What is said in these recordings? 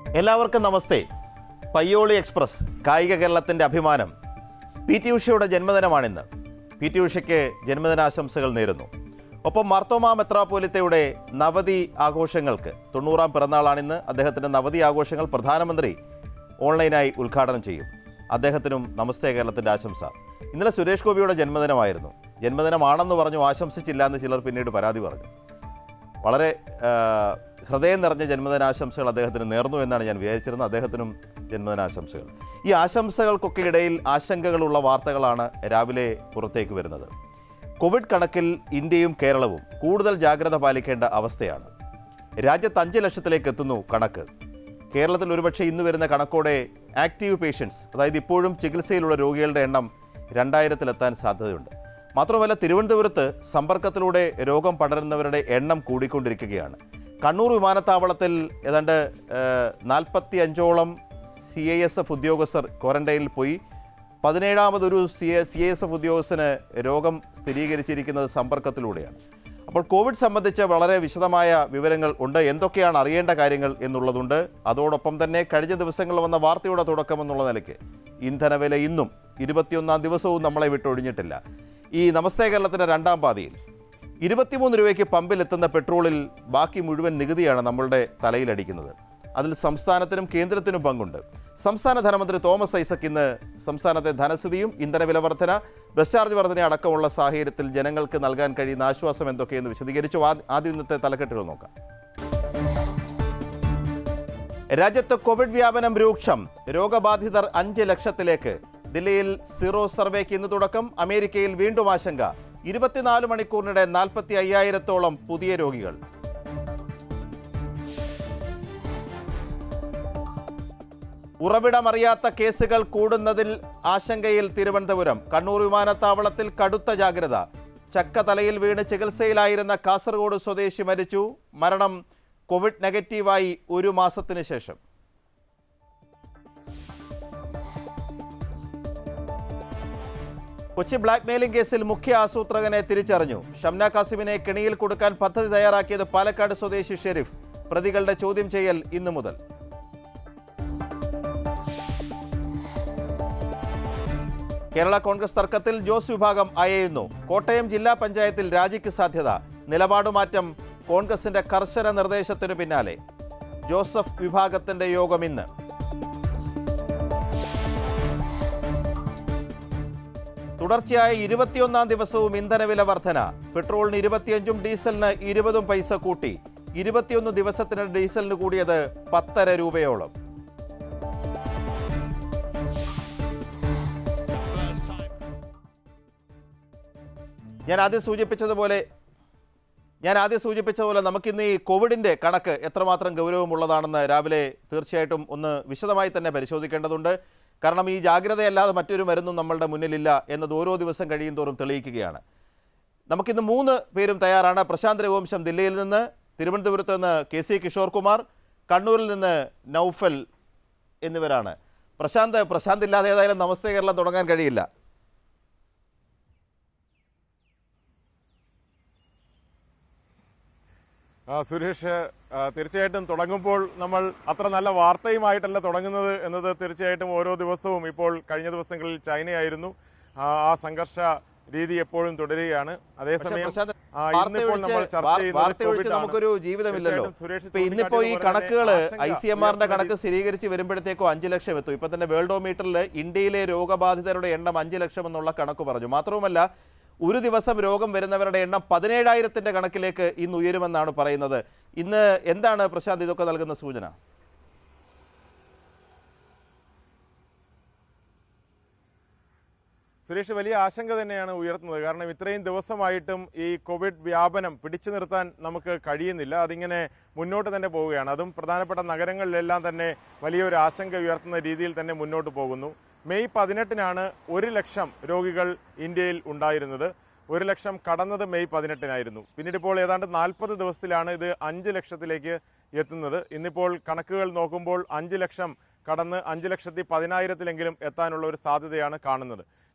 എല്ലാവർക്കും നമസ്തേ പയ്യോളി എക്സ്പ്രസ് കായിക കേരളത്തിൻ്റെ അഭിമാനം പി ടി ഉഷയുടെ ജന്മദിനമാണിന്ന് പി ടി ഉഷയ്ക്ക് ജന്മദിനാശംസകൾ നേരുന്നു ഒപ്പം മാർത്തോമാ മെത്രാപ്പോലിത്തയുടെ നവതി ആഘോഷങ്ങൾക്ക് തൊണ്ണൂറാം പിറന്നാളാണിന്ന് അദ്ദേഹത്തിൻ്റെ നവതി ആഘോഷങ്ങൾ പ്രധാനമന്ത്രി ഓൺലൈനായി ഉദ്ഘാടനം ചെയ്യും അദ്ദേഹത്തിനും നമസ്തേ കേരളത്തിൻ്റെ ആശംസ ഇന്നലെ സുരേഷ് ഗോപിയുടെ ജന്മദിനമായിരുന്നു ജന്മദിനമാണെന്ന് പറഞ്ഞു ആശംസിച്ചില്ല എന്ന് ചിലർ പിന്നീട് പരാതി പറഞ്ഞു വളരെ ആ, ഹൃദയം നിറഞ്ഞ ജന്മദിനാശംസകൾ അദ്ദേഹത്തിന് നേർന്നു എന്നാണ് ഞാൻ വിചാരിച്ചിരുന്നത് അദ്ദേഹത്തിനും ജന്മദിനാശംസകൾ ഈ ആശംസകൾക്കൊക്കെ ഇടയിൽ ആശങ്കകളുള്ള വാർത്തകളാണ് രാവിലെ പുറത്തേക്ക് വരുന്നത് കോവിഡ് കണക്കിൽ ഇന്ത്യയും കേരളവും കൂടുതൽ ജാഗ്രത പാലിക്കേണ്ട അവസ്ഥയാണ് രാജ്യത്ത് അഞ്ച് ലക്ഷത്തിലേക്ക് എത്തുന്നു കണക്ക് കേരളത്തിൽ ഒരുപക്ഷെ ഇന്ന് വരുന്ന കണക്കോടെ ആക്റ്റീവ് പേഷ്യൻസ് അതായത് ഇപ്പോഴും ചികിത്സയിലുള്ള രോഗികളുടെ എണ്ണം രണ്ടായിരത്തിലെത്താൻ സാധ്യതയുണ്ട് മാത്രമല്ല തിരുവനന്തപുരത്ത് സമ്പർക്കത്തിലൂടെ രോഗം പടരുന്നവരുടെ എണ്ണം കൂടിക്കൊണ്ടിരിക്കുകയാണ് കണ്ണൂർ വിമാനത്താവളത്തിൽ ഏതാണ്ട് നാൽപ്പത്തി അഞ്ചോളം സി ഐ എസ് എഫ് ഉദ്യോഗസ്ഥർ ക്വാറന്റൈനിൽ പോയി പതിനേഴാമതൊരു സി സി എസ് എഫ് ഉദ്യോഗസ്ഥന് രോഗം സ്ഥിരീകരിച്ചിരിക്കുന്നത് സമ്പർക്കത്തിലൂടെയാണ് അപ്പോൾ കോവിഡ് സംബന്ധിച്ച് വളരെ വിശദമായ വിവരങ്ങൾ ഉണ്ട് എന്തൊക്കെയാണ് അറിയേണ്ട കാര്യങ്ങൾ എന്നുള്ളതുണ്ട് അതോടൊപ്പം തന്നെ കഴിഞ്ഞ ദിവസങ്ങളിൽ വന്ന വാർത്തയുടെ തുടക്കം എന്നുള്ള നിലയ്ക്ക് ഇന്ധനവില ഇന്നും ഇരുപത്തിയൊന്നാം ദിവസവും നമ്മളെ വിട്ടൊഴിഞ്ഞിട്ടില്ല ഈ നമസ്തേ കേരളത്തിൻ്റെ രണ്ടാം പാതിയിൽ ഇരുപത്തിമൂന്ന് രൂപയ്ക്ക് പമ്പിലെത്തുന്ന പെട്രോളിൽ ബാക്കി മുഴുവൻ നികുതിയാണ് നമ്മളുടെ തലയിലടിക്കുന്നത് അതിൽ സംസ്ഥാനത്തിനും കേന്ദ്രത്തിനും പങ്കുണ്ട് സംസ്ഥാന ധനമന്ത്രി തോമസ് ഐസക് ഇന്ന് സംസ്ഥാനത്തെ ധനസ്ഥിതിയും ഇന്ധനവില വർധന ബസ് ചാർജ് വർധന അടക്കമുള്ള സാഹചര്യത്തിൽ ജനങ്ങൾക്ക് നൽകാൻ കഴിയുന്ന ആശ്വാസം എന്തൊക്കെയെന്ന് വിശദീകരിച്ചു ആ- ആദ്യം ഇന്നത്തെ തലക്കെട്ടുകൾ നോക്കാം രാജ്യത്ത് കോവിഡ് വ്യാപനം രൂക്ഷം രോഗബാധിതർ അഞ്ച് ലക്ഷത്തിലേക്ക് ദില്ലിയിൽ സീറോ സർവേക്ക് ഇന്ന് തുടക്കം അമേരിക്കയിൽ വീണ്ടും ആശങ്ക ഇരുപത്തിനാല് മണിക്കൂറിനിടെ നാൽപ്പത്തി അയ്യായിരത്തോളം പുതിയ രോഗികൾ ഉറവിടമറിയാത്ത കേസുകൾ കൂടുന്നതിൽ ആശങ്കയിൽ തിരുവനന്തപുരം കണ്ണൂർ വിമാനത്താവളത്തിൽ കടുത്ത ജാഗ്രത ചക്ക തലയിൽ വീണ് ചികിത്സയിലായിരുന്ന കാസർഗോഡ് സ്വദേശി മരിച്ചു മരണം കോവിഡ് നെഗറ്റീവായി ഒരു മാസത്തിന് ശേഷം കൊച്ചി ബ്ലാക്ക് മെയിലിംഗ് കേസിൽ മുഖ്യ ആസൂത്രകനെ തിരിച്ചറിഞ്ഞു ഷംന കാസിമിനെ കെണിയിൽ കൊടുക്കാൻ പദ്ധതി തയ്യാറാക്കിയത് പാലക്കാട് സ്വദേശി ഷെരീഫ് പ്രതികളുടെ ചോദ്യം ചെയ്യൽ ഇന്നു മുതൽ കേരള കോൺഗ്രസ് തർക്കത്തിൽ ജോസ് വിഭാഗം അയയുന്നു കോട്ടയം ജില്ലാ പഞ്ചായത്തിൽ രാജിക്ക് സാധ്യത നിലപാടുമാറ്റം കോൺഗ്രസിന്റെ കർശന നിർദ്ദേശത്തിനു പിന്നാലെ ജോസഫ് വിഭാഗത്തിന്റെ യോഗം ഇന്ന് തുടർച്ചയായ ഇരുപത്തിയൊന്നാം ദിവസവും ഇന്ധനവില വർധന പെട്രോളിന് ഇരുപത്തിയഞ്ചും ഡീസലിന് ഇരുപതും പൈസ കൂട്ടി ഇരുപത്തിയൊന്ന് ദിവസത്തിന് ഡീസലിന് കൂടിയത് പത്തര രൂപയോളം ഞാൻ ആദ്യം സൂചിപ്പിച്ചതുപോലെ ഞാൻ ആദ്യം സൂചിപ്പിച്ചതുപോലെ നമുക്കിന്ന് ഈ കോവിഡിൻ്റെ കണക്ക് എത്രമാത്രം ഗൗരവമുള്ളതാണെന്ന് രാവിലെ തീർച്ചയായിട്ടും ഒന്ന് വിശദമായി തന്നെ പരിശോധിക്കേണ്ടതുണ്ട് കാരണം ഈ ജാഗ്രതയല്ലാതെ മറ്റൊരു മരുന്നും നമ്മളുടെ മുന്നിലില്ല എന്നത് ഓരോ ദിവസം കഴിയും തോറും തെളിയിക്കുകയാണ് നമുക്കിന്ന് മൂന്ന് പേരും തയ്യാറാണ് പ്രശാന്ത് രഘുവംശം ദില്ലിയിൽ നിന്ന് തിരുവനന്തപുരത്ത് നിന്ന് കെ സി കിഷോർ കുമാർ കണ്ണൂരിൽ നിന്ന് നൗഫൽ എന്നിവരാണ് പ്രശാന്ത് പ്രശാന്ത് ഇല്ലാതെ ഏതായാലും നമസ്തേ കേരളം തുടങ്ങാൻ കഴിയില്ല ആ, സുരേഷ് ആ, തീർച്ചയായിട്ടും തുടങ്ങുമ്പോൾ നമ്മൾ അത്ര നല്ല വാർത്തയുമായിട്ടല്ല തുടങ്ങുന്നത് എന്നത് തീർച്ചയായിട്ടും ഓരോ ദിവസവും ഇപ്പോൾ കഴിഞ്ഞ ദിവസങ്ങളിൽ ചൈനയായിരുന്നു ആ, ആ സംഘർഷ രീതി എപ്പോഴും തുടരുകയാണ് പക്ഷേ അതേസമയം പ്രശാന്ത് ആ, വാർത്ത ഇന്നിപ്പോൾ ഒഴിച്ച് നമ്മൾ ചർച്ച വാർ- ചെയ്യുന്നത് വാർത്ത ഒഴിച്ച് കോവിഡ് ആണ്. നമുക്കൊരു ജീവിതമില്ലല്ലോ തീർച്ചയായിട്ടും സുരേഷ് ഇപ്പൊ ഇന്നിപ്പോ ഈ ചൂണ്ടിക്കാട്ടിയതുപോലെ കണക്കുകൾ തന്നെ ഐ സി എം ആറിന്റെ ആശങ്ക കണക്ക് സ്ഥിരീകരിച്ച് വരുമ്പോഴത്തേക്കും അഞ്ച് ലക്ഷം എത്തും ഇപ്പൊ തന്നെ വേൾഡോമീറ്ററിൽ ഇന്ത്യയിലെ രോഗബാധിതരുടെ എണ്ണം അഞ്ച് ലക്ഷം എന്നുള്ള കണക്ക് പറഞ്ഞു മാത്രവുമല്ല ഒരു ദിവസം രോഗം വരുന്നവരുടെ എണ്ണം പതിനേഴായിരത്തിന്റെ കണക്കിലേക്ക് ഇന്ന് ഉയരുമെന്നാണ് പറയുന്നത് ഇന്ന് എന്താണ് പ്രശാന്ത് ഇതൊക്കെ നൽകുന്ന സൂചന സുരേഷ് വലിയ ആശങ്ക തന്നെയാണ് ഉയർത്തുന്നത് കാരണം ഇത്രയും ദിവസമായിട്ടും ഈ കോവിഡ് വ്യാപനം പിടിച്ചു നിർത്താൻ നമുക്ക് കഴിയുന്നില്ല അതിങ്ങനെ മുന്നോട്ട് തന്നെ പോവുകയാണ് അതും പ്രധാനപ്പെട്ട നഗരങ്ങളിലെല്ലാം തന്നെ വലിയൊരു ആശങ്ക ഉയർത്തുന്ന രീതിയിൽ തന്നെ മുന്നോട്ട് പോകുന്നു മെയ് പതിനെട്ടിനാണ് ഒരു ലക്ഷം രോഗികൾ ഇന്ത്യയിൽ ഉണ്ടായിരുന്നത് ഒരു ലക്ഷം കടന്നത് മെയ് പതിനെട്ടിനായിരുന്നു പിന്നീട് ഇപ്പോൾ ഏതാണ്ട് നാൽപ്പത് ദിവസത്തിലാണ് ഇത് അഞ്ച് ലക്ഷത്തിലേക്ക് എത്തുന്നത് ഇന്നിപ്പോൾ കണക്കുകൾ നോക്കുമ്പോൾ അഞ്ച് ലക്ഷം കടന്ന് അഞ്ച് ലക്ഷത്തി പതിനായിരത്തിലെങ്കിലും എത്താനുള്ള ഒരു സാധ്യതയാണ് കാണുന്നത്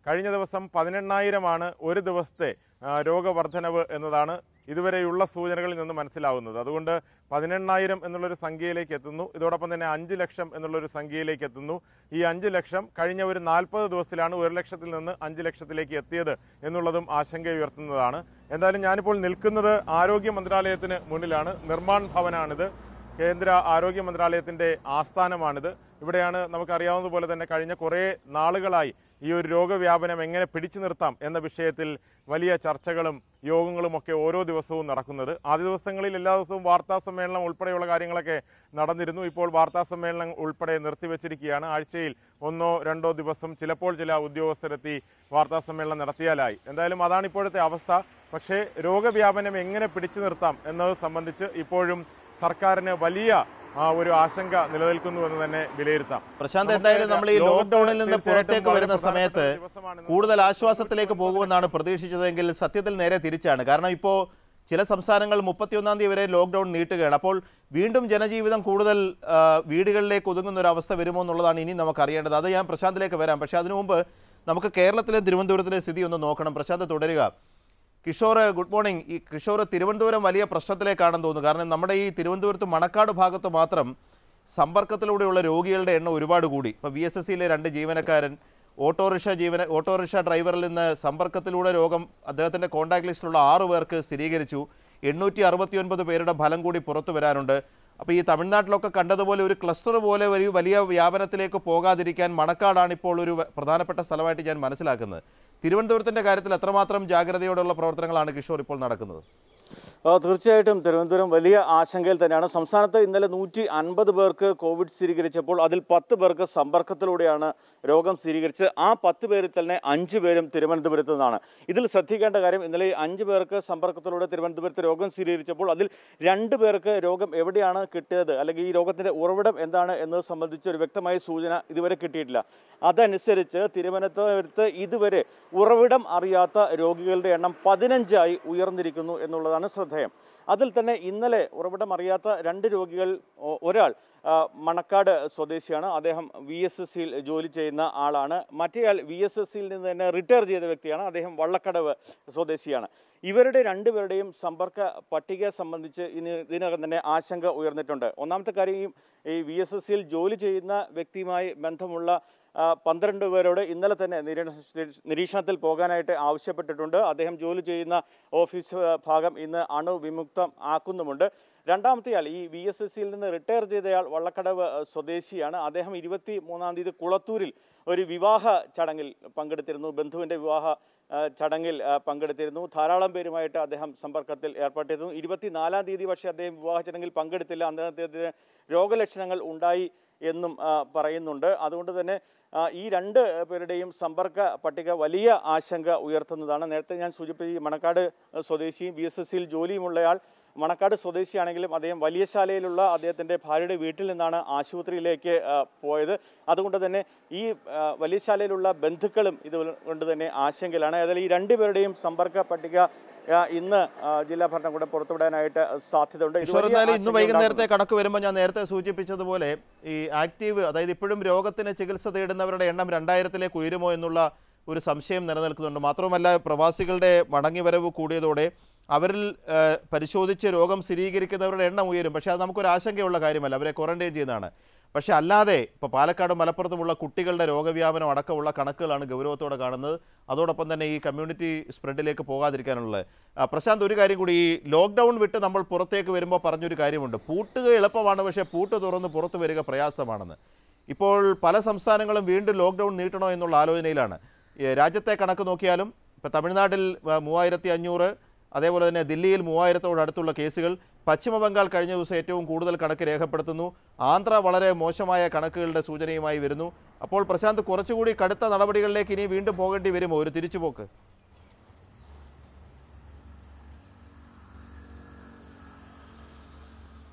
കഴിഞ്ഞ ദിവസം പതിനെണ്ണായിരമാണ് ഒരു ദിവസത്തെ ആ, രോഗവർദ്ധനവ് എന്നതാണ് ഇതുവരെയുള്ള സൂചനകളിൽ നിന്ന് മനസ്സിലാവുന്നത് അതുകൊണ്ട് പതിനെണ്ണായിരം എന്നുള്ളൊരു സംഖ്യയിലേക്ക് എത്തുന്നു ഇതോടൊപ്പം തന്നെ അഞ്ച് ലക്ഷം എന്നുള്ളൊരു സംഖ്യയിലേക്ക് എത്തുന്നു ഈ അഞ്ച് ലക്ഷം കഴിഞ്ഞ ഒരു നാൽപ്പത് ദിവസത്തിലാണ് ഒരു ലക്ഷത്തിൽ നിന്ന് അഞ്ച് ലക്ഷത്തിലേക്ക് എത്തിയത് എന്നുള്ളതും ആശങ്ക ഉയർത്തുന്നതാണ് എന്തായാലും ഞാനിപ്പോൾ നിൽക്കുന്നത് ആരോഗ്യ മന്ത്രാലയത്തിന് മുന്നിലാണ് നിർമ്മാൺ ഭവനാണിത് കേന്ദ്ര ആരോഗ്യ മന്ത്രാലയത്തിന്റെ ആസ്ഥാനമാണിത് ഇവിടെയാണ് നമുക്കറിയാവുന്നതുപോലെ തന്നെ കഴിഞ്ഞ കുറേ നാളുകളായി ഈ ഒരു രോഗവ്യാപനം എങ്ങനെ പിടിച്ചു നിർത്താം എന്ന വിഷയത്തിൽ വലിയ ചർച്ചകളും യോഗങ്ങളും ഒക്കെ ഓരോ ദിവസവും നടക്കുന്നത് ആദ്യ ദിവസങ്ങളിൽ എല്ലാ ദിവസവും വാർത്താ സമ്മേളനം ഉൾപ്പെടെയുള്ള കാര്യങ്ങളൊക്കെ നടന്നിരുന്നു ഇപ്പോൾ വാർത്താ സമ്മേളനം ഉൾപ്പെടെ നിർത്തിവെച്ചിരിക്കുകയാണ് ആഴ്ചയിൽ ഒന്നോ രണ്ടോ ദിവസം ചിലപ്പോൾ ചില ഉദ്യോഗസ്ഥരെത്തി വാർത്താ സമ്മേളനം നടത്തിയാലായി എന്തായാലും അതാണ് ഇപ്പോഴത്തെ അവസ്ഥ പക്ഷേ രോഗവ്യാപനം എങ്ങനെ പിടിച്ചു നിർത്താം എന്നത് സംബന്ധിച്ച് ഇപ്പോഴും സർക്കാരിന് വലിയ ആ, ഒരു ആശങ്ക നിലനിൽക്കുന്നു എന്ന് തന്നെ വിലയിരുത്താം പ്രശാന്ത് നമുക്ക് എന്തായാലും നമ്മൾ ഈ ലോകത്ത് ലോക്ക്ഡൌണിൽ നിന്ന് തീർച്ചയായിട്ടും പുറത്തേക്ക് വളരെ വരുന്ന സമയത്ത് പ്രധാനപ്പെട്ട ഒരു ദിവസമാണിന്ന്. കൂടുതൽ ആശ്വാസത്തിലേക്ക് പോകുമെന്നാണ് പ്രതീക്ഷിച്ചതെങ്കിൽ സത്യത്തിൽ നേരെ തിരിച്ചാണ് കാരണം ഇപ്പോൾ ചില സംസ്ഥാനങ്ങൾ മുപ്പത്തിയൊന്നാം തീയതി വരെ ലോക്ക്ഡൌൺ നീട്ടുകയാണ് അപ്പോൾ വീണ്ടും ജനജീവിതം കൂടുതൽ ആ, വീടുകളിലേക്ക് ഒതുങ്ങുന്ന ഒരു അവസ്ഥ വരുമോ എന്നുള്ളതാണ് ഇനി നമുക്ക് അറിയേണ്ടത് അത് ഞാൻ പ്രശാന്തിലേക്ക് വരാം പക്ഷേ അതിനു മുമ്പ് നമുക്ക് കേരളത്തിലെ തിരുവനന്തപുരത്തിലെ സ്ഥിതി ഒന്ന് നോക്കണം പ്രശാന്ത് തുടരുക കിഷോർ ഗുഡ് മോർണിംഗ് ഈ കിഷോർ തിരുവനന്തപുരം വലിയ പ്രശ്നത്തിലേക്കാണെന്ന് തോന്നുന്നു കാരണം നമ്മുടെ ഈ തിരുവനന്തപുരത്ത് മണക്കാട് ഭാഗത്ത് മാത്രം സമ്പർക്കത്തിലൂടെയുള്ള രോഗികളുടെ എണ്ണം ഒരുപാട് കൂടി ഇപ്പോൾ വി എസ് എസ് സിയിലെ രണ്ട് ജീവനക്കാരൻ ഓട്ടോറിക്ഷ ജീവന ഓട്ടോറിക്ഷ ഡ്രൈവറിൽ നിന്ന് സമ്പർക്കത്തിലൂടെ രോഗം അദ്ദേഹത്തിൻ്റെ കോൺടാക്ട് ലിസ്റ്റിലുള്ള ആറു പേർക്ക് സ്ഥിരീകരിച്ചു എണ്ണൂറ്റി അറുപത്തി ഒൻപത് പേരുടെ ഫലം കൂടി പുറത്തു വരാനുണ്ട് അപ്പോൾ ഈ തമിഴ്നാട്ടിലൊക്കെ കണ്ടതുപോലെ ഒരു ക്ലസ്റ്റർ പോലെ ഒരു വലിയ വ്യാപനത്തിലേക്ക് പോകാതിരിക്കാൻ മണക്കാടാണ് ഇപ്പോൾ ഒരു പ്രധാനപ്പെട്ട സ്ഥലമായിട്ട് ഞാൻ മനസ്സിലാക്കുന്നത് തിരുവനന്തപുരത്തിൻ്റെ കാര്യത്തിൽ എത്രമാത്രം ജാഗ്രതയോടെയുള്ള പ്രവർത്തനങ്ങളാണ് കിഷോർ ഇപ്പോൾ നടക്കുന്നത് ആ, തീർച്ചയായിട്ടും തിരുവനന്തപുരം വലിയ ആശങ്കയിൽ തന്നെയാണ് സംസ്ഥാനത്ത് ഇന്നലെ നൂറ്റി അൻപത് പേർക്ക് കോവിഡ് സ്ഥിരീകരിച്ചപ്പോൾ അതിൽ പത്ത് പേർക്ക് സമ്പർക്കത്തിലൂടെയാണ് രോഗം സ്ഥിരീകരിച്ചത് ആ പത്ത് പേരിൽ തന്നെ അഞ്ച് പേരും തിരുവനന്തപുരത്ത് നിന്നാണ് ഇതിൽ ശ്രദ്ധിക്കേണ്ട കാര്യം ഇന്നലെ ഈ അഞ്ച് പേർക്ക് സമ്പർക്കത്തിലൂടെ തിരുവനന്തപുരത്ത് രോഗം സ്ഥിരീകരിച്ചപ്പോൾ അതിൽ രണ്ട് പേർക്ക് രോഗം എവിടെയാണ് കിട്ടിയത് അല്ലെങ്കിൽ ഈ രോഗത്തിന്റെ ഉറവിടം എന്താണ് എന്നത് സംബന്ധിച്ച് ഒരു വ്യക്തമായ സൂചന ഇതുവരെ കിട്ടിയിട്ടില്ല അതനുസരിച്ച് തിരുവനന്തപുരത്ത് ഇതുവരെ ഉറവിടം അറിയാത്ത രോഗികളുടെ എണ്ണം പതിനഞ്ചായി ഉയർന്നിരിക്കുന്നു എന്നുള്ളതാണ് ശ്രദ്ധേയം അതിൽ തന്നെ ഇന്നലെ ഉറവിടം അറിയാത്ത രണ്ട് രോഗികൾ ഒ- ഒരാൾ ആ, മണക്കാട് സ്വദേശിയാണ് അദ്ദേഹം വി എസ് എസ് സിയിൽ ജോലി ചെയ്യുന്ന ആളാണ് മറ്റേയാൾ വി എസ് എസ് സിയിൽ നിന്ന് തന്നെ റിട്ടയർ ചെയ്ത വ്യക്തിയാണ് അദ്ദേഹം വള്ളക്കടവ് സ്വദേശിയാണ് ഇവരുടെ രണ്ടുപേരുടെയും സമ്പർക്ക പട്ടിക സംബന്ധിച്ച് ഇനി ഇതിനകം തന്നെ ആശങ്ക ഉയർന്നിട്ടുണ്ട് ഒന്നാമത്തെ കാര്യം ഈ- ഈ വി എസ് എസ് സിയിൽ ജോലി ചെയ്യുന്ന വ്യക്തിയുമായി ബന്ധമുള്ള ആ, പന്ത്രണ്ട് പേരോട് ഇന്നലെ തന്നെ നിരീക്ഷ- നിരീക്ഷണത്തിൽ പോകാനായിട്ട് ആവശ്യപ്പെട്ടിട്ടുണ്ട് അദ്ദേഹം ജോലി ചെയ്യുന്ന ഓഫീസ് ആ, ഭാഗം ഇന്ന് അണുവിമുക്തം ആക്കുന്നുമുണ്ട് രണ്ടാമത്തെയാൾ ഈ വി എസ് എസ് സിയിൽ നിന്ന് റിട്ടയർ ചെയ്തയാൾ വള്ളക്കടവ് ആ, സ്വദേശിയാണ് അദ്ദേഹം ഇരുപത്തി മൂന്നാം തീയതി കുളത്തൂരിൽ ഒരു വിവാഹ ചടങ്ങിൽ പങ്കെടുത്തിരുന്നു ബന്ധുവിൻ്റെ വിവാഹ ആ, ചടങ്ങിൽ ആ, പങ്കെടുത്തിരുന്നു ധാരാളം പേരുമായിട്ട് അദ്ദേഹം സമ്പർക്കത്തിൽ ഏർപ്പെട്ടിരുന്നു ഇരുപത്തിനാലാം തീയതി പക്ഷേ അദ്ദേഹം വിവാഹ ചടങ്ങിൽ പങ്കെടുത്തില്ല അന്ന് അദ്ദേഹത്തിന് രോഗലക്ഷണങ്ങൾ ഉണ്ടായി എന്നും ആ, പറയുന്നുണ്ട് അതുകൊണ്ട് തന്നെ ആ, ഈ രണ്ട് പേരുടെയും സമ്പർക്ക പട്ടിക വലിയ ആശങ്ക ഉയർത്തുന്നതാണ് നേരത്തെ ഞാൻ സൂചിപ്പിച്ച ഈ മണക്കാട് സ്വദേശിയും വി എസ് എസ് സിയിൽ ജോലിയുമുള്ളയാൾ മണക്കാട് സ്വദേശിയാണെങ്കിലും അദ്ദേഹം വലിയ ശാലയിലുള്ള അദ്ദേഹത്തിൻ്റെ ഭാര്യയുടെ വീട്ടിൽ നിന്നാണ് ആശുപത്രിയിലേക്ക് ആ, പോയത് അതുകൊണ്ട് തന്നെ ഈ ആ, വലിയ ശാലയിലുള്ള ബന്ധുക്കളും ഇത് കൊണ്ട് തന്നെ ആശങ്കയിലാണ് ഏതായാലും ഈ രണ്ടുപേരുടെയും സമ്പർക്ക പട്ടിക ആ, ഇന്ന് ആ, ജില്ലാ ഭരണകൂടം പുറത്തുവിടാനായിട്ട് സാധ്യതയുണ്ട് ഇത് ഈശ്വർ വലിയ എന്നാലും ഇന്ന് ആശങ്ക വൈകുന്നേരത്തെ കണക്ക് വരുമ്പോൾ ഞാൻ നേരത്തെ സൂചിപ്പിച്ചതുപോലെ ഈ ആക്റ്റീവ് അതായത് ഇപ്പോഴും രോഗത്തിന് ചികിത്സ തേടുന്നവരുടെ എണ്ണം രണ്ടായിരത്തിലേക്ക് ഉയരുമോ എന്നുള്ള ഒരു സംശയം നിലനിൽക്കുന്നുണ്ട് മാത്രമല്ല പ്രവാസികളുടെ മടങ്ങിവരവ് കൂടിയതോടെ അവരിൽ ആ, പരിശോധിച്ച് രോഗം സ്ഥിരീകരിക്കുന്നവരുടെ എണ്ണം ഉയരും പക്ഷേ അത് നമുക്കൊരു ആശങ്കയുള്ള കാര്യമല്ല അവരെ ക്വാറന്റൈൻ ചെയ്യുന്നതാണ് പക്ഷേ അല്ലാതെ ഇപ്പോൾ പാലക്കാട് മലപ്പുറത്തുമുള്ള കുട്ടികളുടെ രോഗവ്യാപനം അടക്കമുള്ള കണക്കുകളാണ് ഗൗരവത്തോടെ കാണുന്നത് അതോടൊപ്പം തന്നെ ഈ കമ്മ്യൂണിറ്റി സ്പ്രെഡിലേക്ക് പോകാതിരിക്കാനുള്ളത് ആ, പ്രശാന്ത് ഒരു കാര്യം കൂടി ഈ ലോക്ക്ഡൗൺ വിട്ട് നമ്മൾ പുറത്തേക്ക് വരുമ്പോൾ പറഞ്ഞൊരു കാര്യമുണ്ട് പൂട്ടുക എളുപ്പമാണ് പക്ഷേ പൂട്ട് തുറന്ന് പുറത്തു വരിക പ്രയാസമാണെന്ന് ഇപ്പോൾ പല സംസ്ഥാനങ്ങളും വീണ്ടും ലോക്ക്ഡൗൺ നീട്ടണോ എന്നുള്ള ആലോചനയിലാണ് ഈ രാജ്യത്തെ കണക്ക് നോക്കിയാലും ഇപ്പോൾ തമിഴ്നാട്ടിൽ ആ, മൂവായിരത്തി അഞ്ഞൂറ് അതേപോലെ തന്നെ ദില്ലിയിൽ മൂവായിരത്തോട് അടുത്തുള്ള കേസുകൾ പശ്ചിമ ബംഗാൾ കഴിഞ്ഞ ദിവസം ഏറ്റവും കൂടുതൽ കണക്ക് രേഖപ്പെടുത്തുന്നു ആന്ധ്ര വളരെ മോശമായ കണക്കുകളുടെ സൂചനയുമായി വരുന്നു അപ്പോൾ പ്രശാന്ത് കുറച്ചുകൂടി കടുത്ത നടപടികളിലേക്ക് ഇനി വീണ്ടും പോകേണ്ടി വരുമോ ഒരു തിരിച്ചുപോക്ക്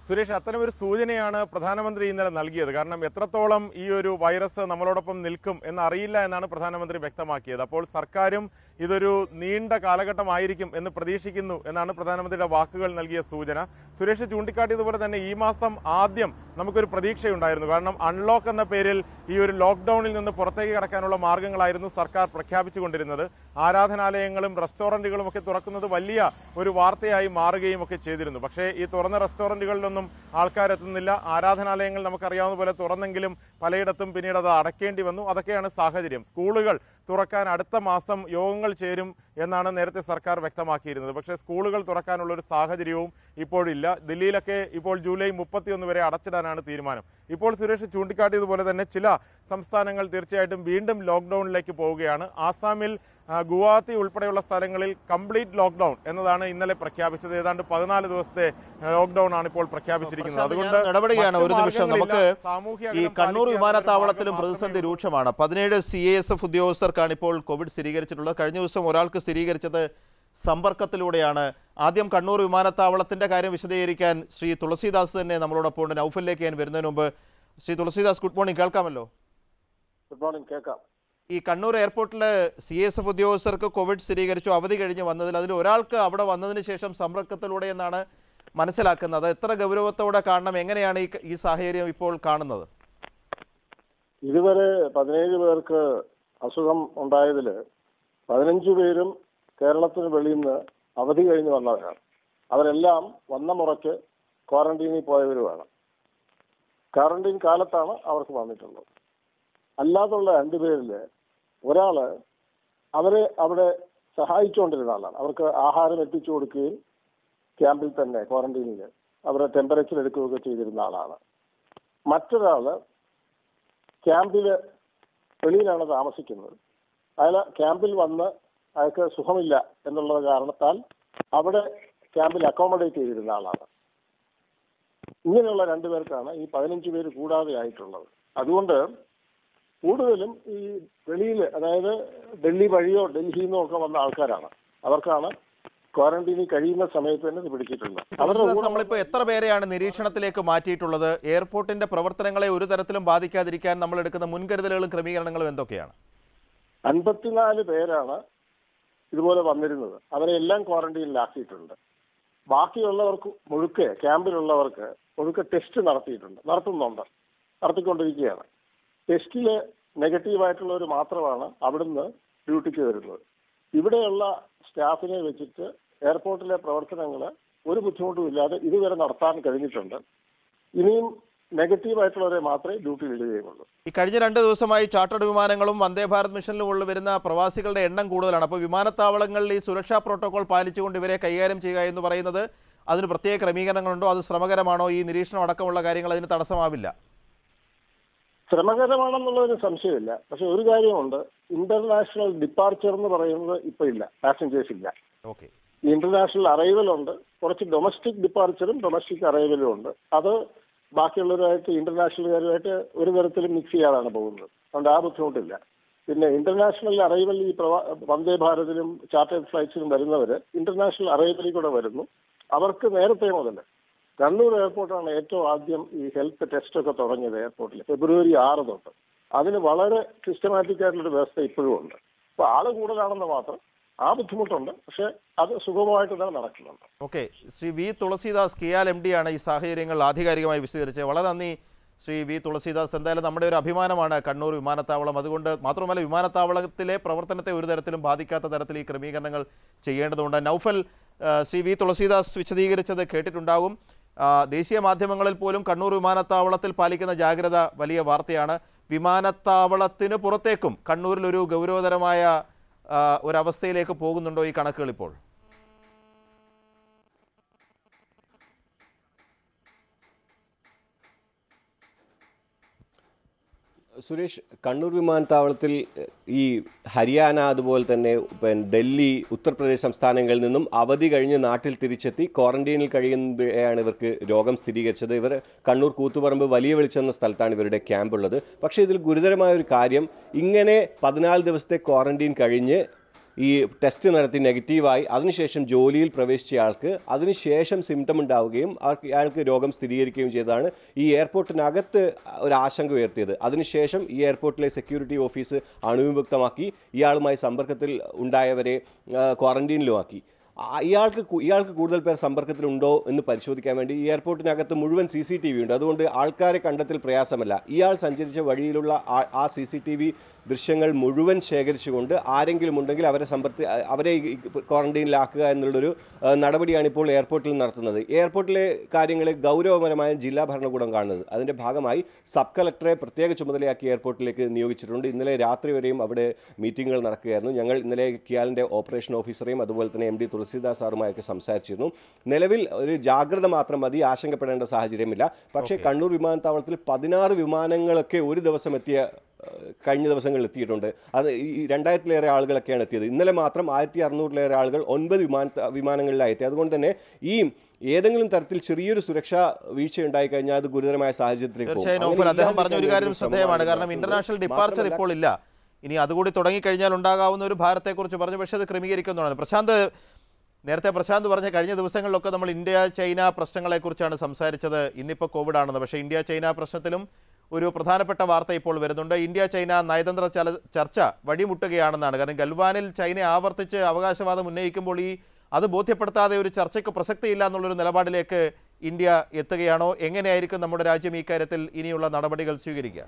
സുരേഷ് അത്തരമൊരു സൂചനയാണ് പ്രധാനമന്ത്രി ഇന്നലെ നൽകിയത് കാരണം എത്രത്തോളം ഈ ഒരു വൈറസ് നമ്മളോടൊപ്പം നിൽക്കും എന്നറിയില്ല എന്നാണ് പ്രധാനമന്ത്രി വ്യക്തമാക്കിയത് അപ്പോൾ സർക്കാരും ഇതൊരു നീണ്ട കാലഘട്ടമായിരിക്കും എന്ന് പ്രതീക്ഷിക്കുന്നു എന്നാണ് പ്രധാനമന്ത്രിയുടെ വാക്കുകൾ നൽകിയ സൂചന സുരേഷ് ചൂണ്ടിക്കാട്ടിയതുപോലെ തന്നെ ഈ മാസം ആദ്യം നമുക്കൊരു പ്രതീക്ഷയുണ്ടായിരുന്നു കാരണം അൺലോക്ക് എന്ന പേരിൽ ഈ ഒരു ലോക്ക്ഡൌണിൽ നിന്ന് പുറത്തേക്ക് കടക്കാനുള്ള മാർഗങ്ങളായിരുന്നു സർക്കാർ പ്രഖ്യാപിച്ചുകൊണ്ടിരുന്നത് ആരാധനാലയങ്ങളും റെസ്റ്റോറന്റുകളും ഒക്കെ തുറക്കുന്നത് വലിയ ഒരു വാർത്തയായി മാറുകയും ഒക്കെ ചെയ്തിരുന്നു പക്ഷേ ഈ തുറന്ന റെസ്റ്റോറന്റുകളിലൊന്നും ആൾക്കാരെത്തുന്നില്ല ആരാധനാലയങ്ങൾ നമുക്കറിയാവുന്ന പോലെ തുറന്നെങ്കിലും പലയിടത്തും പിന്നീട് അത് അടയ്ക്കേണ്ടി വന്നു അതൊക്കെയാണ് സാഹചര്യം സ്കൂളുകൾ തുറക്കാൻ അടുത്ത മാസം യോഗങ്ങൾ ചേരും എന്നാണ് നേരത്തെ സർക്കാർ വ്യക്തമാക്കിയിരുന്നത് പക്ഷേ സ്കൂളുകൾ തുറക്കാനുള്ള ഒരു സാഹചര്യവും ഇപ്പോഴില്ല ദില്ലിയിലൊക്കെ ഇപ്പോൾ ജൂലൈ മുപ്പത്തിയൊന്ന് വരെ അടച്ചിടാനാണ് തീരുമാനം ഇപ്പോൾ സുരേഷ് ചൂണ്ടിക്കാട്ടിയതുപോലെ തന്നെ ചില സംസ്ഥാനങ്ങൾ തീർച്ചയായിട്ടും വീണ്ടും ലോക്ക്ഡൌണിലേക്ക് പോവുകയാണ് ആസാമിൽ ആ, ഗുവാഹത്തി ഉൾപ്പെടെയുള്ള സ്ഥലങ്ങളിൽ കംപ്ലീറ്റ് ലോക്ക്ഡൌൺ എന്നതാണ് ഇന്നലെ പ്രഖ്യാപിച്ചത് ഏതാണ്ട് പതിനാല് ദിവസത്തെ ലോക്ക്ഡൌൺ ആണ് ഇപ്പോൾ പ്രഖ്യാപിച്ചിരിക്കുന്നത് പ്രശാന്ത്, ഞാൻ ഇടപെടുകയാണ് മറ്റു ഒരു നിമിഷം നമുക്ക് മാർഗ്ഗങ്ങളില്ല. സാമൂഹ്യ ഈ അകലം കണ്ണൂർ പാലിക്കുക വിമാനത്താവളത്തിലും എന്നൊരു പ്രതിസന്ധി മാർഗ്ഗമേ രൂക്ഷമാണ് പതിനേഴ് സി എ എസ് എഫ് ഉദ്യോഗസ്ഥർക്കാണ് ഇപ്പോൾ കോവിഡ് സ്ഥിരീകരിച്ചിട്ടുള്ളത് കഴിഞ്ഞ ദിവസം ഒരാൾക്ക് സ്ഥിരീകരിച്ചത് സമ്പർക്കത്തിലൂടെയാണ് ആദ്യം കണ്ണൂർ വിമാനത്താവളത്തിന്റെ കാര്യം വിശദീകരിക്കാൻ ശ്രീ തുളസീദാസ് തന്നെ നമ്മളോടൊപ്പം ഉണ്ട് നൗഫലിലേക്ക് ഞാൻ വരുന്നതിന് മുമ്പ് ശ്രീ തുളസീദാസ് ഗുഡ് മോർണിംഗ് കേൾക്കാമല്ലോ ഗുഡ് മോർണിംഗ് കേൾക്കാം ഈ കണ്ണൂർ എയർപോർട്ടിൽ സി എസ് എഫ് ഉദ്യോഗസ്ഥർക്ക് കോവിഡ് സ്ഥിരീകരിച്ചു അവധി കഴിഞ്ഞ് വന്നതിൽ അതിൽ ഒരാൾക്ക് അവിടെ വന്നതിന് ശേഷം സമ്പർക്കത്തിലൂടെ എന്നാണ് മനസ്സിലാക്കുന്നത് എത്ര ഗൗരവത്തോടെ കാണണം എങ്ങനെയാണ് ഈ ഈ സാഹചര്യം ഇപ്പോൾ കാണുന്നത് ഇതുവരെ പതിനേഴ് പേർക്ക് അസുഖം ഉണ്ടായതിൽ പതിനഞ്ച് പേരും കേരളത്തിന് വെളിയിൽ നിന്ന് അവധി കഴിഞ്ഞ് വന്നവരാണ് അവരെല്ലാം വന്ന മുറയ്ക്ക് ക്വാറന്റീനിൽ പോയവരുമാണ് ക്വാറന്റീൻ കാലത്താണ് അവർക്ക് വന്നിട്ടുള്ളത് അല്ലാതുള്ള രണ്ടുപേരിൽ ഒരാള് അവരെ അവിടെ സഹായിച്ചുകൊണ്ടിരുന്ന ആളാണ് അവർക്ക് ആഹാരം എത്തിച്ചു കൊടുക്കുകയും ക്യാമ്പിൽ തന്നെ ക്വാറന്റീനിൽ അവരെ ടെമ്പറേച്ചർ എടുക്കുകയൊക്കെ ചെയ്തിരുന്ന ആളാണ് മറ്റൊരാള് ക്യാമ്പില് വെളിയിലാണ് താമസിക്കുന്നത് അയാൾ ക്യാമ്പിൽ വന്ന് അയാൾക്ക് സുഖമില്ല എന്നുള്ള കാരണത്താൽ അവിടെ ക്യാമ്പിൽ അക്കോമഡേറ്റ് ചെയ്തിരുന്ന ആളാണ് ഇങ്ങനെയുള്ള രണ്ടുപേർക്കാണ് ഈ പതിനഞ്ച് പേര് കൂടാതെ ആയിട്ടുള്ളത് അതുകൊണ്ട് കൂടുതലും ഈ വെളിയിൽ അതായത് ഡൽഹി വഴിയോ ഡൽഹിയിൽ നിന്നോ ഒക്കെ വന്ന ആൾക്കാരാണ് അവർക്കാണ് ക്വാറന്റീനിൽ കഴിയുന്ന സമയത്ത് തന്നെ ഇത് പിടിച്ചിട്ടുള്ളത് അവരുടെ തുളസീദാസ്, കൂടെ നമ്മളിപ്പോൾ എത്ര പേരെയാണ് നിരീക്ഷണത്തിലേക്ക് മാറ്റിയിട്ടുള്ളത് എയർപോർട്ടിന്റെ പ്രവർത്തനങ്ങളെ ഒരു തരത്തിലും ബാധിക്കാതിരിക്കാൻ നമ്മൾ എടുക്കുന്ന മുൻകരുതലുകളും ക്രമീകരണങ്ങളും എന്തൊക്കെയാണ് അൻപത്തിനാല് പേരാണ് ഇതുപോലെ വന്നിരുന്നത് അവരെ എല്ലാം ക്വാറന്റീനിലാക്കിയിട്ടുണ്ട് ബാക്കിയുള്ളവർക്ക് മുഴുക്കെ ക്യാമ്പിലുള്ളവർക്ക് മുഴുക്കെ ടെസ്റ്റ് നടത്തിയിട്ടുണ്ട് നടത്തുന്നുണ്ട് നടത്തിക്കൊണ്ടിരിക്കുകയാണ് ടെസ്റ്റിൽ നെഗറ്റീവായിട്ടുള്ളവർ മാത്രമാണ് അവിടുന്ന് ഡ്യൂട്ടിക്ക് വരുന്നത് ഇവിടെയുള്ള സ്റ്റാഫിനെ വെച്ചിട്ട് എയർപോർട്ടിലെ പ്രവർത്തനങ്ങൾ ഒരു ബുദ്ധിമുട്ടും ഇല്ലാതെ ഇതുവരെ നടത്താൻ കഴിഞ്ഞിട്ടുണ്ട് ഇനിയും നെഗറ്റീവായിട്ടുള്ളവരെ മാത്രമേ ഡ്യൂട്ടിയിൽ ഇടുകയുള്ളൂ ഈ കഴിഞ്ഞ രണ്ട് ദിവസമായി ചാർട്ടേഡ് വിമാനങ്ങളും വന്ദേ ഭാരത് മിഷനിലും ഉള്ള വരുന്ന പ്രവാസികളുടെ എണ്ണം കൂടുതലാണ് അപ്പോൾ വിമാനത്താവളങ്ങളിൽ ഈ സുരക്ഷാ പ്രോട്ടോകോൾ പാലിച്ചുകൊണ്ട് ഇവരെ കൈകാര്യം ചെയ്യുക എന്ന് പറയുന്നത് അതിന് പ്രത്യേക ക്രമീകരണങ്ങളുണ്ടോ അത് ശ്രമകരമാണോ ഈ നിരീക്ഷണം അടക്കമുള്ള കാര്യങ്ങൾ അതിന് തടസ്സമാവില്ല ശ്രമകരമാണെന്നുള്ളതിന് സംശയമില്ല പക്ഷെ ഒരു കാര്യമുണ്ട് ഇന്റർനാഷണൽ ഡിപ്പാർച്ചർ എന്ന് പറയുന്നത് ഇപ്പൊ ഇല്ല പാസഞ്ചേഴ്സ് ഇല്ല ഓക്കെ ഇന്റർനാഷണൽ അറൈവൽ ഉണ്ട് കുറച്ച് ഡൊമസ്റ്റിക് ഡിപ്പാർച്ചറും ഡൊമസ്റ്റിക് അറൈവലും ഉണ്ട് അത് ബാക്കിയുള്ളവരുമായിട്ട് ഇന്റർനാഷണലുകാരുമായിട്ട് ഒരു തരത്തിലും മിക്സ് ചെയ്യാതാണ് പോകുന്നത് അതുകൊണ്ട് ആ ബുദ്ധിമുട്ടില്ല പിന്നെ ഇന്റർനാഷണൽ അറൈവൽ ഈ പ്രവാ വന്ദേ ഭാരതിലും ചാർട്ടേഡ് ഫ്ലൈറ്റ്സിലും വരുന്നവർ ഇന്റർനാഷണൽ അറൈവലിൽ കൂടെ വരുന്നു അവർക്ക് നേരത്തെ മുതൽ കണ്ണൂർ എയർപോർട്ടാണ് ഏറ്റവും ആദ്യം ഈ ഹെൽത്ത് ടെസ്റ്റ് ഒക്കെ തുടങ്ങിയത് എയർപോർട്ടിൽ ഫെബ്രുവരി ആറ് തൊട്ട് അതിന് വളരെ സിസ്റ്റമാറ്റിക് ആയിട്ടുള്ളൊരു വ്യവസ്ഥ ഇപ്പോഴും ഉണ്ട് അപ്പോൾ ആള് കൂടുതലാണെന്ന് മാത്രം ആ ബുദ്ധിമുട്ടുണ്ട് പക്ഷെ അത് സുഗമമായിട്ട് തന്നെ നടക്കുന്നുണ്ട് okay Shri V Thulasidas KIAL M D ആണ് ഈ സാഹചര്യങ്ങൾ ആധികാരികമായി വിശദീകരിച്ചത് വളരെ നന്ദി ശ്രീ വി തുളസീദാസ് എന്തായാലും നമ്മുടെ ഒരു അഭിമാനമാണ് കണ്ണൂർ വിമാനത്താവളം അതുകൊണ്ട് മാത്രമല്ല വിമാനത്താവളത്തിലെ പ്രവർത്തനത്തെ ഒരു തരത്തിലും ബാധിക്കാത്ത തരത്തിൽ ഈ ക്രമീകരണങ്ങൾ ചെയ്യേണ്ടതുണ്ട് നൗഫൽ ആ, ശ്രീ വി തുളസീദാസ് വിശദീകരിച്ചത് കേട്ടിട്ടുണ്ടാകും ആ, ദേശീയ മാധ്യമങ്ങളിൽ പോലും കണ്ണൂർ വിമാനത്താവളത്തിൽ പാലിക്കുന്ന ജാഗ്രത വലിയ വാർത്തയാണ് വിമാനത്താവളത്തിന് പുറത്തേക്കും കണ്ണൂരിൽ ഒരു ഗൗരവതരമായ ആ, ഒരവസ്ഥയിലേക്ക് പോകുന്നുണ്ടോ ഈ കണക്കുകൾ ഇപ്പോൾ സുരേഷ് കണ്ണൂർ വിമാനത്താവളത്തിൽ എഹ്, ഈ ഹരിയാന അതുപോലെ തന്നെ പിന്നെ ഡൽഹി ഉത്തർപ്രദേശ് സംസ്ഥാനങ്ങളിൽ നിന്നും അവധി കഴിഞ്ഞ് നാട്ടിൽ തിരിച്ചെത്തി ക്വാറന്റൈനിൽ കഴിയുമ്പോഴാണ് ഇവർക്ക് രോഗം സ്ഥിരീകരിച്ചത് ഇവർ കണ്ണൂർ കൂത്തുപറമ്പ് വലിയ വെളിച്ചെന്ന സ്ഥലത്താണ് ഇവരുടെ ക്യാമ്പ് ഉള്ളത് പക്ഷേ ഇതിൽ ഗുരുതരമായ ഒരു കാര്യം ഇങ്ങനെ പതിനാല് ദിവസത്തെ ക്വാറന്റൈൻ കഴിഞ്ഞ് ഈ ടെസ്റ്റ് നടത്തി നെഗറ്റീവായി അതിനുശേഷം ജോലിയിൽ പ്രവേശിച്ച ആൾക്ക് അതിനുശേഷം സിംറ്റം ഉണ്ടാവുകയും ആൾക്ക് അയാൾക്ക് രോഗം സ്ഥിരീകരിക്കുകയും ചെയ്തതാണ് ഈ എയർപോർട്ടിനകത്ത് ഒരു ആശങ്ക ഉയർത്തിയത് അതിനുശേഷം ഈ എയർപോർട്ടിലെ സെക്യൂരിറ്റി ഓഫീസ് അണുവിമുക്തമാക്കി ഇയാളുമായി സമ്പർക്കത്തിൽ ഉണ്ടായവരെ ആ, ക്വാറന്റീനിലുമാക്കി ആ, ഇയാൾക്ക് കു- ഇയാൾക്ക് കൂടുതൽ പേർ സമ്പർക്കത്തിലുണ്ടോ എന്ന് പരിശോധിക്കാൻ വേണ്ടി ഈ എയർപോർട്ടിനകത്ത് മുഴുവൻ സി സി ടി വി ഉണ്ട് അതുകൊണ്ട് ആൾക്കാരെ കണ്ടെത്തൽ പ്രയാസമല്ല ഇയാൾ സഞ്ചരിച്ച വഴിയിലുള്ള ആ- ആ സി സി ടി വി ദൃശ്യങ്ങൾ മുഴുവൻ ശേഖരിച്ചുകൊണ്ട് ആരെങ്കിലും ഉണ്ടെങ്കിൽ അവരെ സമ്പർക്ക അവരെ ഈ ക്വാറന്റൈനിലാക്കുക എന്നുള്ളൊരു ആ, നടപടിയാണ് ഇപ്പോൾ എയർപോർട്ടിൽ നടത്തുന്നത് എയർപോർട്ടിലെ കാര്യങ്ങളെ ഗൗരവപരമായ ജില്ലാ ഭരണകൂടം കാണുന്നത് അതിൻ്റെ ഭാഗമായി സബ് കളക്ടറെ പ്രത്യേക ചുമതലയാക്കി എയർപോർട്ടിലേക്ക് നിയോഗിച്ചിട്ടുണ്ട് ഇന്നലെ രാത്രി വരെയും അവിടെ മീറ്റിങ്ങുകൾ നടക്കുകയായിരുന്നു ഞങ്ങൾ ഇന്നലെ കിയാലിൻ്റെ ഓപ്പറേഷൻ ഓഫീസറെയും അതുപോലെ തന്നെ എം ഡി തുളസിദാസ് സാറുമായൊക്കെ സംസാരിച്ചിരുന്നു നിലവിൽ ഒരു ജാഗ്രത മാത്രം മതി ആശങ്കപ്പെടേണ്ട സാഹചര്യമില്ല പക്ഷേ കണ്ണൂർ വിമാനത്താവളത്തിൽ പതിനാറ് വിമാനങ്ങളൊക്കെ ഒരു ദിവസം എത്തിയ ഏഹ്, കഴിഞ്ഞ ദിവസങ്ങളിൽ എത്തിയിട്ടുണ്ട് അത് ഈ രണ്ടായിരത്തിലേറെ ആളുകളൊക്കെയാണ് എത്തിയത് ഇന്നലെ മാത്രം ആയിരത്തി അറുന്നൂറിലേറെ ആളുകൾ ഒൻപത് വിമാന വിമാനങ്ങളിലായി എത്തി അതുകൊണ്ട് തന്നെ ഈ ഏതെങ്കിലും തരത്തിൽ ചെറിയൊരു സുരക്ഷാ വീഴ്ച ഉണ്ടായി കഴിഞ്ഞാൽ അത് ഗുരുതരമായ സാഹചര്യത്തിലേക്ക് പോകും. തീർച്ചയായും അങ്ങനെ നൗഫൽ അദ്ദേഹം പറഞ്ഞ ഒരു ഇല്ലാതിരിക്കാൻ കാര്യം വേണ്ടി ശ്രദ്ധേയമാണ് ശ്രമമാണ് കാരണം നടത്തുന്നത്. ഇന്റർനാഷണൽ ഡിപ്പാർച്ചർ മാത്രമല്ല, ഇപ്പോൾ ഇല്ല ഇനി അതുകൂടി തുടങ്ങിക്കഴിഞ്ഞാൽ ഉണ്ടാകാവുന്ന ഒരു ഭാരത്തെക്കുറിച്ച് പറഞ്ഞു പക്ഷേ അത് ക്രമീകരിക്കുന്നതാണ് പ്രശാന്ത് നേരത്തെ പ്രശാന്ത് പറഞ്ഞ കഴിഞ്ഞ ദിവസങ്ങളിലൊക്കെ നമ്മൾ ഇന്ത്യ ചൈന പ്രശ്നങ്ങളെക്കുറിച്ചാണ് സംസാരിച്ചത് ഇന്നിപ്പോൾ കോവിഡ് ആണെന്ന് പക്ഷേ ഇന്ത്യ ചൈന പ്രശ്നത്തിലും ഒരു പ്രധാനപ്പെട്ട വാർത്ത ഇപ്പോൾ വരുന്നുണ്ട് ഇന്ത്യ ചൈന നയതന്ത്ര ചല ചർച്ച വഴിമുട്ടുകയാണെന്നാണ് കാരണം ഗൽവാനിൽ ചൈന ആവർത്തിച്ച് അവകാശവാദം ഉന്നയിക്കുമ്പോൾ ഈ അത് ബോധ്യപ്പെടുത്താതെ ഒരു ചർച്ചയ്ക്ക് പ്രസക്തിയില്ല എന്നുള്ളൊരു നിലപാടിലേക്ക് ഇന്ത്യ എത്തുകയാണോ എങ്ങനെയായിരിക്കും നമ്മുടെ രാജ്യം ഈ കാര്യത്തിൽ ഇനിയുള്ള നടപടികൾ സ്വീകരിക്കുക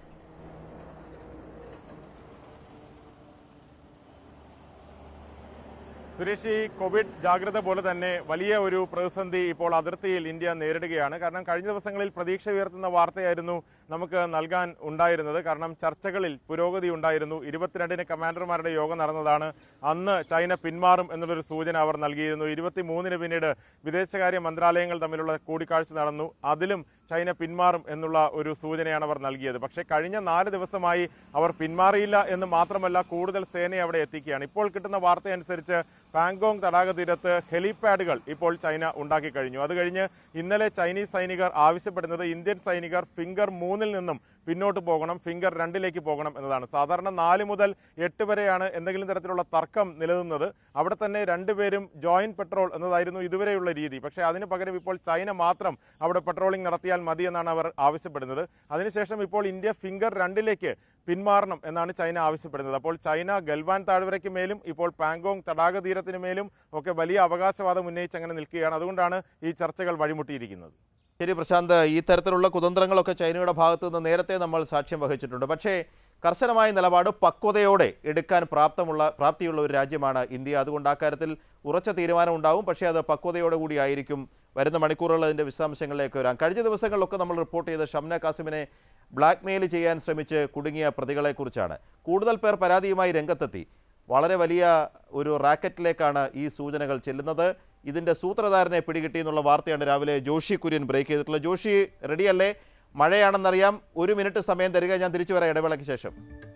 സുരേഷ് ഈ കോവിഡ് ജാഗ്രത പോലെ തന്നെ വലിയ ഒരു പ്രതിസന്ധി ഇപ്പോൾ അതിർത്തിയിൽ ഇന്ത്യ നേരിടുകയാണ് കാരണം കഴിഞ്ഞ ദിവസങ്ങളിൽ പ്രതീക്ഷ ഉയർത്തുന്ന വാർത്തയായിരുന്നു നമുക്ക് നൽകാൻ ഉണ്ടായിരുന്നത് കാരണം ചർച്ചകളിൽ പുരോഗതി ഉണ്ടായിരുന്നു ഇരുപത്തിരണ്ടിന് കമാൻഡർമാരുടെ യോഗം നടന്നതാണ് അന്ന് ചൈന പിന്മാറും എന്നുള്ളൊരു സൂചന അവർ നൽകിയിരുന്നു ഇരുപത്തിമൂന്നിന് പിന്നീട് വിദേശകാര്യ മന്ത്രാലയങ്ങൾ തമ്മിലുള്ള കൂടിക്കാഴ്ച നടന്നു അതിലും ചൈന പിന്മാറും എന്നുള്ള ഒരു സൂചനയാണ് അവർ നൽകിയത് പക്ഷേ കഴിഞ്ഞ നാല് ദിവസമായി അവർ പിന്മാറിയില്ല എന്ന് മാത്രമല്ല കൂടുതൽ സേനയെ അവിടെ എത്തിക്കുകയാണ് ഇപ്പോൾ കിട്ടുന്ന വാർത്തയനുസരിച്ച് പാങ്കോങ് തടാക തീരത്ത് ഹെലിപാഡുകൾ ഇപ്പോൾ ചൈന ഉണ്ടാക്കി കഴിഞ്ഞു അത് കഴിഞ്ഞ് ഇന്നലെ ചൈനീസ് സൈനികർ ആവശ്യപ്പെടുന്നത് ഇന്ത്യൻ സൈനികർ ഫിംഗർ മൂന്നിൽ നിന്നും പിന്നോട്ട് പോകണം ഫിംഗർ രണ്ടിലേക്ക് പോകണം എന്നതാണ് സാധാരണ നാല് മുതൽ എട്ട് വരെയാണ് എന്തെങ്കിലും തരത്തിലുള്ള തർക്കം നിലനിന്നത് അവിടെ തന്നെ രണ്ടുപേരും ജോയിന്റ് പെട്രോൾ എന്നതായിരുന്നു ഇതുവരെയുള്ള രീതി പക്ഷേ അതിന് പകരം ഇപ്പോൾ ചൈന മാത്രം അവിടെ പെട്രോളിംഗ് നടത്തിയാൽ മതി എന്നാണ് അവർ ആവശ്യപ്പെടുന്നത് അതിനുശേഷം ഇപ്പോൾ ഇന്ത്യ ഫിംഗർ രണ്ടിലേക്ക് പിന്മാറണം എന്നാണ് ചൈന ആവശ്യപ്പെടുന്നത് അപ്പോൾ ചൈന ഗൽവാൻ താഴ്വരയ്ക്ക് മേലും ഇപ്പോൾ പാങ്കോങ് തടാക തീരത്തിന് മേലും ഒക്കെ വലിയ അവകാശവാദം ഉന്നയിച്ച് അങ്ങനെ നിൽക്കുകയാണ് അതുകൊണ്ടാണ് ഈ ചർച്ചകൾ വഴിമുട്ടിയിരിക്കുന്നത് ശരി പ്രശാന്ത് ഈ തരത്തിലുള്ള കുതന്ത്രങ്ങളൊക്കെ ചൈനയുടെ ഭാഗത്തു നിന്ന് നേരത്തെ നമ്മൾ സാക്ഷ്യം വഹിച്ചിട്ടുണ്ട് പക്ഷേ കർശനമായ നിലപാട് പക്വതയോടെ എടുക്കാൻ പ്രാപ്തമുള്ള പ്രാപ്തിയുള്ള ഒരു രാജ്യമാണ് ഇന്ത്യ അതുകൊണ്ട് ആ കാര്യത്തിൽ ഉറച്ച തീരുമാനം ഉണ്ടാവും പക്ഷേ അത് പക്വതയോടെ കൂടി ആയിരിക്കും വരുന്ന മണിക്കൂറുകൾ അതിൻ്റെ വിശദാംശങ്ങളിലേക്ക് വരാം കഴിഞ്ഞ ദിവസങ്ങളിലൊക്കെ നമ്മൾ റിപ്പോർട്ട് ചെയ്ത ഷംന കാസിമിനെ ബ്ലാക്ക്മെയിൽ ചെയ്യാൻ ശ്രമിച്ച് കുടുങ്ങിയ പ്രതികളെക്കുറിച്ചാണ് കൂടുതൽ പേർ പരാതിയുമായി രംഗത്തെത്തി വളരെ വലിയ ഒരു റാക്കറ്റിലേക്കാണ് ഈ സൂചനകൾ ചെല്ലുന്നത് ഇതിൻ്റെ സൂത്രധാരനെ പിടികിട്ടി എന്നുള്ള വാർത്തയാണ് രാവിലെ ജോഷി കുര്യൻ ബ്രേക്ക് ചെയ്തിട്ടുള്ളത് ജോഷി റെഡിയല്ലേ മഴയാണെന്നറിയാം ഒരു മിനിറ്റ് സമയം തരിക ഞാൻ തിരിച്ചു വരാം ഇടവേളയ്ക്ക് ശേഷം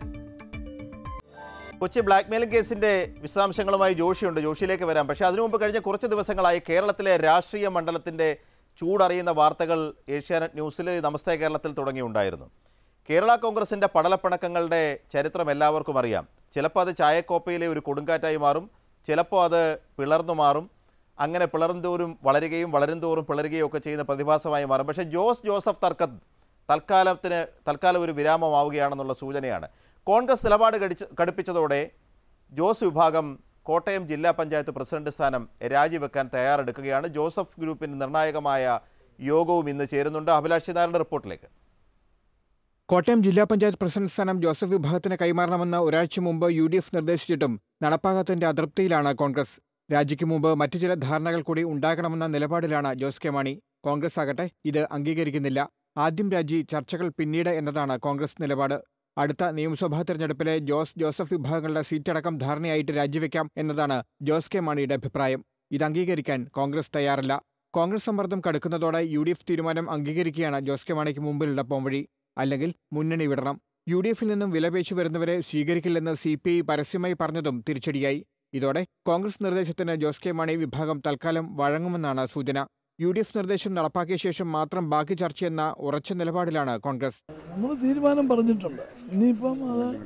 കൊച്ചി ബ്ലാക്ക്മെയിലിംഗ് കേസിന്റെ വിശദാംശങ്ങളുമായി ജോഷിയുണ്ട് ജോഷിയിലേക്ക് വരാം പക്ഷേ അതിനു മുമ്പ് കഴിഞ്ഞ കുറച്ച് ദിവസങ്ങളായി കേരളത്തിലെ രാഷ്ട്രീയ മണ്ഡലത്തിന്റെ ചൂടറിയുന്ന വാർത്തകൾ ഏഷ്യാനെറ്റ് ന്യൂസിൽ നമസ്തേ കേരളത്തിൽ തുടങ്ങിയുണ്ടായിരുന്നു കേരള കോൺഗ്രസിന്റെ പടലപ്പിണക്കങ്ങളുടെ ചരിത്രം എല്ലാവർക്കും അറിയാം ചിലപ്പോൾ അത് ചായക്കോപ്പയിലെ ഒരു കൊടുങ്കാറ്റായി മാറും ചിലപ്പോൾ അത് പിളർന്നു മാറും അങ്ങനെ പിളർന്തോറും വളരുകയും വളരും തോറും പിളരുകയും ഒക്കെ ചെയ്യുന്ന പ്രതിഭാസമായി മാറും പക്ഷേ ജോസ് ജോസഫ് തർക്കത്ത് തൽക്കാലത്തിന് തൽക്കാലം ഒരു വിരാമമാവുകയാണെന്നുള്ള സൂചനയാണ് കോൺഗ്രസ് നിലപാട് കടിച്ച് കടുപ്പിച്ചതോടെ ജോസ് വിഭാഗം കോട്ടയം ജില്ലാ പഞ്ചായത്ത് പ്രസിഡന്റ് സ്ഥാനം രാജിവെക്കാൻ തയ്യാറെടുക്കുകയാണ് ജോസഫ് ഗ്രൂപ്പിന് നിർണായകമായ യോഗവും ഇന്ന് ചേരുന്നുണ്ട് അഭിലാഷി നായരുടെ റിപ്പോർട്ടിലേക്ക് കോട്ടയം ജില്ലാ പഞ്ചായത്ത് പ്രസിഡന്റ് സ്ഥാനം ജോസഫ് വിഭാഗത്തിന് കൈമാറണമെന്ന് ഒരാഴ്ച മുമ്പ് യു ഡി എഫ് നിർദ്ദേശിച്ചിട്ടും നടപ്പാകാത്തതിന്റെ അതൃപ്തിയിലാണ് കോൺഗ്രസ് രാജിക്ക് മുമ്പ് മറ്റു ചില ധാരണകൾ കൂടി ഉണ്ടാകണമെന്ന നിലപാടിലാണ് ജോസ് കെ മാണി കോൺഗ്രസ് ആകട്ടെ ഇത് അംഗീകരിക്കുന്നില്ല ആദ്യം രാജി ചർച്ചകൾ പിന്നീട് എന്നതാണ് കോൺഗ്രസ് നിലപാട് അടുത്ത നിയമസഭാ തെരഞ്ഞെടുപ്പിലെ ജോസ് ജോസഫ് വിഭാഗങ്ങളുടെ സീറ്റടക്കം ധാരണയായിട്ട് രാജിവെക്കാം എന്നതാണ് ജോസ് കെ മാണിയുടെ അഭിപ്രായം ഇത് അംഗീകരിക്കാൻ കോൺഗ്രസ് തയ്യാറല്ല കോൺഗ്രസ് സമ്മർദ്ദം കടുക്കുന്നതോടെ യു ഡി എഫ് തീരുമാനം അംഗീകരിക്കുകയാണ് ജോസ് കെ മാണിക്ക് മുമ്പിലുള്ള പോംവഴി അല്ലെങ്കിൽ മുന്നണി വിടണം യു ഡി എഫിൽ നിന്നും വിലപേശു വരുന്നവരെ സ്വീകരിക്കില്ലെന്ന് സി പി ഐ പരസ്യമായി പറഞ്ഞതും തിരിച്ചടിയായി ഇതോടെ കോൺഗ്രസ് നിർദ്ദേശത്തിന് ജോസ് കെ മാണി വിഭാഗം തൽക്കാലം വഴങ്ങുമെന്നാണ് സൂചന യു ഡി എഫ് നിർദ്ദേശം നടപ്പാക്കിയ ശേഷം മാത്രം ബാക്കി ചർച്ചയെന്ന ഉറച്ച നിലപാടിലാണ് കോൺഗ്രസ് നമ്മൾ തീരുമാനം പറഞ്ഞിട്ടുണ്ട് ഇനിയിപ്പം അത്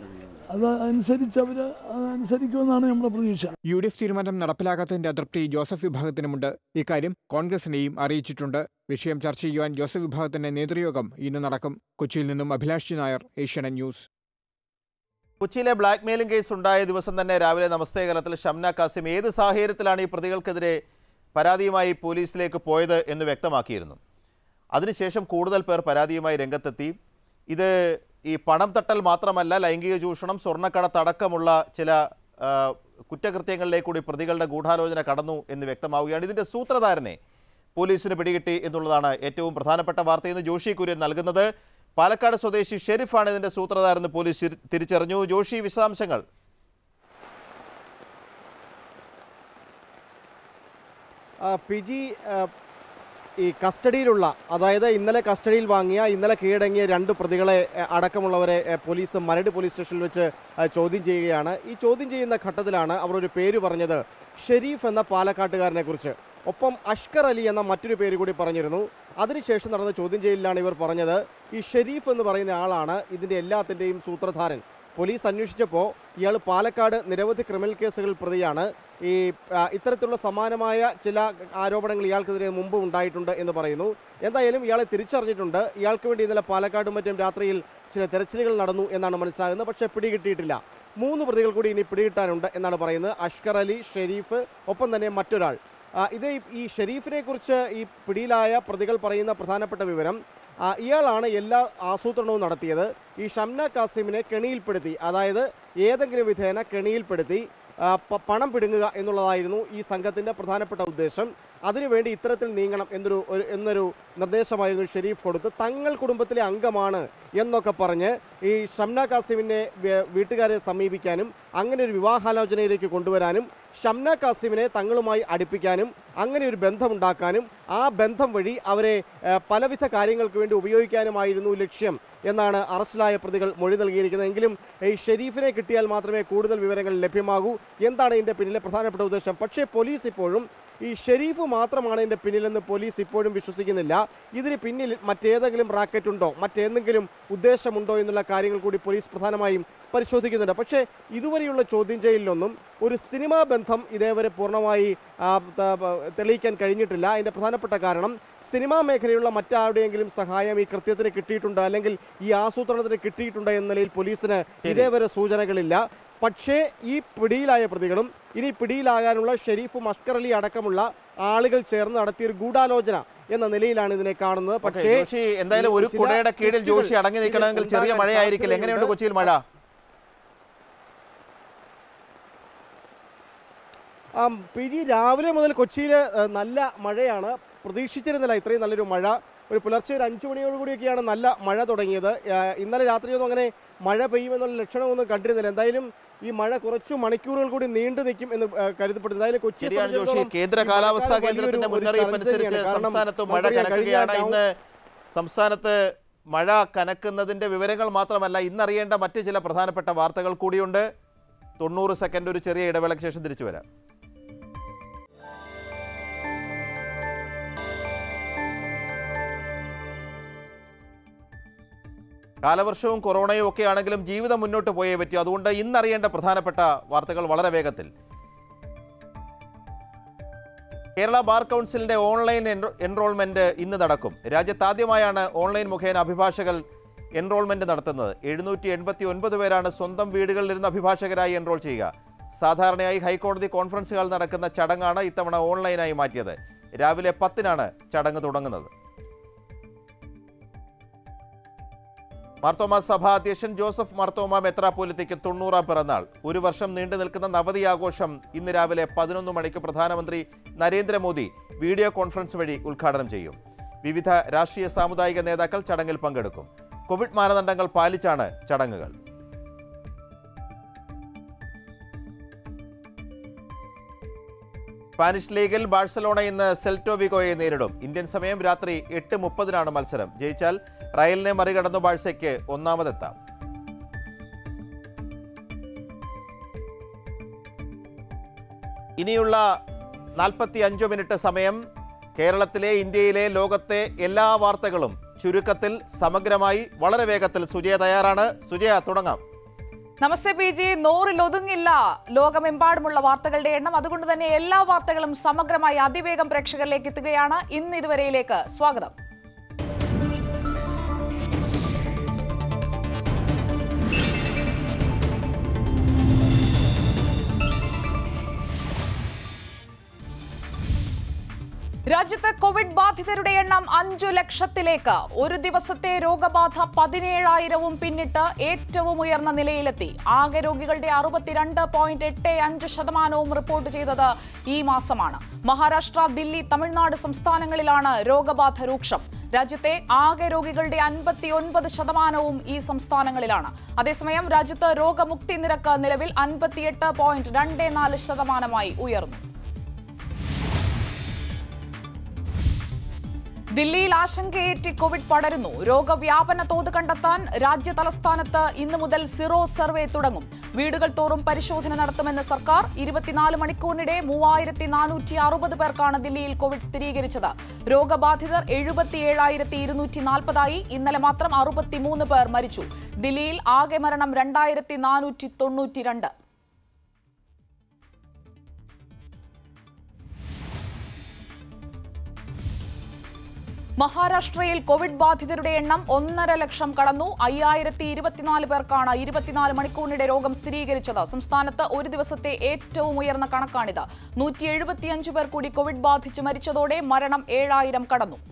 അത് അനുസരിച്ച് അവർ അതനുസരിക്കുമെന്നാണ് നമ്മുടെ പ്രതീക്ഷ യു ഡി എഫ് തീരുമാനം നടപ്പിലാകാത്തതിന്റെ അതൃപ്തി ജോസഫ് വിഭാഗത്തിനുമുണ്ട് ഇക്കാര്യം കോൺഗ്രസിനെയും അറിയിച്ചിട്ടുണ്ട് വിഷയം ചർച്ച ചെയ്യുവാൻ ജോസഫ് വിഭാഗത്തിന്റെ നേതൃയോഗം ഇന്ന് നടക്കും കൊച്ചിയിൽ നിന്നും അഭിലാഷ് നായർ ഏഷ്യാനെറ്റ് ന്യൂസ് കൊച്ചിയിലെ ബ്ലാക്ക് മെയിലിംഗ് കേസ് ഉണ്ടായ ദിവസം തന്നെ രാവിലെ നമസ്തേ കേരളത്തിൽ ഷംന കാസിം ഏത് സാഹചര്യത്തിലാണ് ഈ പ്രതികൾക്കെതിരെ പരാതിയുമായി പോലീസിലേക്ക് പോയത് എന്ന് വ്യക്തമാക്കിയിരുന്നു അതിനുശേഷം കൂടുതൽ പേർ പരാതിയുമായി രംഗത്തെത്തി ഇത് ഈ പണം തട്ടൽ മാത്രമല്ല ലൈംഗിക ചൂഷണം സ്വർണ്ണക്കടത്തടക്കമുള്ള ചില ആ, കുറ്റകൃത്യങ്ങളിലേക്ക് കൂടി പ്രതികളുടെ ഗൂഢാലോചന കടന്നു എന്ന് വ്യക്തമാവുകയാണ് ഇതിൻ്റെ സൂത്രധാരനെ പോലീസിന് പിടികിട്ടി എന്നുള്ളതാണ് ഏറ്റവും പ്രധാനപ്പെട്ട വാർത്ത ഇന്ന് ജോഷി കുര്യൻ നൽകുന്നത് പാലക്കാട് സ്വദേശി ഷെരീഫാണ് ഇതിന്റെ സൂത്രധാരെന്ന് പോലീസ് തിരി- തിരിച്ചറിഞ്ഞു ജോഷി വിശദാംശങ്ങൾ ആ, പി ജി ആ, ഈ കസ്റ്റഡിയിലുള്ള അതായത് ഇന്നലെ കസ്റ്റഡിയിൽ വാങ്ങിയ ഇന്നലെ കീഴടങ്ങിയ രണ്ട് പ്രതികളെ ആ, അടക്കമുള്ളവരെ ആ, പോലീസ് മരട് പോലീസ് സ്റ്റേഷനിൽ വെച്ച് ആ, ചോദ്യം ചെയ്യുകയാണ് ഈ ചോദ്യം ചെയ്യുന്ന ഘട്ടത്തിലാണ് അവർ ഒരു പേര് പറഞ്ഞത് ഷെരീഫ് എന്ന പാലക്കാട്ടുകാരനെ കുറിച്ച് ഒപ്പം അഷ്കർ അലി എന്ന മറ്റൊരു പേര് കൂടി പറഞ്ഞിരുന്നു അതിനുശേഷം നടന്ന ചോദ്യം ചെയ്യലിലാണ് ഇവർ പറഞ്ഞത് ഈ ഷെരീഫ് എന്ന് പറയുന്ന ആളാണ് ഇതിൻ്റെ എല്ലാത്തിൻ്റെയും സൂത്രധാരൻ പോലീസ് അന്വേഷിച്ചപ്പോൾ ഇയാൾ പാലക്കാട് നിരവധി ക്രിമിനൽ കേസുകൾ പ്രതിയാണ് ഈ ആ, ഇത്തരത്തിലുള്ള സമാനമായ ചില ആരോപണങ്ങൾ ഇയാൾക്കെതിരെ മുമ്പ് ഉണ്ടായിട്ടുണ്ട് എന്ന് പറയുന്നു എന്തായാലും ഇയാളെ തിരിച്ചറിഞ്ഞിട്ടുണ്ട് ഇയാൾക്ക് വേണ്ടി ഇന്നലെ പാലക്കാടും മറ്റും രാത്രിയിൽ ചില തെരച്ചിലുകൾ നടന്നു എന്നാണ് മനസ്സിലാകുന്നത് പക്ഷേ പിടികിട്ടിയിട്ടില്ല മൂന്ന് പ്രതികൾ കൂടി ഇനി പിടികിട്ടാനുണ്ട് എന്നാണ് പറയുന്നത് അഷ്കർ അലി ഷെരീഫ് ഒപ്പം തന്നെ മറ്റൊരാൾ ആ, ഇത് ഈ- ഈ ഷെരീഫിനെ കുറിച്ച് ഈ പിടിയിലായ പ്രതികൾ പറയുന്ന പ്രധാനപ്പെട്ട വിവരം ആ, ഇയാളാണ് എല്ലാ ആസൂത്രണവും നടത്തിയത് ഈ ഷംന കാസിമിനെ കെണിയിൽപ്പെടുത്തി അതായത് ഏതെങ്കിലും വിധേന കെണിയിൽപ്പെടുത്തി ആ, പ- പണം പിടുങ്ങുക എന്നുള്ളതായിരുന്നു ഈ സംഘത്തിൻ്റെ പ്രധാനപ്പെട്ട ഉദ്ദേശം അതിനുവേണ്ടി ഇത്തരത്തിൽ നീങ്ങണം എന്നൊരു ഒരു എന്നൊരു നിർദ്ദേശമായിരുന്നു ഷെരീഫ് കൊടുത്ത് തങ്ങൾ കുടുംബത്തിലെ അംഗമാണ് എന്നൊക്കെ പറഞ്ഞ് ഈ ഷംന കാസിമിനെ വേ- വീട്ടുകാരെ സമീപിക്കാനും അങ്ങനെ ഒരു വിവാഹാലോചനയിലേക്ക് കൊണ്ടുവരാനും ഷംന കാസിമിനെ തങ്ങളുമായി അടുപ്പിക്കാനും അങ്ങനെ ഒരു ബന്ധമുണ്ടാക്കാനും ആ ബന്ധം വഴി അവരെ ഏ, പലവിധ കാര്യങ്ങൾക്ക് വേണ്ടി ഉപയോഗിക്കാനുമായിരുന്നു ലക്ഷ്യം എന്നാണ് അറസ്റ്റിലായ പ്രതികൾ മൊഴി നൽകിയിരിക്കുന്നത് എങ്കിലും ഈ ഷെരീഫിനെ കിട്ടിയാൽ മാത്രമേ കൂടുതൽ വിവരങ്ങൾ ലഭ്യമാകൂ എന്താണ് ഇതിൻ്റെ പിന്നിലെ പ്രധാനപ്പെട്ട ഉദ്ദേശം പക്ഷേ പോലീസ് ഇപ്പോഴും ഈ ഷെരീഫ് മാത്രമാണ് ഇതിൻ്റെ പിന്നിലെന്ന് പോലീസ് ഇപ്പോഴും വിശ്വസിക്കുന്നില്ല ഇതിന് പിന്നിൽ മറ്റേതെങ്കിലും റാക്കറ്റ് ഉണ്ടോ മറ്റേതെങ്കിലും ഉദ്ദേശമുണ്ടോ എന്നുള്ള കാര്യങ്ങൾ കൂടി പോലീസ് പ്രധാനമായും പരിശോധിക്കുന്നുണ്ട് പക്ഷേ ഇതുവരെയുള്ള ചോദ്യം ചെയ്യലിലൊന്നും ഒരു സിനിമാ ബന്ധം ഇതേവരെ പൂർണ്ണമായി ആ, ത- ബ- തെളിയിക്കാൻ കഴിഞ്ഞിട്ടില്ല അതിൻ്റെ പ്രധാനപ്പെട്ട കാരണം സിനിമാ മേഖലയിലുള്ള മറ്റാരുടെയെങ്കിലും സഹായം ഈ കൃത്യത്തിന് കിട്ടിയിട്ടുണ്ട് അല്ലെങ്കിൽ ഈ ആസൂത്രണത്തിന് കിട്ടിയിട്ടുണ്ട് എന്ന നിലയിൽ പോലീസിന് ഇതേവരെ സൂചനകളില്ല പക്ഷേ ഈ പിടിയിലായ പ്രതികളും ഇനി പിടിയിലാകാനുള്ള ഷെരീഫും അഷ്കർ അലി അടക്കമുള്ള ആളുകൾ ചേർന്ന് നടത്തിയൊരു ഗൂഢാലോചന എന്ന നിലയിലാണ് ഇതിനെ കാണുന്നത് ഓക്കേ, പക്ഷേ ജോഷി എന്തായാലും ഒരു ചില കുടയുടെ കീഴിൽ ടെസ്റ്റുകൾ ജോഷി അടങ്ങി നിൽക്കണമെങ്കിൽ ഇതിൽ ചെറിയ ഉണ്ടാകാൻ മഴയായിരിക്കില്ല എങ്ങനെയുണ്ട് സാധ്യതയുണ്ട്. കൊച്ചിയിൽ മഴ ആ, പി ജി രാവിലെ മുതൽ കൊച്ചിയിൽ നല്ല മഴയാണ് പ്രതീക്ഷിച്ചിരുന്നില്ല ഇത്രയും നല്ലൊരു മഴ ഒരു പുലർച്ചെ ഒരു അഞ്ചു മണിയോടുകൂടിയൊക്കെയാണ് നല്ല മഴ തുടങ്ങിയത് ആ, ഇന്നലെ രാത്രിയൊന്നും അങ്ങനെ മഴ പെയ്യുമെന്നുള്ള ലക്ഷണമൊന്നും കണ്ടിരുന്നില്ല എന്തായാലും ഈ മഴ കുറച്ചു മണിക്കൂറുകൾ കൂടി നീണ്ടു നിൽക്കും എന്ന് ആ, കരുതപ്പെടുന്നു എന്തായാലും കൊച്ചിയെ ശരിയാണ് ജോഷി സംബന്ധിച്ചിടത്തോളം കേന്ദ്ര ഈ കാലാവസ്ഥാ മഴക്കാലം കേന്ദ്രത്തിന്റെ വലിയൊരു- ഒരു മുന്നറിയിപ്പ് challenge അനുസരിച്ച് തന്നെയാണ്. കാരണം സംസ്ഥാനത്ത് മഴ നമുക്കറിയാം, കനക്കുകയാണ് കഴിഞ്ഞ ഇന്ന് സംസ്ഥാനത്ത് മഴ കനക്കുന്നതിന്റെ വിവരങ്ങൾ മാത്രമല്ല ഇന്നറിയേണ്ട മറ്റ് ചില പ്രധാനപ്പെട്ട വാർത്തകൾ കൂടിയുണ്ട് തൊണ്ണൂറ് സെക്കൻഡ് ഒരു ചെറിയ ഇടവേളയ്ക്ക് ശേഷം തിരിച്ചു വരാം കാലവർഷവും കൊറോണയും ഒക്കെ ആണെങ്കിലും ജീവിതം മുന്നോട്ട് പോയേ പറ്റൂ അതുകൊണ്ട് ഇന്നറിയേണ്ട പ്രധാനപ്പെട്ട വാർത്തകൾ വളരെ വേഗത്തിൽ കേരള ബാർ കൗൺസിലിന്റെ ഓൺലൈൻ എൻറോ- എൻറോൾമെന്റ് ഇന്ന് നടക്കും രാജ്യത്താദ്യമായാണ് ഓൺലൈൻ മുഖേന അഭിഭാഷകർ എൻറോൾമെന്റ് നടത്തുന്നത് എഴുന്നൂറ്റി എൺപത്തി ഒൻപത് പേരാണ് സ്വന്തം വീടുകളിലിരുന്ന് അഭിഭാഷകരായി എൻറോൾ ചെയ്യുക സാധാരണയായി ഹൈക്കോടതി കോൺഫറൻസ് ഹാൾ നടക്കുന്ന ചടങ്ങാണ് ഇത്തവണ ഓൺലൈനായി മാറ്റിയത് രാവിലെ പത്തിനാണ് ചടങ്ങ് തുടങ്ങുന്നത് മാർത്തോമ സഭാ അധ്യക്ഷൻ ജോസഫ് മാർത്തോമ മെത്രാപ്പോലിത്തയ്ക്ക് തൊണ്ണൂറാം പിറന്നാൾ ഒരു വർഷം നീണ്ടു നിൽക്കുന്ന നവതി ആഘോഷം ഇന്ന് രാവിലെ പതിനൊന്ന് മണിക്ക് പ്രധാനമന്ത്രി നരേന്ദ്രമോദി വീഡിയോ കോൺഫറൻസ് വഴി ഉദ്ഘാടനം ചെയ്യും വിവിധ രാഷ്ട്രീയ സാമുദായിക നേതാക്കൾ ചടങ്ങിൽ പങ്കെടുക്കും കോവിഡ് മാനദണ്ഡങ്ങൾ പാലിച്ചാണ് ചടങ്ങുകൾ സ്പാനിഷ് ലീഗിൽ ബാഴ്സലോണ ഇന്ന് സെൽറ്റോ വിഗോയെ നേരിടും ഇന്ത്യൻ സമയം രാത്രി എട്ട് മുപ്പതിനാണ് മത്സരം ജയിച്ചാൽ റയലിനെ മറികടന്നു ബാഴ്സയ്ക്ക് ഒന്നാമതെത്താം ഇനിയുള്ള നാൽപ്പത്തി അഞ്ച് മിനിറ്റ് സമയം കേരളത്തിലെ ഇന്ത്യയിലെ ലോകത്തെ എല്ലാ വാർത്തകളും ചുരുക്കത്തിൽ സമഗ്രമായി വളരെ വേഗത്തിൽ സുജയ തയ്യാറാണ് സുജയ തുടങ്ങാം നമസ്തേ പി ജി നൂറിൽ ഒതുങ്ങില്ല ലോകമെമ്പാടുമുള്ള വാർത്തകളുടെ എണ്ണം അതുകൊണ്ട് തന്നെ എല്ലാ വാർത്തകളും സമഗ്രമായി അതിവേഗം പ്രേക്ഷകരിലേക്ക് എത്തുകയാണ് ഇന്ന് ഇതുവരെയിലേക്ക് സ്വാഗതം രാജ്യത്ത് കോവിഡ് ബാധിതരുടെ എണ്ണം അഞ്ചു ലക്ഷത്തിലേക്ക് ഒരു ദിവസത്തെ രോഗബാധ പതിനേഴായിരവും പിന്നിട്ട് ഏറ്റവും ഉയർന്ന നിലയിലെത്തി ആകെ രോഗികളുടെ അറുപത്തിരണ്ട് പോയിന്റ് എട്ട് അഞ്ച് ശതമാനവും റിപ്പോർട്ട് ചെയ്തത് ഈ മാസമാണ് മഹാരാഷ്ട്ര ദില്ലി തമിഴ്നാട് സംസ്ഥാനങ്ങളിലാണ് രോഗബാധ രൂക്ഷം രാജ്യത്തെ ആകെ രോഗികളുടെ അൻപത്തിയൊൻപത് ശതമാനവും ഈ സംസ്ഥാനങ്ങളിലാണ് അതേസമയം രാജ്യത്ത് രോഗമുക്തി നിരക്ക് നിലവിൽ അൻപത്തിയെട്ട് പോയിന്റ് രണ്ട് നാല് ശതമാനമായി ഉയർന്നു ദില്ലിയിൽ ആശങ്കയേറ്റി കോവിഡ് പടരുന്നു രോഗവ്യാപന തോത് കണ്ടെത്താൻ രാജ്യ തലസ്ഥാനത്ത് ഇന്നു മുതൽ സിറോ സർവേ തുടങ്ങും വീടുകൾ തോറും പരിശോധന നടത്തുമെന്ന് സർക്കാർ ഇരുപത്തിനാല് മണിക്കൂറിനിടെ മൂവായിരത്തി നാനൂറ്റി അറുപത് പേർക്കാണ് ദില്ലിയിൽ കോവിഡ് സ്ഥിരീകരിച്ചത് രോഗബാധിതർ എഴുപത്തിയേഴായിരത്തി ഇരുന്നൂറ്റി നാൽപ്പതായി ഇന്നലെ മാത്രം അറുപത്തിമൂന്ന് പേർ മരിച്ചു ദില്ലിയിൽ ആകെ മരണം രണ്ടായിരത്തി നാനൂറ്റി തൊണ്ണൂറ്റിരണ്ട് മഹാരാഷ്ട്രയിൽ കോവിഡ് ബാധിതരുടെ എണ്ണം ഒന്നര ലക്ഷം കടന്നു അയ്യായിരത്തി ഇരുപത്തിനാല് പേർക്കാണ് ഇരുപത്തിനാല് മണിക്കൂറിനിടെ രോഗം സ്ഥിരീകരിച്ചത് സംസ്ഥാനത്ത് ഒരു ദിവസത്തെ ഏറ്റവും ഉയർന്ന കണക്കാണിത് നൂറ്റി എഴുപത്തിയഞ്ച് പേർ കൂടി കോവിഡ് ബാധിച്ച് മരിച്ചതോടെ മരണം ഏഴായിരം കടന്നു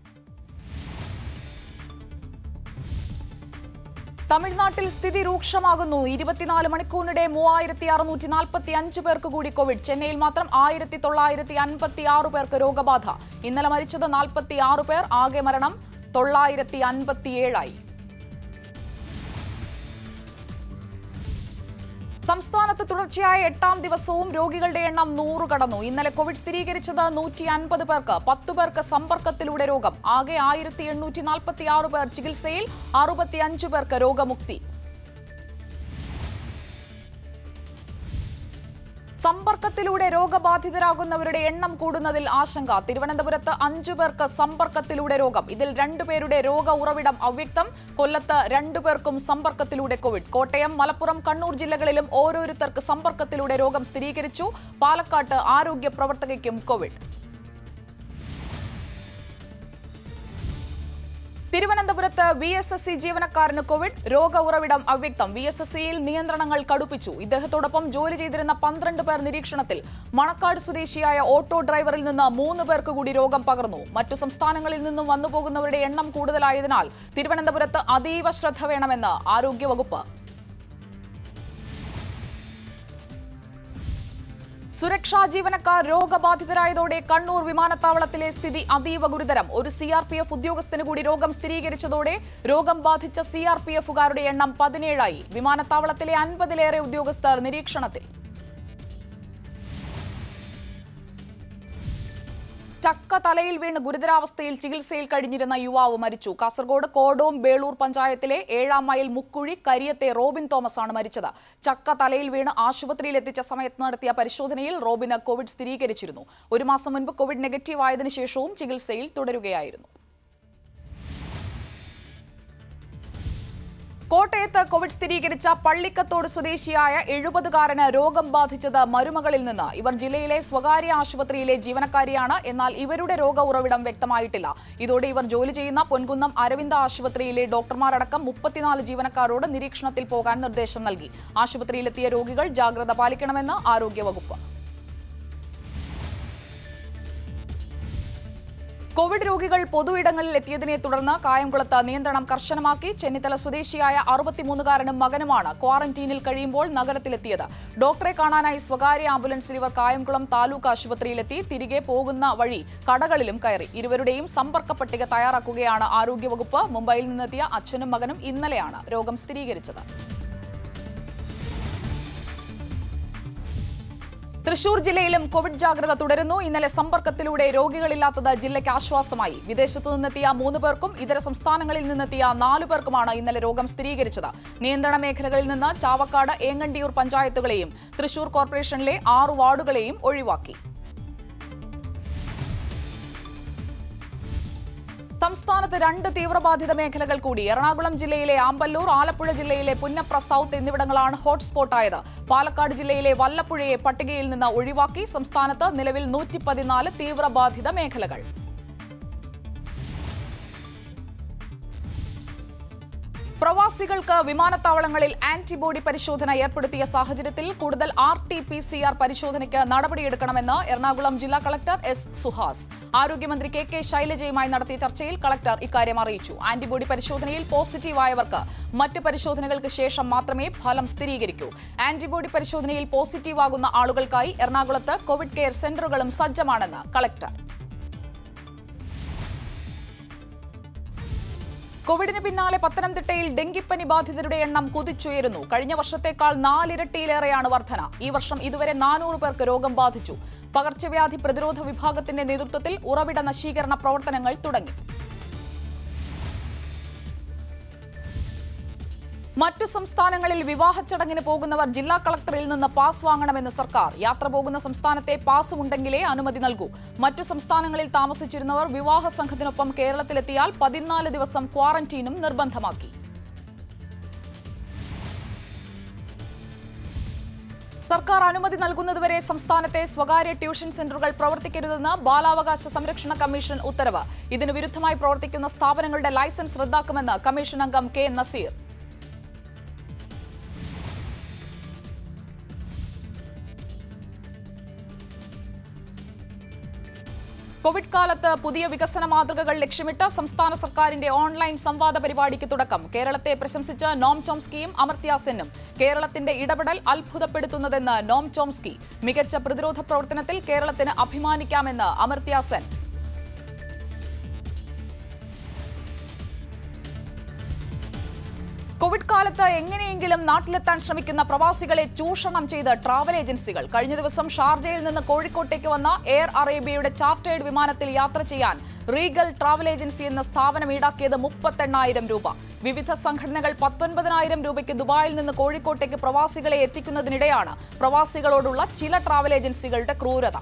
തമിഴ്നാട്ടിൽ സ്ഥിതി രൂക്ഷമാകുന്നു ഇരുപത്തിനാല് മണിക്കൂറിനിടെ മൂവായിരത്തി അറുന്നൂറ്റി നാൽപ്പത്തി അഞ്ച് പേർക്ക് കൂടി കോവിഡ് ചെന്നൈയിൽ മാത്രം ആയിരത്തി തൊള്ളായിരത്തി അൻപത്തി ആറ് പേർക്ക് രോഗബാധ ഇന്നലെ മരിച്ചത് നാൽപ്പത്തി ആറ് പേർ ആകെ മരണം തൊള്ളായിരത്തി അൻപത്തിയേഴായി സംസ്ഥാനത്ത് തുടർച്ചയായ എട്ടാം ദിവസവും രോഗികളുടെ എണ്ണം നൂറ് കടന്നു ഇന്നലെ കോവിഡ് സ്ഥിരീകരിച്ചത് നൂറ്റി അൻപത് പേർക്ക് പത്തു പേർക്ക് സമ്പർക്കത്തിലൂടെ രോഗം ആകെ ആയിരത്തി എണ്ണൂറ്റി നാൽപ്പത്തി ആറ് പേർ ചികിത്സയിൽ അറുപത്തിയഞ്ചു പേർക്ക് രോഗമുക്തി സമ്പർക്കത്തിലൂടെ രോഗബാധിതരാകുന്നവരുടെ എണ്ണം കൂടുന്നതിൽ ആശങ്ക തിരുവനന്തപുരത്ത് അഞ്ചു പേർക്ക് സമ്പർക്കത്തിലൂടെ രോഗം ഇതിൽ രണ്ടുപേരുടെ രോഗ ഉറവിടം അവ്യക്തം കൊല്ലത്ത് രണ്ടുപേർക്കും സമ്പർക്കത്തിലൂടെ കോവിഡ് കോട്ടയം മലപ്പുറം കണ്ണൂർ ജില്ലകളിലും ഓരോരുത്തർക്ക് സമ്പർക്കത്തിലൂടെ രോഗം സ്ഥിരീകരിച്ചു പാലക്കാട്ട് ആരോഗ്യ പ്രവർത്തകയ്ക്കും കോവിഡ് തിരുവനന്തപുരത്ത് വി എസ് എസ് സി ജീവനക്കാരന് കോവിഡ് രോഗ ഉറവിടം അവ്യക്തം വി എസ് എസ് സിയിൽ നിയന്ത്രണങ്ങൾ കടുപ്പിച്ചു ഇദ്ദേഹത്തോടൊപ്പം ജോലി ചെയ്തിരുന്ന പന്ത്രണ്ട് പേർ നിരീക്ഷണത്തിൽ മണക്കാട് സ്വദേശിയായ ഓട്ടോ ഡ്രൈവറിൽ നിന്ന് മൂന്ന് പേർക്ക് കൂടി രോഗം പകർന്നു മറ്റു സംസ്ഥാനങ്ങളിൽ നിന്നും വന്നുപോകുന്നവരുടെ എണ്ണം കൂടുതലായതിനാൽ തിരുവനന്തപുരത്ത് അതീവ ശ്രദ്ധ വേണമെന്ന് ആരോഗ്യവകുപ്പ് സുരക്ഷാ ജീവനക്കാർ രോഗബാധിതരായതോടെ കണ്ണൂർ വിമാനത്താവളത്തിലെ സ്ഥിതി അതീവ ഗുരുതരം ഒരു സി ആർ പി എഫ് ഉദ്യോഗസ്ഥന് കൂടി രോഗം സ്ഥിരീകരിച്ചതോടെ രോഗം ബാധിച്ച സി ആർ പി എഫുകാരുടെ എണ്ണം പതിനേഴായി വിമാനത്താവളത്തിലെ അൻപതിലേറെ ഉദ്യോഗസ്ഥർ നിരീക്ഷണത്തിൽ ചക്ക തലയിൽ വീണ് ഗുരുതരാവസ്ഥയിൽ ചികിത്സയിൽ കഴിഞ്ഞിരുന്ന യുവാവ് മരിച്ചു കാസർഗോഡ് കോടോം ബേളൂർ പഞ്ചായത്തിലെ ഏഴാം മൈൽ മുക്കുഴി കരിയത്തെ റോബിൻ തോമസ് ആണ് മരിച്ചത് ചക്ക തലയിൽ വീണ് ആശുപത്രിയിൽ എത്തിച്ച സമയത്ത് നടത്തിയ പരിശോധനയിൽ റോബിന് കോവിഡ് സ്ഥിരീകരിച്ചിരുന്നു ഒരു മാസം മുൻപ് കോവിഡ് നെഗറ്റീവ് ആയതിനു ശേഷവും ചികിത്സയിൽ തുടരുകയായിരുന്നു കോട്ടയത്ത് കോവിഡ് സ്ഥിരീകരിച്ച പള്ളിക്കത്തോട് സ്വദേശിയായ എഴുപതുകാരന് രോഗം ബാധിച്ചത് മരുമകളിൽ നിന്ന് ഇവർ ജില്ലയിലെ സ്വകാര്യ ആശുപത്രിയിലെ ജീവനക്കാരിയാണ് എന്നാൽ ഇവരുടെ രോഗ ഉറവിടം വ്യക്തമായിട്ടില്ല ഇതോടെ ഇവർ ജോലി ചെയ്യുന്ന പൊൻകുന്നം അരവിന്ദ ആശുപത്രിയിലെ ഡോക്ടർമാരടക്കം മുപ്പത്തിനാല് ജീവനക്കാരോട് നിരീക്ഷണത്തിൽ പോകാൻ നിർദ്ദേശം നൽകി ആശുപത്രിയിലെത്തിയ രോഗികൾ ജാഗ്രത പാലിക്കണമെന്ന് ആരോഗ്യവകുപ്പ് കോവിഡ് രോഗികൾ പൊതുയിടങ്ങളിൽ എത്തിയതിനെ തുടർന്ന് കായംകുളത്ത് നിയന്ത്രണം കർശനമാക്കി ചെന്നിത്തല സ്വദേശിയായ അറുപത്തിമൂന്നുകാരനും മകനുമാണ് ക്വാറന്റീനിൽ കഴിയുമ്പോൾ നഗരത്തിലെത്തിയത് ഡോക്ടറെ കാണാനായി സ്വകാര്യ ആംബുലൻസിൽ ഇവർ കായംകുളം താലൂക്ക് ആശുപത്രിയിലെത്തി തിരികെ പോകുന്ന വഴി കടകളിലും കയറി ഇരുവരുടെയും സമ്പർക്ക പട്ടിക തയ്യാറാക്കുകയാണ് ആരോഗ്യവകുപ്പ് മുംബൈയിൽ നിന്നെത്തിയ അച്ഛനും മകനും ഇന്നലെയാണ് രോഗം സ്ഥിരീകരിച്ചത് തൃശൂർ ജില്ലയിലും കോവിഡ് ജാഗ്രത തുടരുന്നു ഇന്നലെ സമ്പർക്കത്തിലൂടെ രോഗികളില്ലാത്തത് ജില്ലയ്ക്ക് ആശ്വാസമായി വിദേശത്തു നിന്നെത്തിയ മൂന്ന് പേർക്കും ഇതര സംസ്ഥാനങ്ങളിൽ നിന്നെത്തിയ നാലു പേർക്കുമാണ് ഇന്നലെ രോഗം സ്ഥിരീകരിച്ചത് നിയന്ത്രണ മേഖലകളിൽ നിന്ന് ചാവക്കാട് ഏങ്ങണ്ടിയൂർ പഞ്ചായത്തുകളെയും തൃശൂർ കോർപ്പറേഷനിലെ ആറു വാർഡുകളെയും ഒഴിവാക്കി സംസ്ഥാനത്ത് രണ്ട് തീവ്രബാധിത മേഖലകൾ കൂടി എറണാകുളം ജില്ലയിലെ ആമ്പല്ലൂർ ആലപ്പുഴ ജില്ലയിലെ പുന്നപ്ര സൗത്ത് എന്നിവിടങ്ങളാണ് ഹോട്ട്സ്പോട്ടായത് പാലക്കാട് ജില്ലയിലെ വല്ലപ്പുഴയെ പട്ടികയിൽ നിന്ന് ഒഴിവാക്കി സംസ്ഥാനത്ത് നിലവിൽ നൂറ്റി പതിനാല് തീവ്രബാധിത മേഖലകൾ പ്രവാസികൾക്ക് വിമാനത്താവളങ്ങളിൽ ആന്റിബോഡി പരിശോധന ഏർപ്പെടുത്തിയ സാഹചര്യത്തിൽ കൂടുതൽ R T P C R പരിശോധനയ്ക്ക് നടപടിയെടുക്കണമെന്ന് എറണാകുളം ജില്ലാ കളക്ടർ എസ് സുഹാസ് ആരോഗ്യമന്ത്രി കെ കെ ശൈലജയുമായി നടത്തിയ ചർച്ചയിൽ കളക്ടർ ഇക്കാര്യം അറിയിച്ചു ആന്റിബോഡി പരിശോധനയിൽ പോസിറ്റീവായവർക്ക് മറ്റ് പരിശോധനകൾക്ക് ശേഷം മാത്രമേ ഫലം സ്ഥിരീകരിക്കൂ ആന്റിബോഡി പരിശോധനയിൽ പോസിറ്റീവാകുന്ന ആളുകൾക്കായി എറണാകുളത്ത് കോവിഡ് കെയർ സെന്ററുകളും സജ്ജമാണെന്ന് കളക്ടർ കോവിഡിന് പിന്നാലെ പത്തനംതിട്ടയിൽ ഡെങ്കിപ്പനി ബാധിതരുടെ എണ്ണം കുതിച്ചുയരുന്നു കഴിഞ്ഞ വർഷത്തേക്കാൾ നാലിരട്ടിയിലേറെയാണ് വർധന ഈ വർഷം ഇതുവരെ നാനൂറ് പേർക്ക് രോഗം ബാധിച്ചു പകർച്ചവ്യാധി പ്രതിരോധ വിഭാഗത്തിന്റെ നേതൃത്വത്തിൽ ഉറവിട നശീകരണ പ്രവർത്തനങ്ങൾ തുടങ്ങി മറ്റു സംസ്ഥാനങ്ങളിൽ വിവാഹ ചടങ്ങിന് പോകുന്നവർ ജില്ലാ കളക്ടറിൽ നിന്ന് പാസ് വാങ്ങണമെന്ന് സർക്കാർ യാത്ര പോകുന്ന സംസ്ഥാനത്തെ പാസ് ഉണ്ടെങ്കിലേ അനുമതി നൽകൂ മറ്റു സംസ്ഥാനങ്ങളിൽ താമസിച്ചിരുന്നവർ വിവാഹ സംഘത്തിനൊപ്പം കേരളത്തിലെത്തിയാൽ പതിനാല് ദിവസം ക്വാറന്റീനും നിർബന്ധമാക്കി സർക്കാർ അനുമതി നൽകുന്നതുവരെ സംസ്ഥാനത്തെ സ്വകാര്യ ട്യൂഷൻ സെന്ററുകൾ പ്രവർത്തിക്കരുതെന്ന് ബാലാവകാശ സംരക്ഷണ കമ്മീഷൻ ഉത്തരവ് ഇതിന് വിരുദ്ധമായി പ്രവർത്തിക്കുന്ന സ്ഥാപനങ്ങളുടെ ലൈസൻസ് റദ്ദാക്കുമെന്ന് കമ്മീഷൻ അംഗം കെ നസീർ കോവിഡ് കാലത്ത് പുതിയ വികസന മാതൃകകൾ ലക്ഷ്യമിട്ട് സംസ്ഥാന സർക്കാരിന്റെ ഓൺലൈൻ സംവാദ പരിപാടിക്ക് തുടക്കം കേരളത്തെ പ്രശംസിച്ച് നോം ചോംസ്കിയും അമർത്യ സെന്നും കേരളത്തിന്റെ ഇടപെടൽ അത്ഭുതപ്പെടുത്തുന്നതെന്ന് നോം ചോംസ്കി മികച്ച പ്രതിരോധ പ്രവർത്തനത്തിൽ കേരളത്തിന് അഭിമാനിക്കാമെന്ന് അമർത്യ സെൻ കോവിഡ് കാലത്ത് എങ്ങനെയെങ്കിലും നാട്ടിലെത്താൻ ശ്രമിക്കുന്ന പ്രവാസികളെ ചൂഷണം ചെയ്ത് ട്രാവൽ ഏജൻസികൾ കഴിഞ്ഞ ദിവസം ഷാർജയിൽ നിന്ന് കോഴിക്കോട്ടേക്ക് വന്ന എയർ അറേബ്യയുടെ ചാർട്ടേഡ് വിമാനത്തിൽ യാത്ര ചെയ്യാൻ റീഗൽ ട്രാവൽ ഏജൻസി എന്ന സ്ഥാപനം ഈടാക്കിയത് മുപ്പത്തെണ്ണായിരം രൂപ വിവിധ സംഘടനകൾ പത്തൊൻപതിനായിരം രൂപയ്ക്ക് ദുബായിൽ നിന്ന് കോഴിക്കോട്ടേക്ക് പ്രവാസികളെ എത്തിക്കുന്നതിനിടെയാണ് പ്രവാസികളോടുള്ള ചില ട്രാവൽ ഏജൻസികളുടെ ക്രൂരത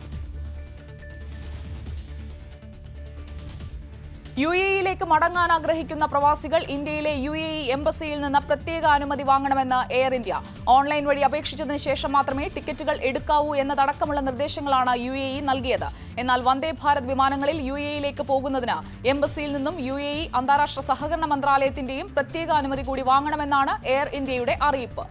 യു എയിലേക്ക് മടങ്ങാൻ ആഗ്രഹിക്കുന്ന പ്രവാസികൾ ഇന്ത്യയിലെ യു എ ഇ എംബസിയിൽ നിന്ന് പ്രത്യേക അനുമതി വാങ്ങണമെന്ന് എയർ ഇന്ത്യ ഓൺലൈൻ വഴി അപേക്ഷിച്ചതിന് ശേഷം മാത്രമേ ടിക്കറ്റുകൾ എടുക്കാവൂ എന്നതടക്കമുള്ള നിർദ്ദേശങ്ങളാണ് യു എ ഇ നൽകിയത് എന്നാൽ വന്ദേ ഭാരത് വിമാനങ്ങളിൽ യു എ ഇയിലേക്ക് പോകുന്നതിന് എംബസിയിൽ നിന്നും യു എ ഇ അന്താരാഷ്ട്ര സഹകരണ മന്ത്രാലയത്തിന്റെയും പ്രത്യേക അനുമതി കൂടി വാങ്ങണമെന്നാണ് എയർ ഇന്ത്യയുടെ അറിയിപ്പ്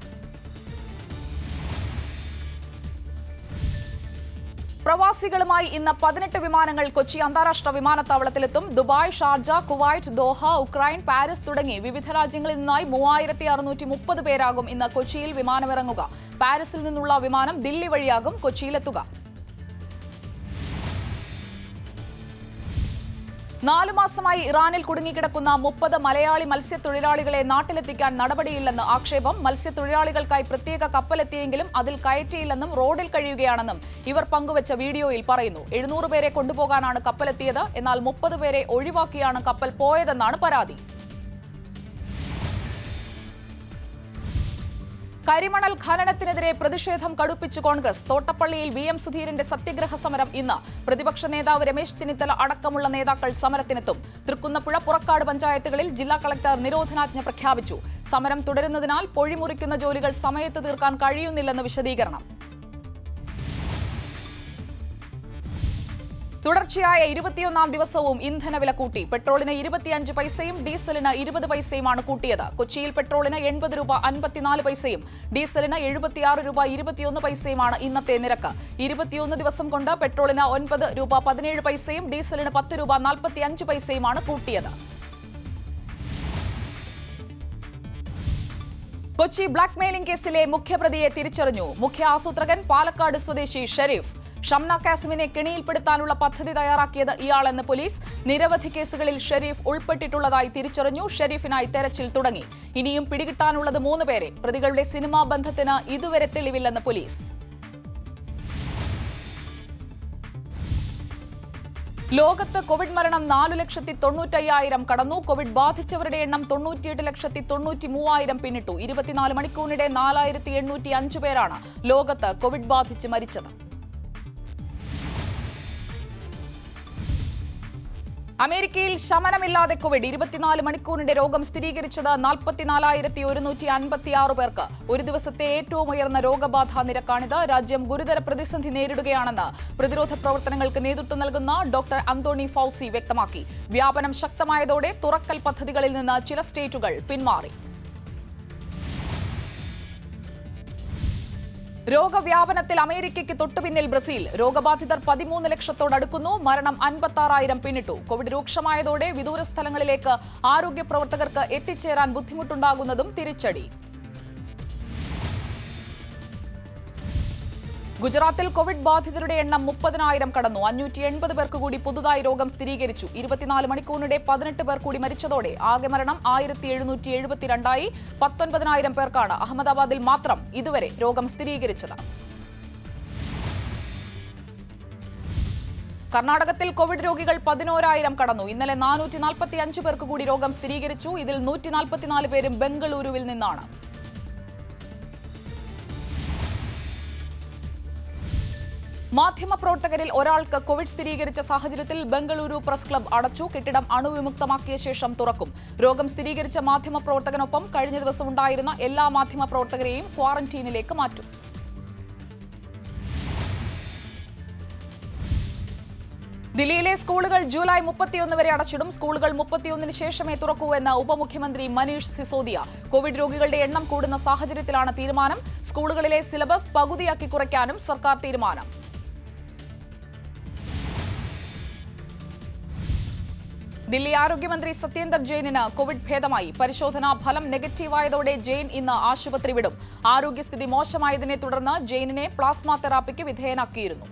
പ്രവാസികളുമായി ഇന്ന് പതിനെട്ട് വിമാനങ്ങൾ കൊച്ചി അന്താരാഷ്ട്ര വിമാനത്താവളത്തിലെത്തും Dubai Sharjah Kuwait Doha Ukraine Paris തുടങ്ങി വിവിധ രാജ്യങ്ങളിൽ നിന്നായി മൂവായിരത്തി അറുന്നൂറ്റി മുപ്പത് പേരാകും ഇന്ന് കൊച്ചിയിൽ വിമാനമിറങ്ങുക പാരീസിൽ നിന്നുള്ള വിമാനം ദില്ലി വഴിയാകും കൊച്ചിയിലെത്തുക നാലു മാസമായി ഇറാനിൽ കുടുങ്ങിക്കിടക്കുന്ന മുപ്പത് മലയാളി മത്സ്യത്തൊഴിലാളികളെ നാട്ടിലെത്തിക്കാൻ നടപടിയില്ലെന്ന് ആക്ഷേപം മത്സ്യത്തൊഴിലാളികൾക്കായി പ്രത്യേക കപ്പലെത്തിയെങ്കിലും അതിൽ കയറ്റിയില്ലെന്നും റോഡിൽ കഴിയുകയാണെന്നും ഇവർ പങ്കുവച്ച വീഡിയോയിൽ പറയുന്നു എഴുന്നൂറ് പേരെ കൊണ്ടുപോകാനാണ് കപ്പലെത്തിയത് എന്നാൽ മുപ്പത് പേരെ ഒഴിവാക്കിയാണ് കപ്പൽ പോയതെന്നാണ് പരാതി കരിമണൽ ഖനനത്തിനെതിരെ പ്രതിഷേധം കടുപ്പിച്ച് കോൺഗ്രസ് തോട്ടപ്പള്ളിയിൽ വി എം സുധീരന്റെ സത്യഗ്രഹ സമരം ഇന്ന് പ്രതിപക്ഷ നേതാവ് രമേശ് ചെന്നിത്തല അടക്കമുള്ള നേതാക്കൾ സമരത്തിനെത്തും തൃക്കുന്നപ്പുഴ പുറക്കാട് പഞ്ചായത്തുകളിൽ ജില്ലാ കളക്ടർ നിരോധനാജ്ഞ പ്രഖ്യാപിച്ചു സമരം തുടരുന്നതിനാൽ പൊഴിമുറിക്കുന്ന ജോലികൾ സമയത്ത് തീർക്കാൻ കഴിയുന്നില്ലെന്ന് വിശദീകരണം തുടർച്ചയായ ഇരുപത്തിയൊന്നാം ദിവസവും ഇന്ധനവില കൂട്ടി പെട്രോളിന് ഇരുപത്തിയഞ്ച് പൈസയും ഡീസലിന് ഇരുപത് പൈസയുമാണ് കൂട്ടിയത് കൊച്ചിയിൽ പെട്രോളിന് എൺപത് രൂപ അൻപത്തിനാല് പൈസയും ഡീസലിന് എഴുപത്തിയാറ് രൂപ ഇരുപത്തിയൊന്ന് പൈസയുമാണ് ഇന്നത്തെ നിരക്ക് ഇരുപത്തിയൊന്ന് ദിവസം കൊണ്ട് പെട്രോളിന് ഒൻപത് രൂപ പതിനേഴ് പൈസയും ഡീസലിന് പത്ത് രൂപ നാൽപ്പത്തിയഞ്ച് പൈസയുമാണ് കൂട്ടിയത് കൊച്ചി ബ്ലാക്ക് മെയിലിംഗ് കേസിലെ മുഖ്യപ്രതിയെ തിരിച്ചറിഞ്ഞു മുഖ്യ ആസൂത്രകൻ പാലക്കാട് സ്വദേശി ഷെരീഫ് ഷംന കാസിമിനെ കെണിയിൽപ്പെടുത്താനുള്ള പദ്ധതി തയ്യാറാക്കിയത് ഇയാളെന്ന് പോലീസ് നിരവധി കേസുകളിൽ ഷെരീഫ് ഉൾപ്പെട്ടിട്ടുള്ളതായി തിരിച്ചറിഞ്ഞു ഷെരീഫിനായി തെരച്ചിൽ തുടങ്ങി ഇനിയും പിടികിട്ടാനുള്ളത് മൂന്ന് പേരെ പ്രതികളുടെ സിനിമാ ബന്ധത്തിന് ഇതുവരെ തെളിവില്ലെന്ന് പോലീസ് ലോകത്ത് കോവിഡ് മരണം നാലു ലക്ഷത്തി തൊണ്ണൂറ്റയ്യായിരം കടന്നു കോവിഡ് ബാധിച്ചവരുടെ എണ്ണം തൊണ്ണൂറ്റിയെട്ട് ലക്ഷത്തി തൊണ്ണൂറ്റി മൂവായിരം പിന്നിട്ടു ഇരുപത്തിനാല് മണിക്കൂറിനിടെ നാലായിരത്തി എണ്ണൂറ്റി അഞ്ച് പേരാണ് ലോകത്ത് കോവിഡ് ബാധിച്ച് മരിച്ചത് അമേരിക്കയിൽ ശമനമില്ലാതെ കോവിഡ് ഇരുപത്തിനാല് മണിക്കൂറിന്റെ രോഗം സ്ഥിരീകരിച്ചത് നാൽപ്പത്തിനാലായിരത്തി ഒരുന്നൂറ്റി അൻപത്തിയാറ് പേർക്ക് ഒരു ദിവസത്തെ ഏറ്റവും ഉയർന്ന രോഗബാധാ നിരക്കാണിത് രാജ്യം ഗുരുതര പ്രതിസന്ധി നേരിടുകയാണെന്ന് പ്രതിരോധ പ്രവർത്തനങ്ങൾക്ക് നേതൃത്വം നൽകുന്ന ഡോക്ടർ അന്തോണി ഫൌസി വ്യക്തമാക്കി വ്യാപനം ശക്തമായതോടെ തുറക്കൽ പദ്ധതികളിൽ നിന്ന് ചില സ്റ്റേറ്റുകൾ പിന്മാറി രോഗവ്യാപനത്തിൽ അമേരിക്കയ്ക്ക് തൊട്ടുപിന്നിൽ ബ്രസീൽ രോഗബാധിതർ പതിമൂന്ന് ലക്ഷത്തോടടുക്കുന്നു മരണം അൻപത്താറായിരം പിന്നിട്ടു കോവിഡ് രൂക്ഷമായതോടെ വിദൂര സ്ഥലങ്ങളിലേക്ക് ആരോഗ്യ പ്രവർത്തകർക്ക് എത്തിച്ചേരാൻ ബുദ്ധിമുട്ടുണ്ടാകുന്നതും തിരിച്ചടി ഗുജറാത്തിൽ കോവിഡ് ബാധിതരുടെ എണ്ണം മുപ്പതിനായിരം കടന്നു അഞ്ഞൂറ്റി എൺപത് പേർക്ക് കൂടി പുതുതായി രോഗം സ്ഥിരീകരിച്ചു ഇരുപത്തിനാല് മണിക്കൂറിനിടെ പതിനെട്ട് പേർ കൂടി മരിച്ചതോടെ ആകെ മരണം ആയിരത്തി എഴുന്നൂറ്റി എഴുപത്തിരണ്ടായി പത്തൊൻപതിനായിരം പേർക്കാണ് അഹമ്മദാബാദിൽ മാത്രം ഇതുവരെ രോഗം സ്ഥിരീകരിച്ചത് കർണാടകത്തിൽ കോവിഡ് രോഗികൾ പതിനോരായിരം കടന്നു ഇന്നലെ നാനൂറ്റി നാൽപ്പത്തി അഞ്ച് പേർക്ക് കൂടി രോഗം സ്ഥിരീകരിച്ചു ഇതിൽ നൂറ്റി നാൽപ്പത്തിനാല് പേരും ബംഗളൂരുവിൽ നിന്നാണ് മാധ്യമപ്രവർത്തകരിൽ ഒരാൾക്ക് കോവിഡ് സ്ഥിരീകരിച്ച സാഹചര്യത്തിൽ ബംഗളൂരു പ്രസ് ക്ലബ് അടച്ചു കെട്ടിടം അണുവിമുക്തമാക്കിയ ശേഷം തുറക്കും രോഗം സ്ഥിരീകരിച്ച മാധ്യമപ്രവർത്തകനൊപ്പം കഴിഞ്ഞ ദിവസം ഉണ്ടായിരുന്ന എല്ലാ മാധ്യമപ്രവർത്തകരെയും ക്വാറന്റീനിലേക്ക് മാറ്റും ദില്ലിയിലെ സ്കൂളുകൾ ജൂലൈ മുപ്പത്തിയൊന്ന് വരെ അടച്ചിടും സ്കൂളുകൾ മുപ്പത്തിയൊന്നിന് ശേഷമേ തുറക്കൂ എന്ന് ഉപമുഖ്യമന്ത്രി മനീഷ് സിസോദിയ കോവിഡ് രോഗികളുടെ എണ്ണം കൂടുന്ന സാഹചര്യത്തിലാണ് തീരുമാനം സ്കൂളുകളിലെ സിലബസ് പകുതിയാക്കി കുറയ്ക്കാനും സർക്കാർ തീരുമാനം ദില്ലി ആരോഗ്യമന്ത്രി സത്യേന്ദർ ജെയിനിന് കോവിഡ് ഭേദമായി പരിശോധനാ ഫലം നെഗറ്റീവായതോടെ ജെയിൻ ഇന്ന് ആശുപത്രി വിടും ആരോഗ്യസ്ഥിതി മോശമായതിനെ തുടർന്ന് ജെയിനിനെ പ്ലാസ്മ തെറാപ്പിക്ക് വിധേയനാക്കിയിരുന്നു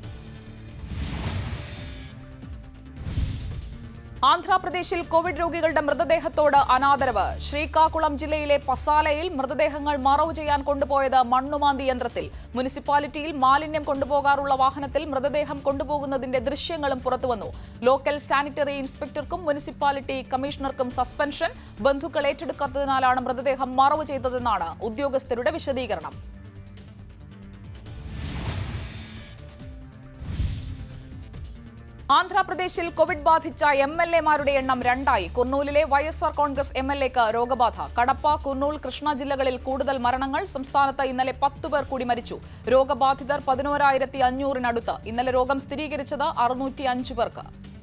ആന്ധ്രാപ്രദേശിൽ കോവിഡ് രോഗികളുടെ മൃതദേഹത്തോട് അനാദരവ് ശ്രീകാകുളം ജില്ലയിലെ പസാലയിൽ മൃതദേഹങ്ങൾ മറവ് ചെയ്യാൻ കൊണ്ടുപോയത് മണ്ണുമാന്തി യന്ത്രത്തിൽ മുനിസിപ്പാലിറ്റിയിൽ മാലിന്യം കൊണ്ടുപോകാറുള്ള വാഹനത്തിൽ മൃതദേഹം കൊണ്ടുപോകുന്നതിന്റെ ദൃശ്യങ്ങളും പുറത്തുവന്നു ലോക്കൽ സാനിറ്ററി ഇൻസ്പെക്ടർക്കും മുനിസിപ്പാലിറ്റി കമ്മീഷണർക്കും സസ്പെൻഷൻ ബന്ധുക്കൾ ഏറ്റെടുക്കാത്തതിനാലാണ് മൃതദേഹം മറവ് ചെയ്തതെന്നാണ് ഉദ്യോഗസ്ഥരുടെ വിശദീകരണം ആന്ധ്രാപ്രദേശിൽ കോവിഡ് ബാധിച്ച എം എൽ എമാരുടെ എണ്ണം രണ്ടായി കുർണൂലിലെ വൈഎസ്ആർ കോൺഗ്രസ് എം എൽ എക്ക് രോഗബാധ കടപ്പ കുർണൂൽ കൃഷ്ണ ജില്ലകളിൽ കൂടുതൽ മരണങ്ങൾ സംസ്ഥാനത്ത് ഇന്നലെ പത്ത് പേർ കൂടി മരിച്ചു രോഗബാധിതർ പതിനോരായിരത്തി അഞ്ഞൂറിനടുത്ത് ഇന്നലെ രോഗം സ്ഥിരീകരിച്ചത് അറുന്നൂറ്റി അഞ്ച് പേർക്ക്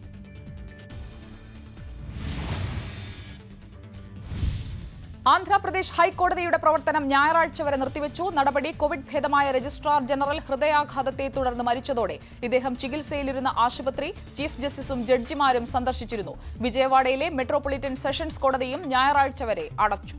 ആന്ധ്രാപ്രദേശ് ഹൈക്കോടതിയുടെ പ്രവർത്തനം ഞായറാഴ്ച വരെ നിർത്തിവെച്ചു നടപടി കോവിഡ് ഭേദമായ രജിസ്ട്രാർ ജനറൽ ഹൃദയാഘാതത്തെ തുടർന്ന് മരിച്ചതോടെ ഇദ്ദേഹം ചികിത്സയിലിരുന്ന ആശുപത്രി ചീഫ് ജസ്റ്റിസും ജഡ്ജിമാരും സന്ദർശിച്ചിരുന്നു വിജയവാഡയിലെ മെട്രോപൊളിറ്റൻ സെഷൻസ് കോടതിയും ഞായറാഴ്ച വരെ അടച്ചു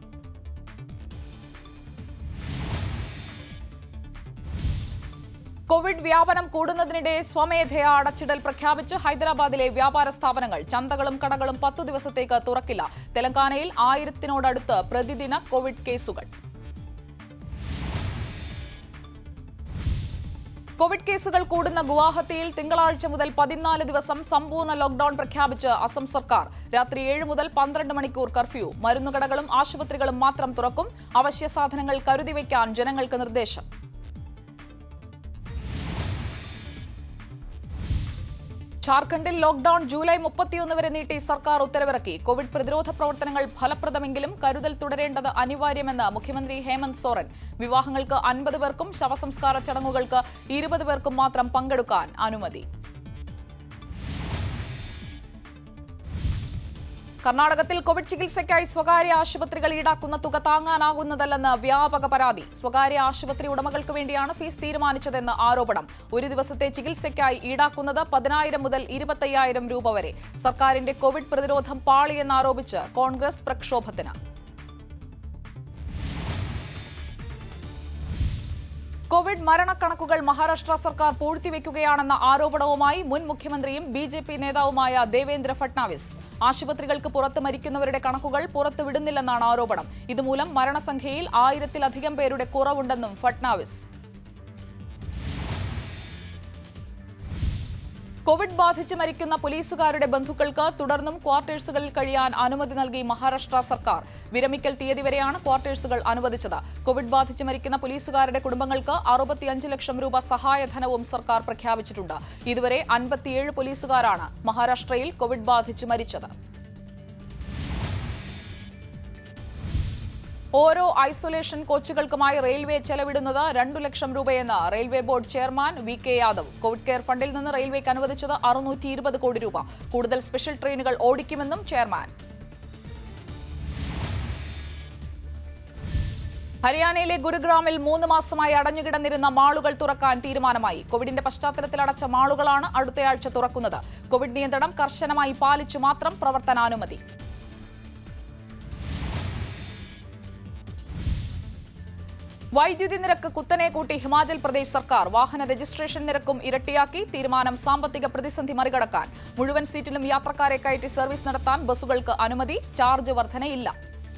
കോവിഡ് വ്യാപനം കൂടുന്നതിനിടെ സ്വമേധയാ അടച്ചിടൽ പ്രഖ്യാപിച്ച് ഹൈദരാബാദിലെ വ്യാപാര സ്ഥാപനങ്ങൾ ചന്തകളും കടകളും പത്തു ദിവസത്തേക്ക് തുറക്കില്ല തെലങ്കാനയിൽ ആയിരത്തിനോടടുത്ത് പ്രതിദിന കോവിഡ് കേസുകൾ കോവിഡ് കേസുകൾ കൂടുന്ന ഗുവാഹത്തിയിൽ തിങ്കളാഴ്ച മുതൽ പതിനാല് ദിവസം സമ്പൂർണ്ണ ലോക്ഡൌൺ പ്രഖ്യാപിച്ച് അസം സർക്കാർ രാത്രി ഏഴ് മുതൽ പന്ത്രണ്ട് മണിക്കൂർ കർഫ്യൂ മരുന്നുകടകളും ആശുപത്രികളും മാത്രം തുറക്കും അവശ്യ സാധനങ്ങൾ കരുതി വയ്ക്കാൻ ജനങ്ങൾക്ക് നിർദ്ദേശം ഝാർഖണ്ഡിൽ ലോക്ഡൌൺ ജൂലൈ മുപ്പത്തിയൊന്ന് വരെ നീട്ടി സർക്കാർ ഉത്തരവിറക്കി കോവിഡ് പ്രതിരോധ പ്രവർത്തനങ്ങൾ ഫലപ്രദമെങ്കിലും കരുതൽ തുടരേണ്ടത് അനിവാര്യമെന്ന് മുഖ്യമന്ത്രി ഹേമന്ത് സോറൻ വിവാഹങ്ങൾക്ക് അൻപത് പേർക്കും ശവസംസ്കാര ചടങ്ങുകൾക്ക് ഇരുപത് പേർക്കും മാത്രം പങ്കെടുക്കാൻ അനുമതി കർണാടകത്തിൽ കോവിഡ് ചികിത്സയ്ക്കായി സ്വകാര്യ ആശുപത്രികൾ ഈടാക്കുന്ന തുക താങ്ങാനാകുന്നതല്ലെന്ന് വ്യാപക പരാതി സ്വകാര്യ ആശുപത്രി ഉടമകൾക്ക് വേണ്ടിയാണ് ഫീസ് തീരുമാനിച്ചതെന്ന് ആരോപണം ഒരു ദിവസത്തെ ചികിത്സയ്ക്കായി ഈടാക്കുന്നത് പതിനായിരം മുതൽ ഇരുപത്തയ്യായിരം രൂപ വരെ സർക്കാരിന്റെ കോവിഡ് പ്രതിരോധം പാളിയെന്നാരോപിച്ച് കോൺഗ്രസ് പ്രക്ഷോഭത്തിന് കോവിഡ് മരണക്കണക്കുകൾ മഹാരാഷ്ട്ര സർക്കാർ പൂഴ്ത്തിവെക്കുകയാണെന്ന ആരോപണവുമായി മുൻ മുഖ്യമന്ത്രിയും ബി ജെ പി നേതാവുമായ ദേവേന്ദ്ര ഫട്നാവിസ് ആശുപത്രികൾക്ക് പുറത്ത് മരിക്കുന്നവരുടെ കണക്കുകൾ പുറത്തുവിടുന്നില്ലെന്നാണ് ആരോപണം ഇതുമൂലം മരണസംഖ്യയിൽ ആയിരത്തിലധികം പേരുടെ കുറവുണ്ടെന്നും ഫട്നാവിസ് കോവിഡ് ബാധിച്ച് മരിക്കുന്ന പോലീസുകാരുടെ ബന്ധുക്കൾക്ക് തുടർന്നും ക്വാർട്ടേഴ്സുകളിൽ കഴിയാൻ അനുമതി നൽകി മഹാരാഷ്ട്ര സർക്കാർ വിരമിക്കൽ തീയതി വരെയാണ് ക്വാർട്ടേഴ്സുകൾ അനുവദിച്ചത് കോവിഡ് ബാധിച്ച് മരിക്കുന്ന പോലീസുകാരുടെ കുടുംബങ്ങൾക്ക് അറുപത്തിയഞ്ച് ലക്ഷം രൂപ സഹായധനവും സർക്കാർ പ്രഖ്യാപിച്ചിട്ടുണ്ട് ഇതുവരെ അൻപത്തിയേഴ് പോലീസുകാരാണ് മഹാരാഷ്ട്രയിൽ കോവിഡ് ബാധിച്ച് മരിച്ചത് ഓരോ ഐസൊലേഷൻ കോച്ചുകൾക്കുമായി റെയിൽവേ ചെലവിടുന്നത് രണ്ടു ലക്ഷം രൂപയെന്ന് railway board chairman V K Yadav covid care ഫണ്ടിൽ നിന്ന് റെയിൽവേക്ക് അനുവദിച്ചത് അറുന്നൂറ്റി ഇരുപത് കോടി രൂപ കൂടുതൽ സ്പെഷ്യൽ ട്രെയിനുകൾ ഓടിക്കുമെന്നും ചെയർമാൻ ഹരിയാനയിലെ ഗുരുഗ്രാമിൽ മൂന്ന് മാസമായി അടഞ്ഞുകിടന്നിരുന്ന മാളുകൾ തുറക്കാൻ തീരുമാനമായി കോവിഡിന്റെ പശ്ചാത്തലത്തിൽ അടച്ച മാളുകളാണ് അടുത്തയാഴ്ച തുറക്കുന്നത് കോവിഡ് നിയന്ത്രണം കർശനമായി പാലിച്ചു മാത്രം പ്രവർത്തനാനുമതി വൈദ്യുതി നിരക്ക് കുത്തനെ കൂട്ടി ഹിമാചൽ പ്രദേശ് സർക്കാർ വാഹന രജിസ്ട്രേഷൻ നിരക്കും ഇരട്ടിയാക്കി തീരുമാനം സാമ്പത്തിക പ്രതിസന്ധി മറികടക്കാൻ മുഴുവൻ സീറ്റിലും യാത്രക്കാരെ കയറ്റി സർവീസ് നടത്താൻ ബസ്സുകൾക്ക് അനുമതി ചാർജ് വർധനയില്ല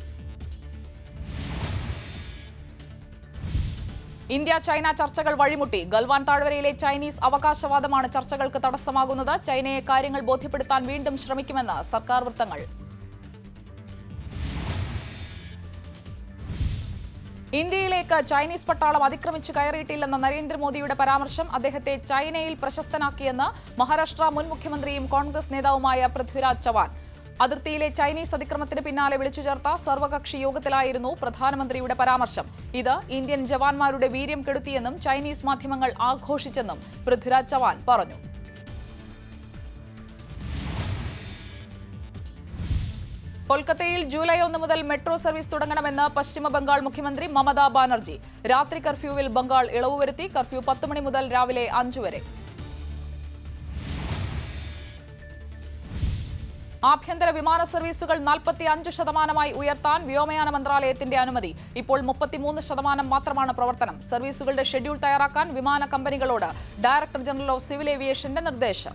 ഇന്ത്യ ചൈന ചർച്ചകൾ വഴിമുട്ടി ഗൽവാൻ താഴ്വരയിലെ ചൈനീസ് അവകാശവാദമാണ് ചർച്ചകൾക്ക് തടസ്സമാകുന്നത് ചൈനയെ കാര്യങ്ങൾ ബോധ്യപ്പെടുത്താൻ വീണ്ടും ശ്രമിക്കുമെന്ന് സർക്കാർ വൃത്തങ്ങൾ ഇന്ത്യയിലേക്ക് ചൈനീസ് പട്ടാളം അതിക്രമിച്ചു കയറിയിട്ടില്ലെന്ന നരേന്ദ്രമോദിയുടെ പരാമർശം അദ്ദേഹത്തെ ചൈനയിൽ പ്രശസ്തനാക്കിയെന്ന് മഹാരാഷ്ട്ര മുൻ മുഖ്യമന്ത്രിയും കോൺഗ്രസ് നേതാവുമായ പൃഥ്വിരാജ് ചവാൻ അതിർത്തിയിലെ ചൈനീസ് അതിക്രമത്തിന് പിന്നാലെ വിളിച്ചു ചേർത്ത സർവകക്ഷി യോഗത്തിലായിരുന്നു പ്രധാനമന്ത്രിയുടെ പരാമർശം ഇത് ഇന്ത്യൻ ജവാന്മാരുടെ വീര്യം കെടുത്തിയെന്നും ചൈനീസ് മാധ്യമങ്ങൾ ആഘോഷിച്ചെന്നും പൃഥ്വിരാജ് ചവാൻ പറഞ്ഞു കൊൽക്കത്തയിൽ ജൂലൈ ഒന്ന് മുതൽ മെട്രോ സർവീസ് തുടങ്ങണമെന്ന് പശ്ചിമ ബംഗാൾ മുഖ്യമന്ത്രി മമതാ ബാനർജി രാത്രി കർഫ്യൂവിൽ ബംഗാൾ ഇളവ് വരുത്തി കർഫ്യൂ പത്ത് മണി മുതൽ രാവിലെ അഞ്ചു വരെ ആഭ്യന്തര വിമാന സർവീസുകൾ നാൽപ്പത്തി അഞ്ച് ശതമാനമായി ഉയർത്താൻ വ്യോമയാന മന്ത്രാലയത്തിന്റെ അനുമതി ഇപ്പോൾ മുപ്പത്തിമൂന്ന് ശതമാനം മാത്രമാണ് പ്രവർത്തനം സർവീസുകളുടെ ഷെഡ്യൂൾ തയ്യാറാക്കാൻ വിമാന കമ്പനികളോട് ഡയറക്ടർ ജനറൽ ഓഫ് സിവിൽ ഏവിയേഷന്റെ നിർദ്ദേശം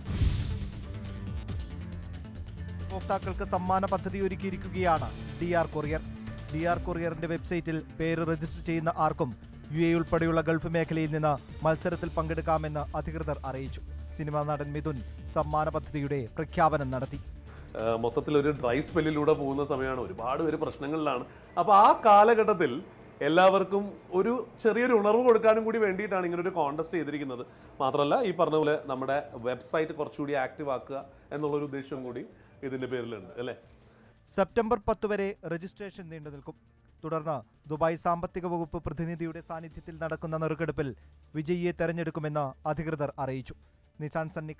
ഉപഭോക്താക്കൾക്ക് സമ്മാന പദ്ധതി ഒരുക്കിയിരിക്കുകയാണ് D R courier D R കൊറിയറിന്റെ വെബ്സൈറ്റിൽ പേര് രജിസ്റ്റർ ചെയ്യുന്ന ആർക്കും യു എ ഉൾപ്പെടെയുള്ള ഗൾഫ് മേഖലയിൽ നിന്ന് മത്സരത്തിൽ പങ്കെടുക്കാമെന്ന് അധികൃതർ അറിയിച്ചു സിനിമാ നടൻ മിഥുൻ സമ്മാന പദ്ധതിയുടെ പ്രഖ്യാപനം നടത്തി ഏഹ് മൊത്തത്തിൽ ഒരു ഡ്രൈ സ്പെല്ലിലൂടെ പോകുന്ന സമയമാണ് ഒരുപാട് പേര് പ്രശ്നങ്ങളിലാണ് അപ്പോൾ ആ കാലഘട്ടത്തിൽ എല്ലാവർക്കും ഒരു ചെറിയൊരു ഉണർവ് കൊടുക്കാനും കൂടി വേണ്ടിയിട്ടാണ് ഇങ്ങനെ ഒരു കോണ്ടസ്റ്റ് ചെയ്തിരിക്കുന്നത് മാത്രമല്ല ഈ പറഞ്ഞ പോലെ നമ്മുടെ വെബ്സൈറ്റ് കുറച്ചുകൂടി ആക്റ്റീവ് ആക്കുക എന്നുള്ളൊരു ഉദ്ദേശം കൂടി ഇതിൻ്റെ പേരിലുണ്ട് അല്ലേ സെപ്റ്റംബർ പത്ത് വരെ രജിസ്ട്രേഷൻ നീണ്ടു നിൽക്കും തുടർന്ന് ദുബായ് സാമ്പത്തിക വകുപ്പ് പ്രതിനിധിയുടെ സാന്നിധ്യത്തിൽ നടക്കുന്ന നറുക്കെടുപ്പിൽ വിജയിയെ തെരഞ്ഞെടുക്കുമെന്ന് അധികൃതർ അറിയിച്ചു നിസാൻ സന്നിക്ക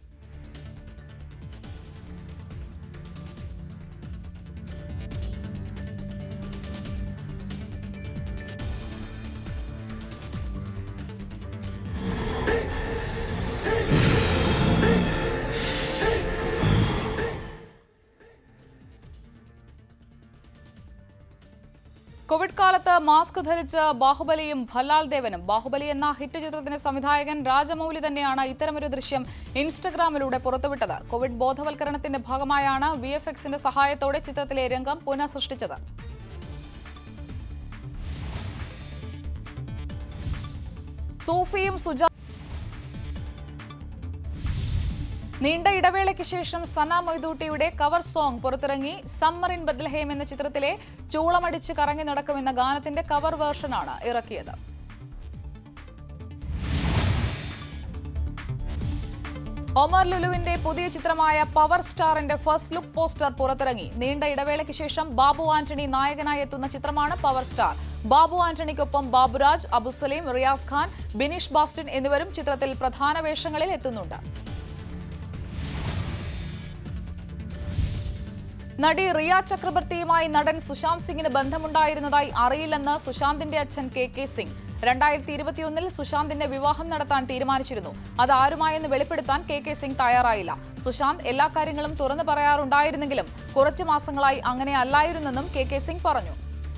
കോവിഡ് കാലത്ത് മാസ്ക് ധരിച്ച് ബാഹുബലിയും ഭല്ലാൽ ദേവനും ബാഹുബലി എന്ന ഹിറ്റ് ചിത്രത്തിന്റെ സംവിധായകൻ രാജമൗലി തന്നെയാണ് ഇത്തരമൊരു ദൃശ്യം ഇൻസ്റ്റഗ്രാമിലൂടെ പുറത്തുവിട്ടത് കോവിഡ് ബോധവൽക്കരണത്തിന്റെ ഭാഗമായാണ് വി എഫ് എക്സിന്റെ സഹായത്തോടെ ചിത്രത്തിലെ രംഗം പുനഃസൃഷ്ടിച്ചത് സൂഫിയും സുജാ നീണ്ട ഇടവേളയ്ക്ക് ശേഷം സന മൊയ്തൂട്ടിയുടെ കവർ സോങ് പുറത്തിറങ്ങി സമ്മർ ഇൻ ബദ്ലഹേം എന്ന ചിത്രത്തിലെ ചൂളമടിച്ച് കറങ്ങി നടക്കുമെന്ന ഗാനത്തിന്റെ കവർ വേർഷനാണ് ഇറക്കിയത് ഒമർ ലുലുവിന്റെ പുതിയ ചിത്രമായ പവർ സ്റ്റാറിന്റെ ഫസ്റ്റ് ലുക്ക് പോസ്റ്റർ പുറത്തിറങ്ങി നീണ്ട ഇടവേളയ്ക്ക് ശേഷം ബാബു ആന്റണി നായകനായി എത്തുന്ന ചിത്രമാണ് പവർ സ്റ്റാർ ബാബു ആന്റണിക്കൊപ്പം ബാബുരാജ് അബുസലീം റിയാസ് ഖാൻ ബിനീഷ് ബാസ്റ്റിൻ എന്നിവരും ചിത്രത്തിൽ പ്രധാന വേഷങ്ങളിൽ എത്തുന്നുണ്ട് നടി റിയ ചക്രവർത്തിയുമായി നടൻ സുശാന്ത് സിംഗിന് ബന്ധമുണ്ടായിരുന്നതായി അറിയില്ലെന്ന് സുശാന്തിന്റെ അച്ഛൻ കെ കെ സിംഗ് രണ്ടായിരത്തി ഇരുപത്തിയൊന്നിൽ സുശാന്തിന്റെ വിവാഹം നടത്താൻ തീരുമാനിച്ചിരുന്നു അത് ആരുമായെന്ന് വെളിപ്പെടുത്താൻ കെ കെ സിംഗ് തയ്യാറായില്ല സുശാന്ത് എല്ലാ കാര്യങ്ങളും തുറന്നു പറയാറുണ്ടായിരുന്നെങ്കിലും കുറച്ചു മാസങ്ങളായി അങ്ങനെ അല്ലായിരുന്നെന്നും കെ കെ സിംഗ് പറഞ്ഞു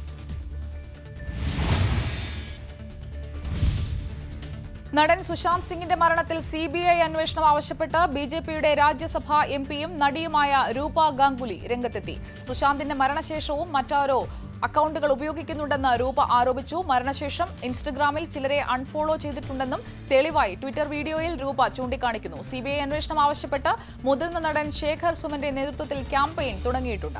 നടൻ സുശാന്ത് സിംഗിന്റെ മരണത്തിൽ സി ബി ഐ അന്വേഷണം ആവശ്യപ്പെട്ട് ബി ജെ പിയുടെ രാജ്യസഭാ എം പിയും നടിയുമായ രൂപ ഗാംഗുലി രംഗത്തെത്തി സുശാന്തിന്റെ മരണശേഷവും മറ്റാരോ അക്കൗണ്ടുകൾ ഉപയോഗിക്കുന്നുണ്ടെന്ന് രൂപ ആരോപിച്ചു മരണശേഷം ഇൻസ്റ്റഗ്രാമിൽ ചിലരെ അൺഫോളോ ചെയ്തിട്ടുണ്ടെന്നും തെളിവായി ട്വിറ്റർ വീഡിയോയിൽ രൂപ ചൂണ്ടിക്കാണിക്കുന്നു സിബിഐ അന്വേഷണം ആവശ്യപ്പെട്ട് മുതിർന്ന നടൻ ശേഖർ സുമന്റെ നേതൃത്വത്തിൽ ക്യാമ്പയിൻ തുടങ്ങിയിട്ടുണ്ട്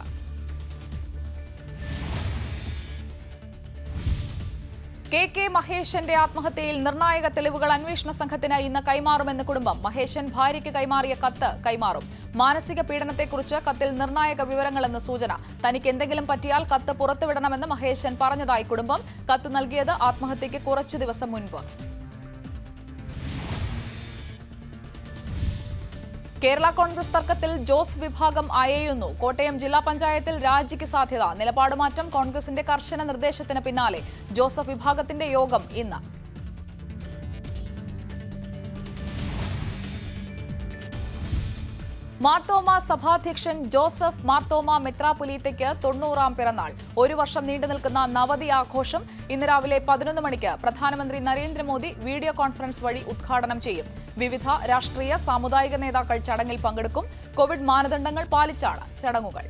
കെ കെ മഹേഷന്റെ ആത്മഹത്യയിൽ നിർണായക തെളിവുകൾ അന്വേഷണ സംഘത്തിന് ഇന്ന് കൈമാറുമെന്ന് കുടുംബം മഹേഷൻ ഭാര്യയ്ക്ക് കൈമാറിയ കത്ത് കൈമാറും മാനസിക പീഡനത്തെക്കുറിച്ച് കത്തിൽ നിർണായക വിവരങ്ങളെന്ന് സൂചന തനിക്ക് എന്തെങ്കിലും പറ്റിയാൽ കത്ത് പുറത്തുവിടണമെന്ന് മഹേഷൻ പറഞ്ഞതായി കുടുംബം കത്ത് നൽകിയത് ആത്മഹത്യയ്ക്ക് കുറച്ചു ദിവസം മുൻപ് കേരള കോൺഗ്രസ് തർക്കത്തിൽ ജോസ് വിഭാഗം അയയുന്നു കോട്ടയം ജില്ലാ പഞ്ചായത്തിൽ രാജിക്ക് സാധ്യത നിലപാട് മാറ്റം കോൺഗ്രസിന്റെ കർശന നിർദ്ദേശത്തിന് പിന്നാലെ ജോസഫ് വിഭാഗത്തിന്റെ യോഗം ഇന്ന് മാർത്തോമ സഭാധ്യക്ഷൻ ജോസഫ് മാർത്തോമ മെത്രാപൊലീത്തയ്ക്ക് തൊണ്ണൂറാം പിറന്നാൾ ഒരു വർഷം നീണ്ടു നിൽക്കുന്ന നവതി ആഘോഷം ഇന്ന് രാവിലെ പതിനൊന്ന് മണിക്ക് പ്രധാനമന്ത്രി നരേന്ദ്രമോദി വീഡിയോ കോൺഫറൻസ് വഴി ഉദ്ഘാടനം ചെയ്യും വിവിധ രാഷ്ട്രീയ സാമുദായിക നേതാക്കൾ ചടങ്ങിൽ പങ്കെടുക്കും കോവിഡ് മാനദണ്ഡങ്ങൾ പാലിച്ചാണ് ചടങ്ങുകൾ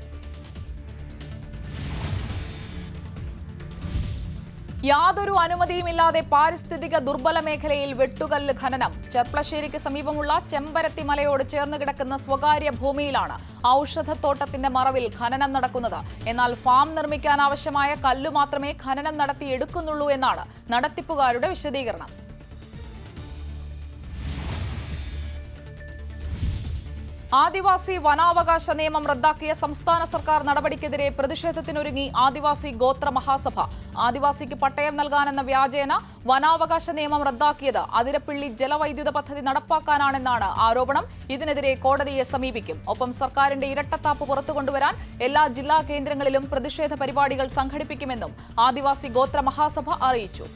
യാതൊരു അനുമതിയുമില്ലാതെ പാരിസ്ഥിതിക ദുർബല മേഖലയിൽ വെട്ടുകല്ല് ഖനനം ചെർപ്പളശ്ശേരിക്ക് സമീപമുള്ള ചെമ്പരത്തി മലയോട് ചേർന്ന് കിടക്കുന്ന സ്വകാര്യ ഭൂമിയിലാണ് ഔഷധത്തോട്ടത്തിന്റെ മറവിൽ ഖനനം നടക്കുന്നത് എന്നാൽ ഫാം നിർമ്മിക്കാൻ ആവശ്യമായ കല്ലു മാത്രമേ ഖനനം നടത്തി എടുക്കുന്നുള്ളൂ എന്നാണ് നടത്തിപ്പുകാരുടെ വിശദീകരണം ആദിവാസി വനാവകാശ നിയമം റദ്ദാക്കിയ സംസ്ഥാന സർക്കാർ നടപടിക്കെതിരെ പ്രതിഷേധത്തിനൊരുങ്ങി ആദിവാസി ഗോത്ര മഹാസഭ ആദിവാസിക്ക് പട്ടയം നൽകാനെന്ന വ്യാജേന വനാവകാശ നിയമം റദ്ദാക്കിയത് അതിരപ്പിള്ളി ജലവൈദ്യുത പദ്ധതി നടപ്പാക്കാനാണെന്നാണ് ആരോപണം ഇതിനെതിരെ കോടതിയെ സമീപിക്കും ഒപ്പം സർക്കാരിന്റെ ഇരട്ടത്താപ്പ് പുറത്തുകൊണ്ടുവരാൻ എല്ലാ ജില്ലാ കേന്ദ്രങ്ങളിലും പ്രതിഷേധ പരിപാടികൾ സംഘടിപ്പിക്കുമെന്നും ആദിവാസി ഗോത്ര മഹാസഭ അറിയിച്ചു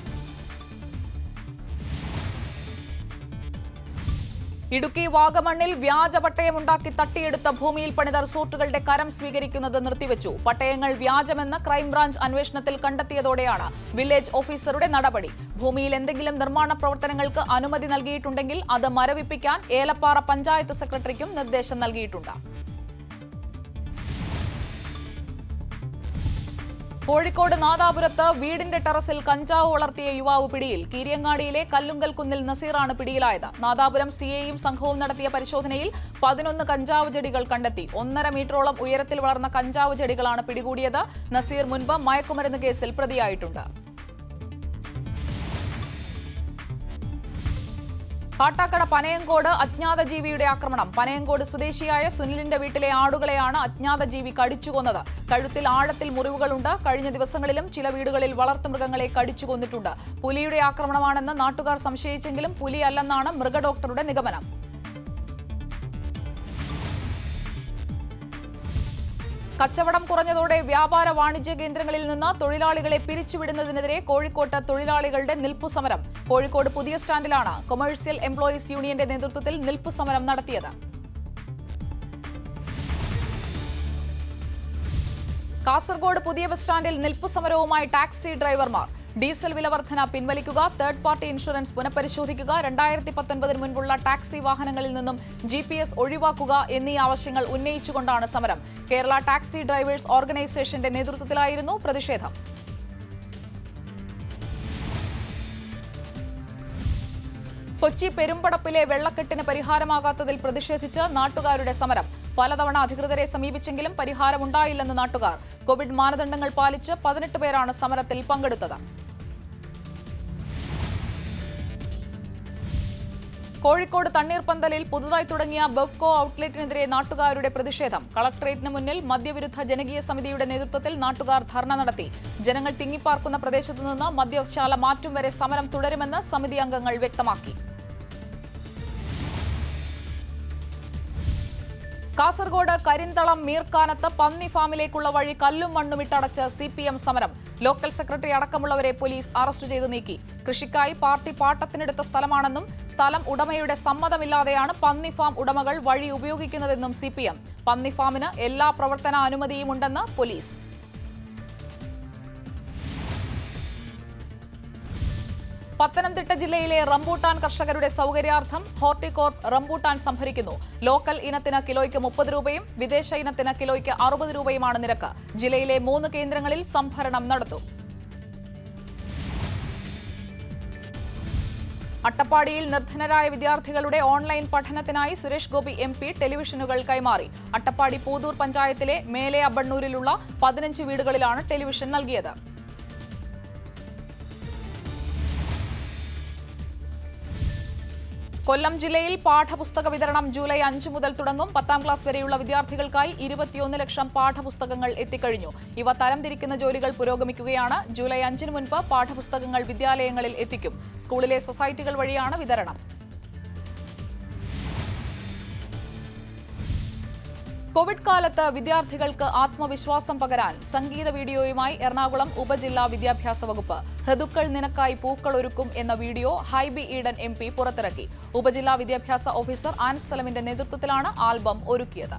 ഇടുക്കി വാഗമണ്ണിൽ വ്യാജ പട്ടയമുണ്ടാക്കി തട്ടിയെടുത്ത ഭൂമിയിൽ പണിത റിസോർട്ടുകളുടെ കരം സ്വീകരിക്കുന്നത് നിർത്തിവെച്ചു പട്ടയങ്ങൾ വ്യാജമെന്ന് ക്രൈംബ്രാഞ്ച് അന്വേഷണത്തിൽ കണ്ടെത്തിയതോടെയാണ് വില്ലേജ് ഓഫീസറുടെ നടപടി ഭൂമിയിൽ എന്തെങ്കിലും നിർമ്മാണ പ്രവർത്തനങ്ങൾക്ക് അനുമതി നൽകിയിട്ടുണ്ടെങ്കിൽ അത് മരവിപ്പിക്കാൻ ഏലപ്പാറ പഞ്ചായത്ത് സെക്രട്ടറിക്കും നിർദ്ദേശം നൽകിയിട്ടുണ്ട് കോഴിക്കോട് നാദാപുരത്ത് വീടിന്റെ ടെറസിൽ കഞ്ചാവ് വളർത്തിയ യുവാവ് പിടിയിൽ കീരിയങ്ങാടിയിലെ കല്ലുങ്കൽ കുന്നിൽ നസീറാണ് പിടിയിലായത് നാദാപുരം സിഐയും സംഘവും നടത്തിയ പരിശോധനയിൽ പതിനൊന്ന് കഞ്ചാവ് ചെടികൾ കണ്ടെത്തി ഒന്നര മീറ്ററോളം ഉയരത്തിൽ വളർന്ന കഞ്ചാവ് ചെടികളാണ് പിടികൂടിയത് നസീർ മുൻപ് മയക്കുമരുന്ന് കേസിൽ പ്രതിയായിട്ടുണ്ട് കാട്ടാക്കട പനയങ്കോട് അജ്ഞാത ജീവിയുടെ ആക്രമണം പനയങ്കോട് സ്വദേശിയായ സുനിലിന്റെ വീട്ടിലെ ആടുകളെയാണ് അജ്ഞാത ജീവി കടിച്ചുകൊന്നത് കഴുത്തിൽ ആഴത്തിൽ മുറിവുകളുണ്ട് കഴിഞ്ഞ ദിവസങ്ങളിലും ചില വീടുകളിൽ വളർത്തുമൃഗങ്ങളെ കടിച്ചു കൊന്നിട്ടുണ്ട് പുലിയുടെ ആക്രമണമാണെന്ന് നാട്ടുകാർ സംശയിച്ചെങ്കിലും പുലിയല്ലെന്നാണ് മൃഗഡോക്ടറുടെ നിഗമനം കച്ചവടം കുറഞ്ഞതോടെ വ്യാപാര വാണിജ്യ കേന്ദ്രങ്ങളിൽ നിന്ന് തൊഴിലാളികളെ പിരിച്ചുവിടുന്നതിനെതിരെ കോഴിക്കോട്ട് തൊഴിലാളികളുടെ നിൽപ്പു സമരം കോഴിക്കോട് പുതിയ സ്റ്റാൻഡിലാണ് കൊമേഴ്സ്യൽ എംപ്ലോയീസ് യൂണിയന്റെ നേതൃത്വത്തിൽ നിൽപ്പു സമരം നടത്തിയത് കാസർഗോഡ് പുതിയ ബസ് സ്റ്റാൻഡിൽ നിൽപ്പു സമരവുമായി ടാക്സി ഡ്രൈവർമാർ ഡീസൽ വില വർധന പിൻവലിക്കുക തേർഡ് പാർട്ടി ഇൻഷുറൻസ് പുനഃപരിശോധിക്കുക രണ്ടായിരത്തി പത്തൊൻപതിന് മുൻപുള്ള ടാക്സി വാഹനങ്ങളിൽ നിന്നും ജി പി എസ് ഒഴിവാക്കുക എന്നീ ആവശ്യങ്ങൾ ഉന്നയിച്ചുകൊണ്ടാണ് സമരം കേരള ടാക്സി ഡ്രൈവേഴ്സ് ഓർഗനൈസേഷന്റെ നേതൃത്വത്തിലായിരുന്നു പ്രതിഷേധം കൊച്ചി പെരുമ്പടപ്പിലെ വെള്ളക്കെട്ടിന് പരിഹാരമാകാത്തതിൽ പ്രതിഷേധിച്ച് നാട്ടുകാരുടെ സമരം പലതവണ അധികൃതരെ സമീപിച്ചെങ്കിലും പരിഹാരമുണ്ടായില്ലെന്ന് നാട്ടുകാർ കോവിഡ് മാനദണ്ഡങ്ങൾ പാലിച്ച് പതിനെട്ട് പേരാണ് സമരത്തിൽ പങ്കെടുത്തത് കോഴിക്കോട് തണ്ണീർപ്പന്തലിൽ പുതുതായി തുടങ്ങിയ ബെവ്കോ ഔട്ട്ലെറ്റിനെതിരെ നാട്ടുകാരുടെ പ്രതിഷേധം കളക്ടറേറ്റിന് മുന്നിൽ മദ്യവിരുദ്ധ ജനകീയ സമിതിയുടെ നേതൃത്വത്തിൽ നാട്ടുകാർ ധർണ നടത്തി ജനങ്ങൾ തിങ്ങിപ്പാർക്കുന്ന പ്രദേശത്തു നിന്ന് മദ്യശാല മാറ്റും വരെ സമരം തുടരുമെന്ന് സമിതി അംഗങ്ങൾ വ്യക്തമാക്കി കാസർഗോഡ് കരിന്തളം മീർക്കാനത്ത് പന്നി ഫാമിലേക്കുള്ള വഴി കല്ലും മണ്ണും ഇട്ടടച്ച് സി പി എം സമരം ലോക്കൽ സെക്രട്ടറി അടക്കമുള്ളവരെ പോലീസ് അറസ്റ്റ് ചെയ്തു നീക്കി കൃഷിക്കായി പാർട്ടി പാട്ടത്തിനെടുത്ത സ്ഥലമാണെന്നും സ്ഥലം ഉടമയുടെ സമ്മതമില്ലാതെയാണ് പന്നി ഫാം ഉടമകൾ വഴി ഉപയോഗിക്കുന്നതെന്നും സി പി എം പന്നി ഫാമിന് എല്ലാ പ്രവർത്തന അനുമതിയുമുണ്ടെന്ന് പോലീസ് പത്തനംതിട്ട ജില്ലയിലെ റംബൂട്ടാൻ കർഷകരുടെ സൗകര്യാർത്ഥം ഹോർട്ടികോർപ്പ് റംബൂട്ടാൻ സംഭരിക്കുന്നു ലോക്കൽ ഇനത്തിന് കിലോയ്ക്ക് മുപ്പത് രൂപയും വിദേശ ഇനത്തിന് കിലോയ്ക്ക് അറുപത് രൂപയുമാണ് നിരക്ക് ജില്ലയിലെ മൂന്ന് കേന്ദ്രങ്ങളിൽ സംഭരണം നടത്തും അട്ടപ്പാടിയിൽ നിർധനരായ വിദ്യാർത്ഥികളുടെ ഓൺലൈൻ പഠനത്തിനായി സുരേഷ് ഗോപി എം പി ടെലിവിഷനുകൾ കൈമാറി അട്ടപ്പാടി പൂതൂർ പഞ്ചായത്തിലെ മേലെ അബണ്ണൂരിലുള്ള പതിനഞ്ച് വീടുകളിലാണ് ടെലിവിഷൻ നൽകിയത് കൊല്ലം ജില്ലയിൽ പാഠപുസ്തക വിതരണം ജൂലൈ അഞ്ച് മുതൽ തുടങ്ങും പത്താം ക്ലാസ് വരെയുള്ള വിദ്യാർത്ഥികൾക്കായി ഇരുപത്തിയൊന്ന് ലക്ഷം പാഠപുസ്തകങ്ങൾ എത്തിക്കഴിഞ്ഞു ഇവ തരംതിരിക്കുന്ന ജോലികൾ പുരോഗമിക്കുകയാണ് ജൂലൈ അഞ്ചിന് മുൻപ് പാഠപുസ്തകങ്ങൾ വിദ്യാലയങ്ങളിൽ എത്തിക്കും സ്കൂളിലെ സൊസൈറ്റികൾ വഴിയാണ് വിതരണം കോവിഡ് കാലത്ത് വിദ്യാർത്ഥികൾക്ക് ആത്മവിശ്വാസം പകരാൻ സംഗീത വീഡിയോയുമായി എറണാകുളം ഉപജില്ലാ വിദ്യാഭ്യാസ വകുപ്പ് ഋതുക്കൾ നിനക്കായി പൂക്കൾ ഒരുക്കും എന്ന video Hibi Eden M P പുറത്തിറക്കി ഉപജില്ലാ വിദ്യാഭ്യാസ ഓഫീസർ ആൻസ് സലമിന്റെ നേതൃത്വത്തിലാണ് ആൽബം ഒരുക്കിയത്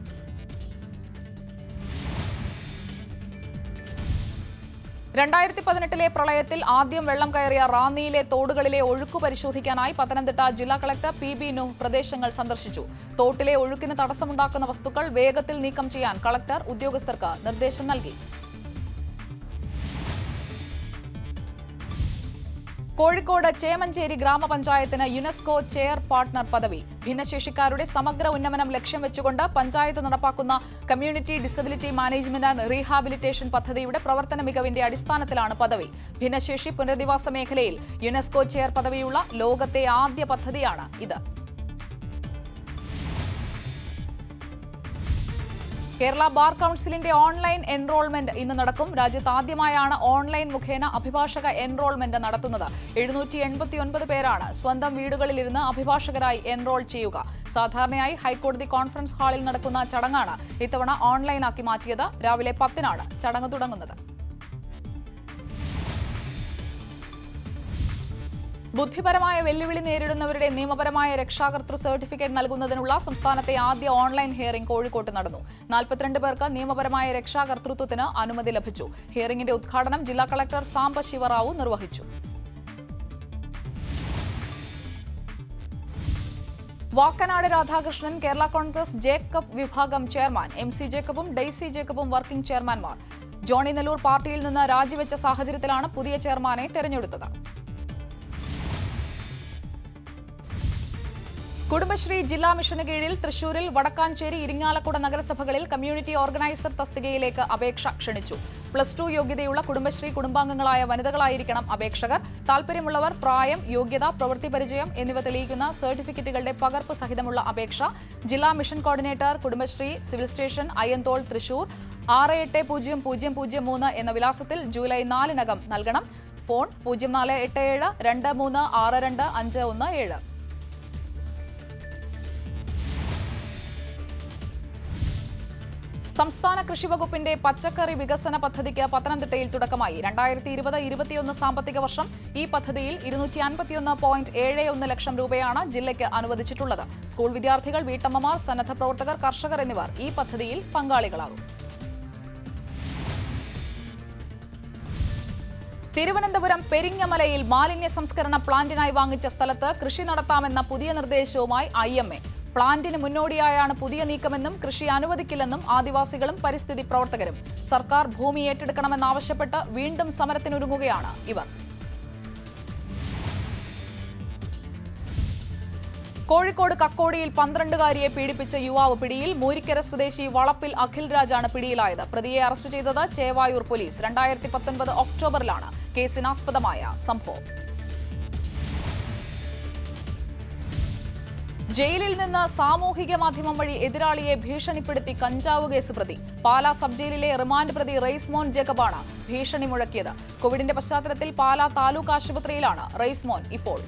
രണ്ടായിരത്തി പതിനെട്ടിലെ പ്രളയത്തിൽ ആദ്യം വെള്ളം കയറിയ റാന്നിയിലെ തോടുകളിലെ ഒഴുക്ക് പരിശോധിക്കാനായി പത്തനംതിട്ട ജില്ലാ കളക്ടർ പി ബി നൂഹ് പ്രദേശങ്ങൾ സന്ദർശിച്ചു തോട്ടിലെ ഒഴുക്കിന് തടസ്സമുണ്ടാക്കുന്ന വസ്തുക്കൾ വേഗത്തിൽ നീക്കം ചെയ്യാൻ കളക്ടർ ഉദ്യോഗസ്ഥർക്ക് നിർദ്ദേശം നൽകി കോഴിക്കോട് ചേമഞ്ചേരി ഗ്രാമപഞ്ചായത്തിന് യുനെസ്കോ ചെയർ പാർട്ണർ പദവി ഭിന്നശേഷിക്കാരുടെ സമഗ്ര ഉന്നമനം ലക്ഷ്യം വെച്ചുകൊണ്ട് പഞ്ചായത്ത് നടപ്പാക്കുന്ന community disability management and rehabilitation പദ്ധതിയുടെ പ്രവർത്തന മികവിന്റെ അടിസ്ഥാനത്തിലാണ് പദവി ഭിന്നശേഷി പുനരധിവാസ മേഖലയിൽ യുനെസ്കോ ചെയർ പദവിയുള്ള ലോകത്തെ ആദ്യ പദ്ധതിയാണ് ഇത് കേരള ബാർ കൌൺസിലിന്റെ ഓൺലൈൻ എൻറോൾമെന്റ് ഇന്ന് നടക്കും രാജ്യത്ത് ആദ്യമായാണ് ഓൺലൈൻ മുഖേന അഭിഭാഷക എൻറോൾമെന്റ് നടത്തുന്നത് എഴുന്നൂറ്റി എൺപത്തിയൊൻപത് പേരാണ് സ്വന്തം വീടുകളിലിരുന്ന് അഭിഭാഷകരായി എൻറോൾ ചെയ്യുക സാധാരണയായി ഹൈക്കോടതി കോൺഫറൻസ് ഹാളിൽ നടക്കുന്ന ചടങ്ങാണ് ഇത്തവണ ഓൺലൈനാക്കി മാറ്റിയത് രാവിലെ പത്തിനാണ് ചടങ്ങ് തുടങ്ങുന്നത് ബുദ്ധിപരമായ വെല്ലുവിളി നേരിടുന്നവരുടെ നിയമപരമായ രക്ഷാകർതൃ സർട്ടിഫിക്കറ്റ് നൽകുന്നതിനുള്ള സംസ്ഥാനത്തെ ആദ്യ ഓൺലൈൻ ഹിയറിംഗ് കോഴിക്കോട്ട് നടന്നു നാൽപ്പത്തിരണ്ട് പേർക്ക് നിയമപരമായ രക്ഷാകർതൃത്വത്തിന് അനുമതി ലഭിച്ചു ഹിയറിംഗിന്റെ ഉദ്ഘാടനം ജില്ലാ കളക്ടർ സാംബ ശിവറാവു നിർവഹിച്ചു വാക്കനാട് രാധാകൃഷ്ണൻ കേരള കോൺഗ്രസ് ജേക്കബ് വിഭാഗം ചെയർമാൻ എം സി ജേക്കബും ഡെയ്സി ജേക്കബും വർക്കിംഗ് ചെയർമാൻമാർ ജോണി നെല്ലൂർ പാർട്ടിയിൽ നിന്ന് രാജിവെച്ച സാഹചര്യത്തിലാണ് പുതിയ ചെയർമാനെ തെരഞ്ഞെടുത്തത് കുടുംബശ്രീ ജില്ലാ മിഷന് കീഴിൽ തൃശൂരിൽ വടക്കാഞ്ചേരി ഇരിങ്ങാലക്കുട നഗരസഭകളിൽ കമ്മ്യൂണിറ്റി ഓർഗനൈസർ തസ്തികയിലേക്ക് അപേക്ഷ ക്ഷണിച്ചു പ്ലസ് ടു യോഗ്യതയുള്ള കുടുംബശ്രീ കുടുംബാംഗങ്ങളായ വനിതകളായിരിക്കണം അപേക്ഷകർ താൽപര്യമുള്ളവർ പ്രായം യോഗ്യത പ്രവൃത്തി പരിചയം എന്നിവ തെളിയിക്കുന്ന സർട്ടിഫിക്കറ്റുകളുടെ പകർപ്പ് സഹിതമുള്ള അപേക്ഷ ജില്ലാ mission coordinator Kudumbashree civil station Ayyanthole Thrissur ആറ് എട്ട് പൂജ്യം പൂജ്യം പൂജ്യം മൂന്ന് എന്ന വിലാസത്തിൽ ജൂലൈ നാലിനകം നൽകണം ഫോൺ പൂജ്യം നാല് എട്ട് ഏഴ് രണ്ട് മൂന്ന് ആറ് രണ്ട് അഞ്ച് ഒന്ന് ഏഴ് സംസ്ഥാന കൃഷി വകുപ്പിന്റെ പച്ചക്കറി വികസന പദ്ധതിക്ക് പത്തനംതിട്ടയിൽ തുടക്കമായി രണ്ടായിരത്തി ഇരുപത് ഇരുപത്തിയൊന്ന് സാമ്പത്തിക വർഷം ഈ പദ്ധതിയിൽ ഇരുന്നൂറ്റി അൻപത്തിയൊന്ന് പോയിന്റ് ഏഴ് ഒന്ന് ലക്ഷം രൂപയാണ് ജില്ലയ്ക്ക് അനുവദിച്ചിട്ടുള്ളത് സ്കൂൾ വിദ്യാർത്ഥികൾ വീട്ടമ്മമാർ സന്നദ്ധ പ്രവർത്തകർ കർഷകർ എന്നിവർ ഈ പദ്ധതിയിൽ പങ്കാളികളാകും തിരുവനന്തപുരം പെരിങ്ങമലയിൽ മാലിന്യ സംസ്കരണ പ്ലാന്റിനായി വാങ്ങിച്ച സ്ഥലത്ത് കൃഷി നടത്താമെന്ന പുതിയ നിർദ്ദേശവുമായി ഐ എം എ പ്ലാന്റിന് മുന്നോടിയായാണ് പുതിയ നീക്കമെന്നും കൃഷി അനുവദിക്കില്ലെന്നും ആദിവാസികളും പരിസ്ഥിതി പ്രവർത്തകരും സർക്കാർ ഭൂമി ഏറ്റെടുക്കണമെന്നാവശ്യപ്പെട്ട് വീണ്ടും സമരത്തിനൊരുങ്ങുകയാണ് ഇവർ കോഴിക്കോട് കക്കോടിയിൽ പന്ത്രണ്ടുകാരിയെ പീഡിപ്പിച്ച യുവാവ് പിടിയിൽ മൂരിക്കര സ്വദേശി വളപ്പിൽ അഖിൽ രാജാണ് പിടിയിലായത് പ്രതിയെ അറസ്റ്റ് ചെയ്തത് ചേവായൂർ പോലീസ് രണ്ടായിരത്തി പത്തൊൻപത് ഒക്ടോബറിലാണ് കേസിനാസ്പദമായ സംഭവം ജയിലിൽ നിന്ന് സാമൂഹിക മാധ്യമം വഴി എതിരാളിയെ ഭീഷണിപ്പെടുത്തി കഞ്ചാവ് കേസ് പ്രതി പാലാ സബ് ജയിലിലെ റിമാൻഡ് പ്രതി റെയ്സ്മോൻ ജേക്കബാണ് ഭീഷണി മുഴക്കിയത് കോവിഡിന്റെ പശ്ചാത്തലത്തിൽ പാലാ താലൂക്ക് ആശുപത്രിയിലാണ് റെയ്സ്മോൻ ഇപ്പോൾ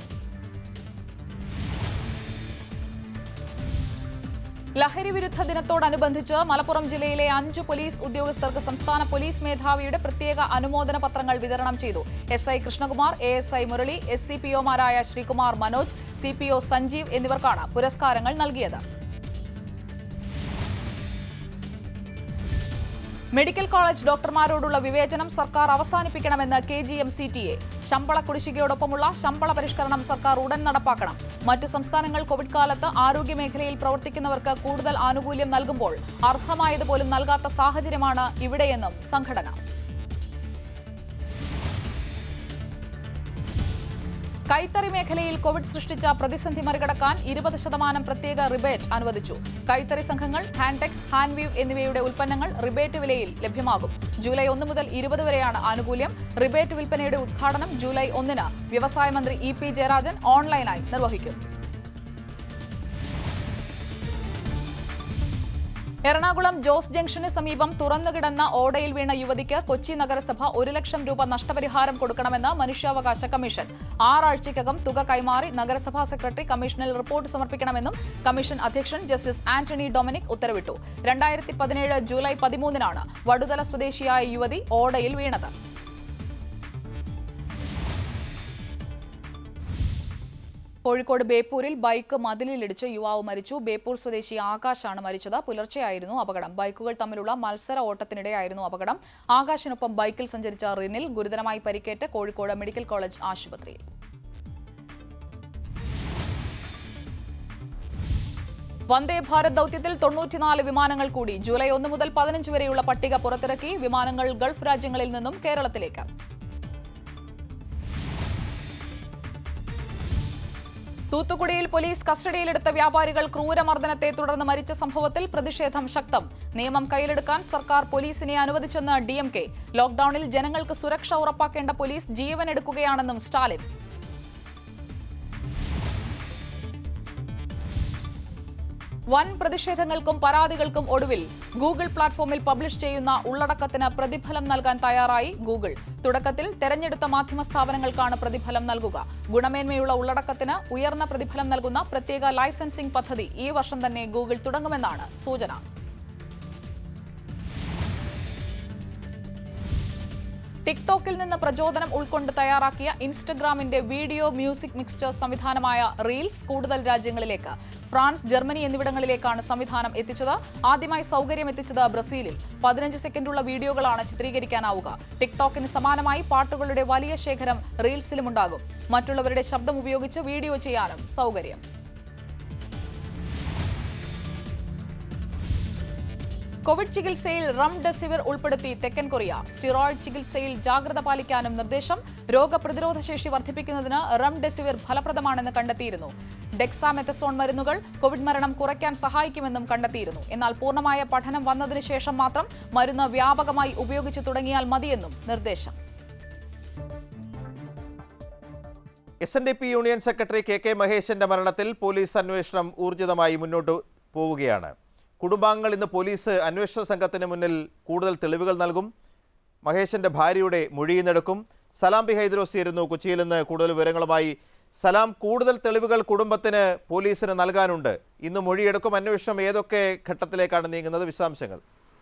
ലഹരി വിരുദ്ധ ദിനത്തോടനുബന്ധിച്ച് മലപ്പുറം ജില്ലയിലെ അഞ്ച് പോലീസ് ഉദ്യോഗസ്ഥർക്ക് സംസ്ഥാന പോലീസ് മേധാവിയുടെ പ്രത്യേക അനുമോദന പത്രങ്ങൾ വിതരണം ചെയ്തു S I Krishnakumar A S I Murali S C P ഒമാരായ Sreekumar Manoj C P O Sanjeev എന്നിവർക്കാണ് പുരസ്കാരങ്ങൾ നൽകിയത് മെഡിക്കൽ കോളേജ് ഡോക്ടർമാരോടുള്ള വിവേചനം സർക്കാർ അവസാനിപ്പിക്കണമെന്ന് K G M C T A ശമ്പള കുടിശ്ശികയോടൊപ്പമുള്ള ശമ്പള പരിഷ്കരണം സർക്കാർ ഉടൻ നടപ്പാക്കണം മറ്റു സംസ്ഥാനങ്ങൾ കോവിഡ് കാലത്ത് ആരോഗ്യ മേഖലയിൽ പ്രവർത്തിക്കുന്നവർക്ക് കൂടുതൽ ആനുകൂല്യം നൽകുമ്പോൾ അർഹമായതുപോലും നൽകാത്ത സാഹചര്യമാണ് ഇവിടെയെന്നും സംഘടന കൈത്തറി മേഖലയിൽ കോവിഡ് സൃഷ്ടിച്ച പ്രതിസന്ധി മറികടക്കാൻ ഇരുപത് ശതമാനം പ്രത്യേക റിബേറ്റ് അനുവദിച്ചു കൈത്തറി സംഘങ്ങൾ ഹാൻഡെക്സ് ഹാൻഡ്വീവ് എന്നിവയുടെ ഉൽപ്പന്നങ്ങൾ റിബേറ്റ് വിലയിൽ ലഭ്യമാകും ജൂലൈ ഒന്ന് മുതൽ ഇരുപത് വരെയാണ് ആനുകൂല്യം റിബേറ്റ് വിൽപ്പനയുടെ ഉദ്ഘാടനം ജൂലൈ ഒന്നിന് വ്യവസായ മന്ത്രി ഇ പി ജയരാജൻ ഓൺലൈനായി നിർവഹിക്കും എറണാകുളം ജോസ് ജംഗ്ഷന് സമീപം തുറന്നുകിടന്ന ഓടയിൽ വീണ യുവതിക്ക് കൊച്ചി നഗരസഭ ഒരു ലക്ഷം രൂപ നഷ്ടപരിഹാരം കൊടുക്കണമെന്ന് മനുഷ്യാവകാശ കമ്മീഷൻ ആറാഴ്ചയ്ക്കകം തുക കൈമാറി നഗരസഭാ സെക്രട്ടറി കമ്മീഷനിൽ റിപ്പോർട്ട് സമർപ്പിക്കണമെന്നും കമ്മീഷൻ അധ്യക്ഷൻ ജസ്റ്റിസ് ആന്റണി ഡൊമിനിക് ഉത്തരവിട്ടു രണ്ടായിരത്തി പതിനേഴ് ജൂലൈ പതിമൂന്നിനാണ് വടുതല സ്വദേശിയായ യുവതി ഓടയിൽ വീണത് കോഴിക്കോട് ബേപ്പൂരിൽ ബൈക്ക് മതിലിലിടിച്ച് യുവാവ് മരിച്ചു ബേപ്പൂർ സ്വദേശി ആകാശാണ് മരിച്ചത് പുലർച്ചെയായിരുന്നു അപകടം ബൈക്കുകൾ തമ്മിലുള്ള മത്സര ഓട്ടത്തിനിടെയായിരുന്നു അപകടം ആകാശിനൊപ്പം ബൈക്കിൽ സഞ്ചരിച്ച റിനിൽ ഗുരുതരമായി പരിക്കേറ്റ് കോഴിക്കോട് മെഡിക്കൽ കോളേജ് ആശുപത്രിയിൽ വന്ദേ ഭാരത് ദൌത്യത്തിൽ തൊണ്ണൂറ്റിനാല് വിമാനങ്ങൾ കൂടി ജൂലൈ ഒന്ന് മുതൽ പതിനഞ്ച് വരെയുള്ള പട്ടിക പുറത്തിറക്കി വിമാനങ്ങൾ ഗൾഫ് രാജ്യങ്ങളിൽ നിന്നും കേരളത്തിലേക്ക് തൂത്തുക്കുടിയിൽ പോലീസ് കസ്റ്റഡിയിലെടുത്ത വ്യാപാരികൾ ക്രൂരമർദ്ദനത്തെ തുടർന്ന് മരിച്ച സംഭവത്തിൽ പ്രതിഷേധം ശക്തം നിയമം കയ്യിലെടുക്കാൻ സർക്കാർ പോലീസിനെ അനുവദിച്ചെന്ന് ഡി എം കെ ലോക്ഡൌണിൽ ജനങ്ങൾക്ക് സുരക്ഷ ഉറപ്പാക്കേണ്ട പോലീസ് ജീവൻ എടുക്കുകയാണെന്നും സ്റ്റാലിൻ വൻ പ്രതിഷേധങ്ങൾക്കും പരാതികൾക്കും ഒടുവിൽ ഗൂഗിൾ പ്ലാറ്റ്ഫോമിൽ പബ്ലിഷ് ചെയ്യുന്ന ഉള്ളടക്കത്തിന് പ്രതിഫലം നൽകാൻ തയ്യാറായി ഗൂഗിൾ തുടക്കത്തിൽ തെരഞ്ഞെടുത്ത മാധ്യമ സ്ഥാപനങ്ങൾക്കാണ് പ്രതിഫലം നൽകുക ഗുണമേന്മയുള്ള ഉള്ളടക്കത്തിന് ഉയർന്ന പ്രതിഫലം നൽകുന്ന പ്രത്യേക ലൈസൻസിംഗ് പദ്ധതി ഈ വർഷം തന്നെ ഗൂഗിൾ തുടങ്ങുമെന്നാണ് സൂചന ടിക്ടോക്കിൽ നിന്ന് പ്രചോദനം ഉൾക്കൊണ്ട് തയ്യാറാക്കിയ ഇൻസ്റ്റഗ്രാമിന്റെ വീഡിയോ മ്യൂസിക് മിക്സ്ചർ സംവിധാനമായ റീൽസ് കൂടുതൽ രാജ്യങ്ങളിലേക്ക് ഫ്രാൻസ് ജർമ്മനി എന്നിവിടങ്ങളിലേക്കാണ് സംവിധാനം എത്തിച്ചത് ആദ്യമായി സൗകര്യം എത്തിച്ചത് ബ്രസീലിൽ പതിനഞ്ച് സെക്കൻഡുള്ള വീഡിയോകളാണ് ചിത്രീകരിക്കാനാവുക ടിക്ടോക്കിന് സമാനമായി പാട്ടുകളുടെ വലിയ ശേഖരം റീൽസിലുമുണ്ടാകും മറ്റുള്ളവരുടെ ശബ്ദം ഉപയോഗിച്ച് വീഡിയോ ചെയ്യാനും സൗകര്യം കോവിഡ് ചികിത്സയിൽ റംഡെസിവിർ ഉൾപ്പെടുത്തി തെക്കൻ കൊറിയ സ്റ്റിറോയിഡ് ചികിത്സയിൽ ജാഗ്രത പാലിക്കാനും നിർദ്ദേശം രോഗപ്രതിരോധ ശേഷി വർദ്ധിപ്പിക്കുന്നതിന് റംഡെസിവിർ ഫലപ്രദമാണെന്ന് കണ്ടെത്തിയിരുന്നു ഡെക്സാമെത്തസോൺ മരുന്നുകൾ കോവിഡ് മരണം കുറയ്ക്കാൻ സഹായിക്കുമെന്നും കണ്ടെത്തിയിരുന്നു എന്നാൽ പൂർണ്ണമായ പഠനം വന്നതിന് ശേഷം മാത്രം മരുന്ന് വ്യാപകമായി ഉപയോഗിച്ചു തുടങ്ങിയാൽ മതിയെന്നും നിർദ്ദേശം S N D P union secretary K K മഹേശന്റെ മരണത്തിൽ പോലീസ് അന്വേഷണം ഊർജിതമായി മുന്നോട്ട് പോവുകയാണ് കുടുംബാംഗങ്ങൾ ഇന്ന് പോലീസ് അന്വേഷണ സംഘത്തിന് മുന്നിൽ കൂടുതൽ തെളിവുകൾ നൽകും മഹേശന്റെ ഭാര്യയുടെ മൊഴിയിന്നെടുക്കും സലാം ബി ഹൈദ്രോസി ആയിരുന്നു കൊച്ചിയിൽ നിന്ന് കൂടുതൽ വിവരങ്ങളുമായി സലാം കൂടുതൽ തെളിവുകൾ കുടുംബത്തിന് പോലീസിന് നൽകാനുണ്ട് ഇന്ന് മൊഴിയെടുക്കും അന്വേഷണം ഏതൊക്കെ ഘട്ടത്തിലേക്കാണ് നീങ്ങുന്നത് വിശദാംശങ്ങൾ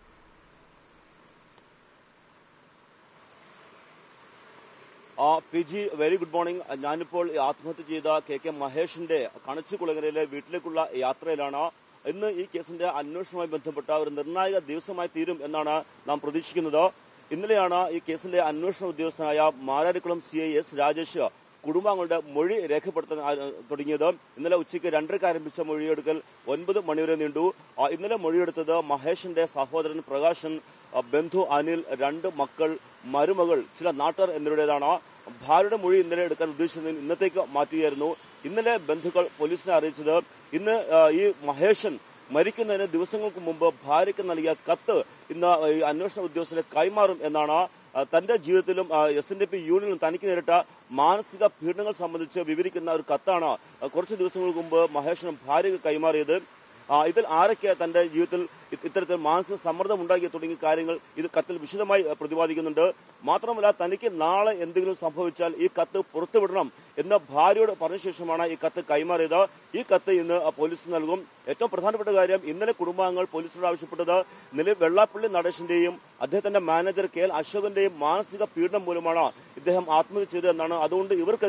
ആ P G very good morning ഞാനിപ്പോൾ ഈ ആത്മഹത്യ ചെയ്ത കെ കെ മഹേഷിന്റെ കണച്ചുകുളങ്ങരയിലെ വീട്ടിലേക്കുള്ള യാത്രയിലാണ് ഇന്ന് ഈ കേസിന്റെ അന്വേഷണവുമായി ബന്ധപ്പെട്ട ഒരു നിർണായക ദിവസമായി തീരും എന്നാണ് നാം പ്രതീക്ഷിക്കുന്നത് ഇന്നലെയാണ് ഈ കേസിന്റെ അന്വേഷണ ഉദ്യോഗസ്ഥനായ Mararikulam C I S Rajesh കുടുംബാംഗങ്ങളുടെ മൊഴി രേഖപ്പെടുത്താൻ ആ- തുടങ്ങിയത് ഇന്നലെ ഉച്ചയ്ക്ക് രണ്ടരയ്ക്ക് ആരംഭിച്ച മൊഴിയെടുക്കൽ ഒൻപത് മണിവരെ നീണ്ടു ആ, ഇന്നലെ മൊഴിയെടുത്തത് മഹേഷിന്റെ സഹോദരൻ പ്രകാശൻ ആ, ബന്ധു അനിൽ രണ്ട് മക്കൾ മരുമകൾ ചില നാട്ടുകാർ എന്നിവരുടേതാണ് ഭാര്യയുടെ മൊഴി ഇന്നലെ എടുക്കാൻ ഉദ്ദേശിച്ചത് ഇന്നത്തേക്ക് മാറ്റുകയായിരുന്നു ഇന്നലെ ബന്ധുക്കൾ പോലീസിനെ അറിയിച്ചത് ഇന്ന് ആ, ഈ മഹേഷൻ മരിക്കുന്നതിന് ദിവസങ്ങൾക്ക് മുമ്പ് ഭാര്യയ്ക്ക് നൽകിയ കത്ത് ഇന്ന് ഈ അന്വേഷണ ഉദ്യോഗസ്ഥരെ കൈമാറും എന്നാണ് ആ, തന്റെ ജീവിതത്തിലും എസ് എൻ ഡി പി യൂണിയനിലും തനിക്ക് നേരിട്ട മാനസിക പീഡനങ്ങൾ സംബന്ധിച്ച് വിവരിക്കുന്ന ഒരു കത്താണ് ആ, കുറച്ച് ദിവസങ്ങൾക്ക് മുമ്പ് മഹേഷനും ഭാര്യയ്ക്ക് കൈമാറിയത് ആ, ഇതിൽ ആരൊക്കെ തന്റെ ജീവിതത്തിൽ ഇ- ഇത്തരത്തിൽ മാനസിക സമ്മർദ്ദം ഉണ്ടാക്കിയ തുടങ്ങിയ കാര്യങ്ങൾ ഇത് കത്തിൽ വിശദമായി ആ, പ്രതിപാദിക്കുന്നുണ്ട് മാത്രമല്ല തനിക്ക് നാളെ എന്തെങ്കിലും സംഭവിച്ചാൽ ഈ കത്ത് പുറത്തുവിടണം എന്ന് ഭാര്യയോട് പറഞ്ഞ ശേഷമാണ് ഈ കത്ത് കൈമാറിയത് ഈ കത്ത് ഇന്ന് ആ, പോലീസിന് നൽകും ഏറ്റവും പ്രധാനപ്പെട്ട കാര്യം ഇന്നലെ കുടുംബാംഗങ്ങൾ പോലീസിനോട് ആവശ്യപ്പെട്ടത് നിലവിൽ വെള്ളാപ്പള്ളി നടേശന്റെയും അദ്ദേഹത്തിന്റെ മാനേജർ കെ എൽ അശോകന്റെയും മാനസിക പീഡനം മൂലമാണ് ഇദ്ദേഹം ആത്മഹത്യ ചെയ്തത് എന്നാണ് അതുകൊണ്ട് ഇവർക്കെതിരെ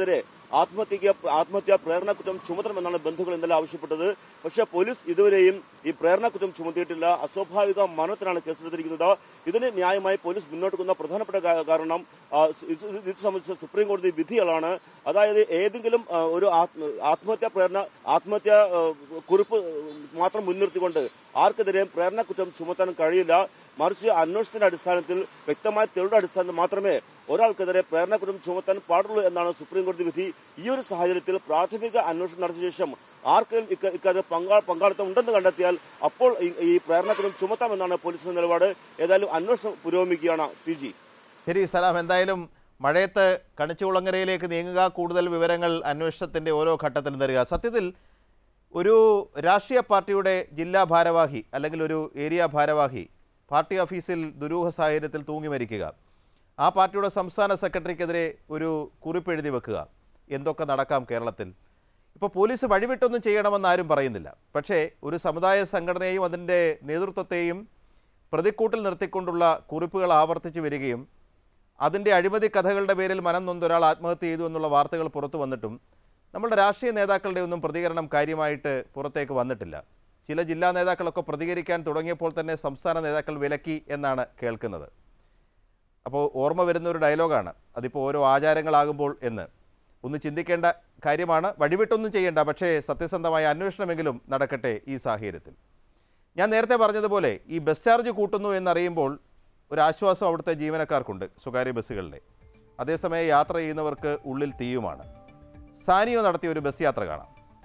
ആത്മഹത്യക്ക് ആത്മഹത്യാ പ്രേരണ കുറ്റം ചുമത്തണമെന്നാണ് ബന്ധുക്കൾ ഇന്നലെ ആവശ്യപ്പെട്ടത് പക്ഷേ പോലീസ് ഇതുവരെയും ഈ പ്രേരണ കുറ്റം ചുമത്തിയിട്ടില്ല അസ്വാഭാവിക മരണത്തിനാണ് കേസെടുത്തിരിക്കുന്നത് ഇതിന് ന്യായമായി പോലീസ് മുന്നോട്ട് വെക്കുന്ന പ്രധാനപ്പെട്ട കാ- കാരണം ആ, ഇത് ഇത് സംബന്ധിച്ച സുപ്രീം കോടതി വിധികളാണ് അതായത് ഏതെങ്കിലും ആ, ഒരു ആത്മ- ആത്മഹത്യാ പ്രേരണ ആത്മഹത്യാ ആ, കുറിപ്പ് മാത്രം മുൻനിർത്തിക്കൊണ്ട് ആർക്കെതിരെയും പ്രേരണ കുറ്റം ചുമത്താൻ കഴിയില്ല മറിച്ച് അന്വേഷണത്തിന്റെ അടിസ്ഥാനത്തിൽ വ്യക്തമായ തെളിവുടെ അടിസ്ഥാനത്തിൽ മാത്രമേ ഒരാൾക്കെതിരെ പ്രേരണ കുറ്റം ചുമത്താൻ പാടുള്ളൂ എന്നാണ് സുപ്രീം കോടതി വിധി ഈ ഒരു സാഹചര്യത്തിൽ പ്രാഥമിക അന്വേഷണം നടത്തിയ ശേഷം ആർക്കെങ്കിലും ഇക്ക- ഇക്കാര്യത്തിൽ പങ്കാ പങ്കാളിത്തം ഉണ്ടെന്ന് കണ്ടെത്തിയാൽ അപ്പോൾ ഈ- ഈ പ്രേരണ കുറ്റം ചുമത്താമെന്നാണ് പോലീസിന്റെ നിലപാട് ഏതായാലും അന്വേഷണം പുരോഗമിക്കുകയാണ് പി ജി ശരി സലാം എന്തായാലും മഴയത്ത് കണിച്ചുകുളങ്ങരയിലേക്ക് നീങ്ങുക കൂടുതൽ വിവരങ്ങൾ അന്വേഷണത്തിൻ്റെ ഓരോ ഘട്ടത്തിലും തരിക സത്യത്തിൽ ഒരു രാഷ്ട്രീയ പാർട്ടിയുടെ ജില്ലാ ഭാരവാഹി അല്ലെങ്കിൽ ഒരു ഏരിയ ഭാരവാഹി പാർട്ടി ഓഫീസിൽ ദുരൂഹ സാഹചര്യത്തിൽ തൂങ്ങി മരിക്കുക ആ പാർട്ടിയുടെ സംസ്ഥാന സെക്രട്ടറിക്കെതിരെ ഒരു കുറിപ്പ് എഴുതി വെക്കുക എന്തൊക്കെ നടക്കാം കേരളത്തിൽ ഇപ്പോൾ പോലീസ് വഴിവിട്ടൊന്നും ചെയ്യണമെന്ന് ആരും പറയുന്നില്ല പക്ഷേ ഒരു സമുദായ സംഘടനയെയും അതിൻ്റെ നേതൃത്വത്തെയും പ്രതിക്കൂട്ടിൽ നിർത്തിക്കൊണ്ടുള്ള കുറിപ്പുകൾ ആവർത്തിച്ച് വരികയും അതിൻ്റെ അഴിമതി കഥകളുടെ പേരിൽ മനം നൊന്ത് ഒരാൾ ആത്മഹത്യ ചെയ്തു എന്നുള്ള വാർത്തകൾ പുറത്തു വന്നിട്ടും നമ്മുടെ രാഷ്ട്രീയ നേതാക്കളുടെ ഒന്നും പ്രതികരണം കാര്യമായിട്ട് പുറത്തേക്ക് വന്നിട്ടില്ല ചില ജില്ലാ നേതാക്കളൊക്കെ പ്രതികരിക്കാൻ തുടങ്ങിയപ്പോൾ തന്നെ സംസ്ഥാന നേതാക്കൾ വിലക്കി എന്നാണ് കേൾക്കുന്നത് അപ്പോൾ ഓർമ്മ വരുന്ന ഒരു ഡയലോഗാണ് അതിപ്പോൾ ഓരോ ആചാരങ്ങളാകുമ്പോൾ എന്ന് ഒന്ന് ചിന്തിക്കേണ്ട കാര്യമാണ് വഴിവിട്ടൊന്നും ചെയ്യേണ്ട പക്ഷേ സത്യസന്ധമായ അന്വേഷണമെങ്കിലും നടക്കട്ടെ ഈ സാഹചര്യത്തിൽ ഞാൻ നേരത്തെ പറഞ്ഞതുപോലെ ഈ ബസ് ചാർജ് കൂട്ടുന്നു എന്നറിയുമ്പോൾ ഒരു ആശ്വാസം അവിടുത്തെ ജീവനക്കാർക്കുണ്ട് സ്വകാര്യ ബസ്സുകളിലെ അതേസമയം യാത്ര ചെയ്യുന്നവർക്ക് ഉള്ളിൽ തീയുമാണ് സാനിയോ നടത്തിയ ഒരു ബസ് യാത്ര കാണാം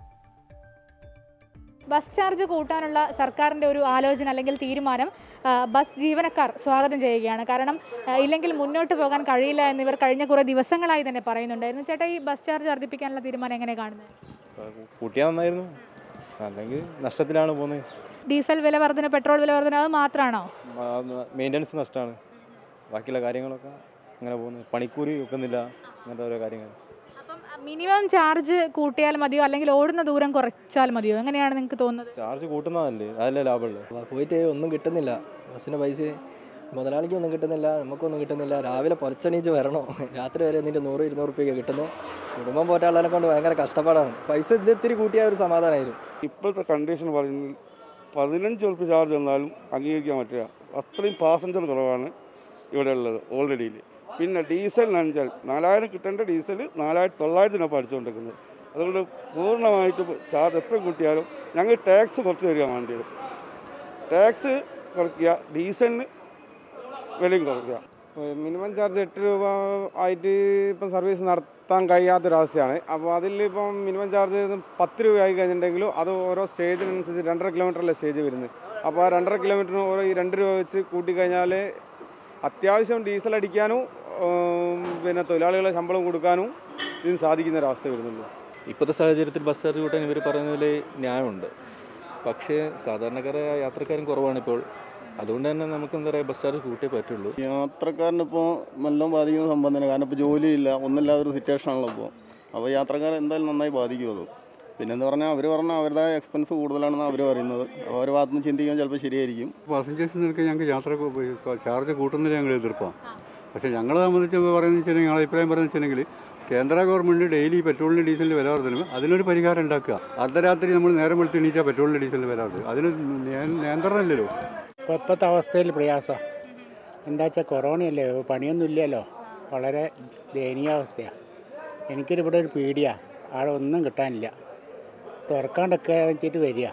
ബസ് ചാർജ് കൂട്ടാനുള്ള സർക്കാരിൻ്റെ ഒരു ആലോചന അല്ലെങ്കിൽ തീരുമാനം ആ, ബസ് ജീവനക്കാർ സ്വാഗതം ചെയ്യുകയാണ് കാരണം ആ, ഇല്ലെങ്കിൽ മുന്നോട്ട് പോകാൻ കഴിയില്ല എന്ന് ഇവർ കഴിഞ്ഞ കുറേ ദിവസങ്ങളായി തന്നെ പറയുന്നുണ്ടായിരുന്നു ചേട്ടാ ഈ ബസ് ചാർജ് വർദ്ധിപ്പിക്കാനുള്ള തീരുമാനം എങ്ങനെ കാണുന്നത് കൂട്ടിയാൽ നന്നായിരുന്നു അല്ലെങ്കിൽ നഷ്ടത്തിലാണ് പോകുന്നത് ഡീസൽ വില വർധന പെട്രോൾ വില വർധന അത് മാത്രമാണോ മെയിൻ്റനൻസ് നഷ്ടമാണ് ബാക്കിയുള്ള കാര്യങ്ങളൊക്കെ അങ്ങനെ പോകുന്നു പണിക്കൂലി വെക്കുന്നില്ല അങ്ങനത്തെ ഓരോ കാര്യങ്ങൾ മിനിമം ചാർജ് കൂട്ടിയാൽ മതിയോ അല്ലെങ്കിൽ ഓടുന്ന ദൂരം കുറച്ചാൽ മതിയോ എങ്ങനെയാണ് നിങ്ങൾക്ക് തോന്നുന്നത് ചാർജ് കൂട്ടുന്നതല്ലേ അതല്ലേ ലാഭമുള്ളൂ പോയിട്ട് ഒന്നും കിട്ടുന്നില്ല ബസ്സിൻ്റെ പൈസ മുതലാളിക്കൊന്നും കിട്ടുന്നില്ല നമുക്കൊന്നും കിട്ടുന്നില്ല രാവിലെ പൊലച്ചണീച്ച് വരണോ രാത്രി വരെ എന്നിട്ട് നൂറ് ഇരുന്നൂറ് റുപ്യൊക്കെ കിട്ടുന്നത് കുടുംബം പോറ്റാളെ കൊണ്ട് ഭയങ്കര കഷ്ടപ്പാടാണ് പൈസ ഇത് ഇത്തിരി കൂട്ടിയ ഒരു സമാധാനമായിരുന്നു ഇപ്പോഴത്തെ കണ്ടീഷൻ പറയുന്നത് പതിനഞ്ച് ഉറുപ്പ് ചാർജ് വന്നാലും അംഗീകരിക്കാൻ പറ്റില്ല അത്രയും പാസഞ്ചർ കുറവാണ് ഇവിടെ ഉള്ളത് ഓൾറെഡിയിൽ പിന്നെ ഡീസലിനഞ്ചാൽ നാലായിരം കിട്ടേണ്ട ഡീസൽ നാലായിരത്തി തൊള്ളായിരത്തിനൊപ്പം അടിച്ചുകൊണ്ടിരിക്കുന്നത് അതുകൊണ്ട് പൂർണ്ണമായിട്ട് ചാർജ് എത്ര കൂട്ടിയാലും ഞങ്ങൾ ടാക്സ് കുറച്ച് തരിക വേണ്ടിയത് ടാക്സ് കുറയ്ക്കുക ഡീസലിന് വിലയും കുറയ്ക്കുക മിനിമം ചാർജ് എട്ട് രൂപ ആയിട്ട് ഇപ്പം സർവീസ് നടത്താൻ കഴിയാത്തൊരവസ്ഥയാണ് അപ്പോൾ അതിൽ ഇപ്പം മിനിമം ചാർജ് പത്ത് രൂപ ആയി കഴിഞ്ഞിട്ടുണ്ടെങ്കിലും അത് ഓരോ സ്റ്റേജിനനുസരിച്ച് രണ്ടര കിലോമീറ്ററല്ലേ സ്റ്റേജ് വരുന്നത് അപ്പോൾ ആ രണ്ടര കിലോമീറ്ററിന് ഓരോ ഈ രണ്ട് രൂപ വെച്ച് കൂട്ടിക്കഴിഞ്ഞാൽ അത്യാവശ്യം ഡീസൽ അടിക്കാനും ഉം, പിന്നെ തൊഴിലാളികളെ ശമ്പളം കൊടുക്കാനും ഇതിന് സാധിക്കുന്ന ഒരവസ്ഥ വരുന്നുള്ളൂ ഇപ്പോഴത്തെ സാഹചര്യത്തിൽ ബസ് ചാർജ് കൂട്ടാൻ ഇവർ പറയുന്നതിൽ ന്യായമുണ്ട് പക്ഷേ സാധാരണക്കാരായ യാത്രക്കാരും കുറവാണ് ഇപ്പോൾ അതുകൊണ്ട് തന്നെ നമുക്ക് എന്താ പറയുക ബസ് ചാർജ് കൂട്ടിയേ പറ്റുള്ളൂ യാത്രക്കാരന് ഇപ്പോൾ നല്ലോണം ബാധിക്കുന്ന സംഭവം തന്നെ കാരണം ഇപ്പോൾ ജോലിയില്ല ഒന്നില്ലാത്ത ഒരു സിറ്റുവേഷൻ ആണല്ലോ ഇപ്പോൾ അപ്പോൾ യാത്രക്കാരെ എന്തായാലും നന്നായി ബാധിക്കും അത് പിന്നെ എന്ന് പറഞ്ഞാൽ അവർ പറഞ്ഞാൽ അവരുടെ എക്സ്പെൻസ് കൂടുതലാണെന്ന് അവർ പറയുന്നത് അപ്പോൾ അവരുടെ ഭാഗത്തുനിന്ന് ചിന്തിക്കാൻ ചിലപ്പോൾ ശരിയായിരിക്കും പാസഞ്ചേഴ്സിന് നിനക്ക് ഞങ്ങൾക്ക് യാത്ര ചാർജ് കൂട്ടുന്നതിൽ ഞങ്ങൾ എതിർപ്പാണ് പക്ഷേ ഞങ്ങളെ സംബന്ധിച്ച് പറയുന്നത് വെച്ചിട്ടുണ്ടെങ്കിൽ ഞങ്ങളുടെ അഭിപ്രായം പറയുന്നത് വെച്ചിട്ടുണ്ടെങ്കിൽ കേന്ദ്ര ഗവൺമെൻറ് ഡെയിലി പെട്രോളിന് ഡീസലിന് വില വർദ്ധനം അതിനൊരു പരിഹാരം ഉണ്ടാക്കുക അർദ്ധരാത്രി നമ്മൾ നേരം വെളുത്ത് എണീച്ചാൽ പെട്രോളിന് ഡീസലിന് വില വർദ്ധനം അതിന് നിയ- നിയന്ത്രണമില്ലല്ലോ ഇപ്പോൾ ഇപ്പോഴത്തെ അവസ്ഥയിൽ പ്രയാസം എന്താ വെച്ചാൽ കൊറോണയല്ലേ പണിയൊന്നും ഇല്ലല്ലോ വളരെ ദയനീയാവസ്ഥയാണ് എനിക്കൊരു ഇവിടെ ഒരു പീടിയാണ് അവിടെ ഒന്നും കിട്ടാനില്ല തുറക്കാണ്ടൊക്കെ വെച്ചിട്ട് വരിക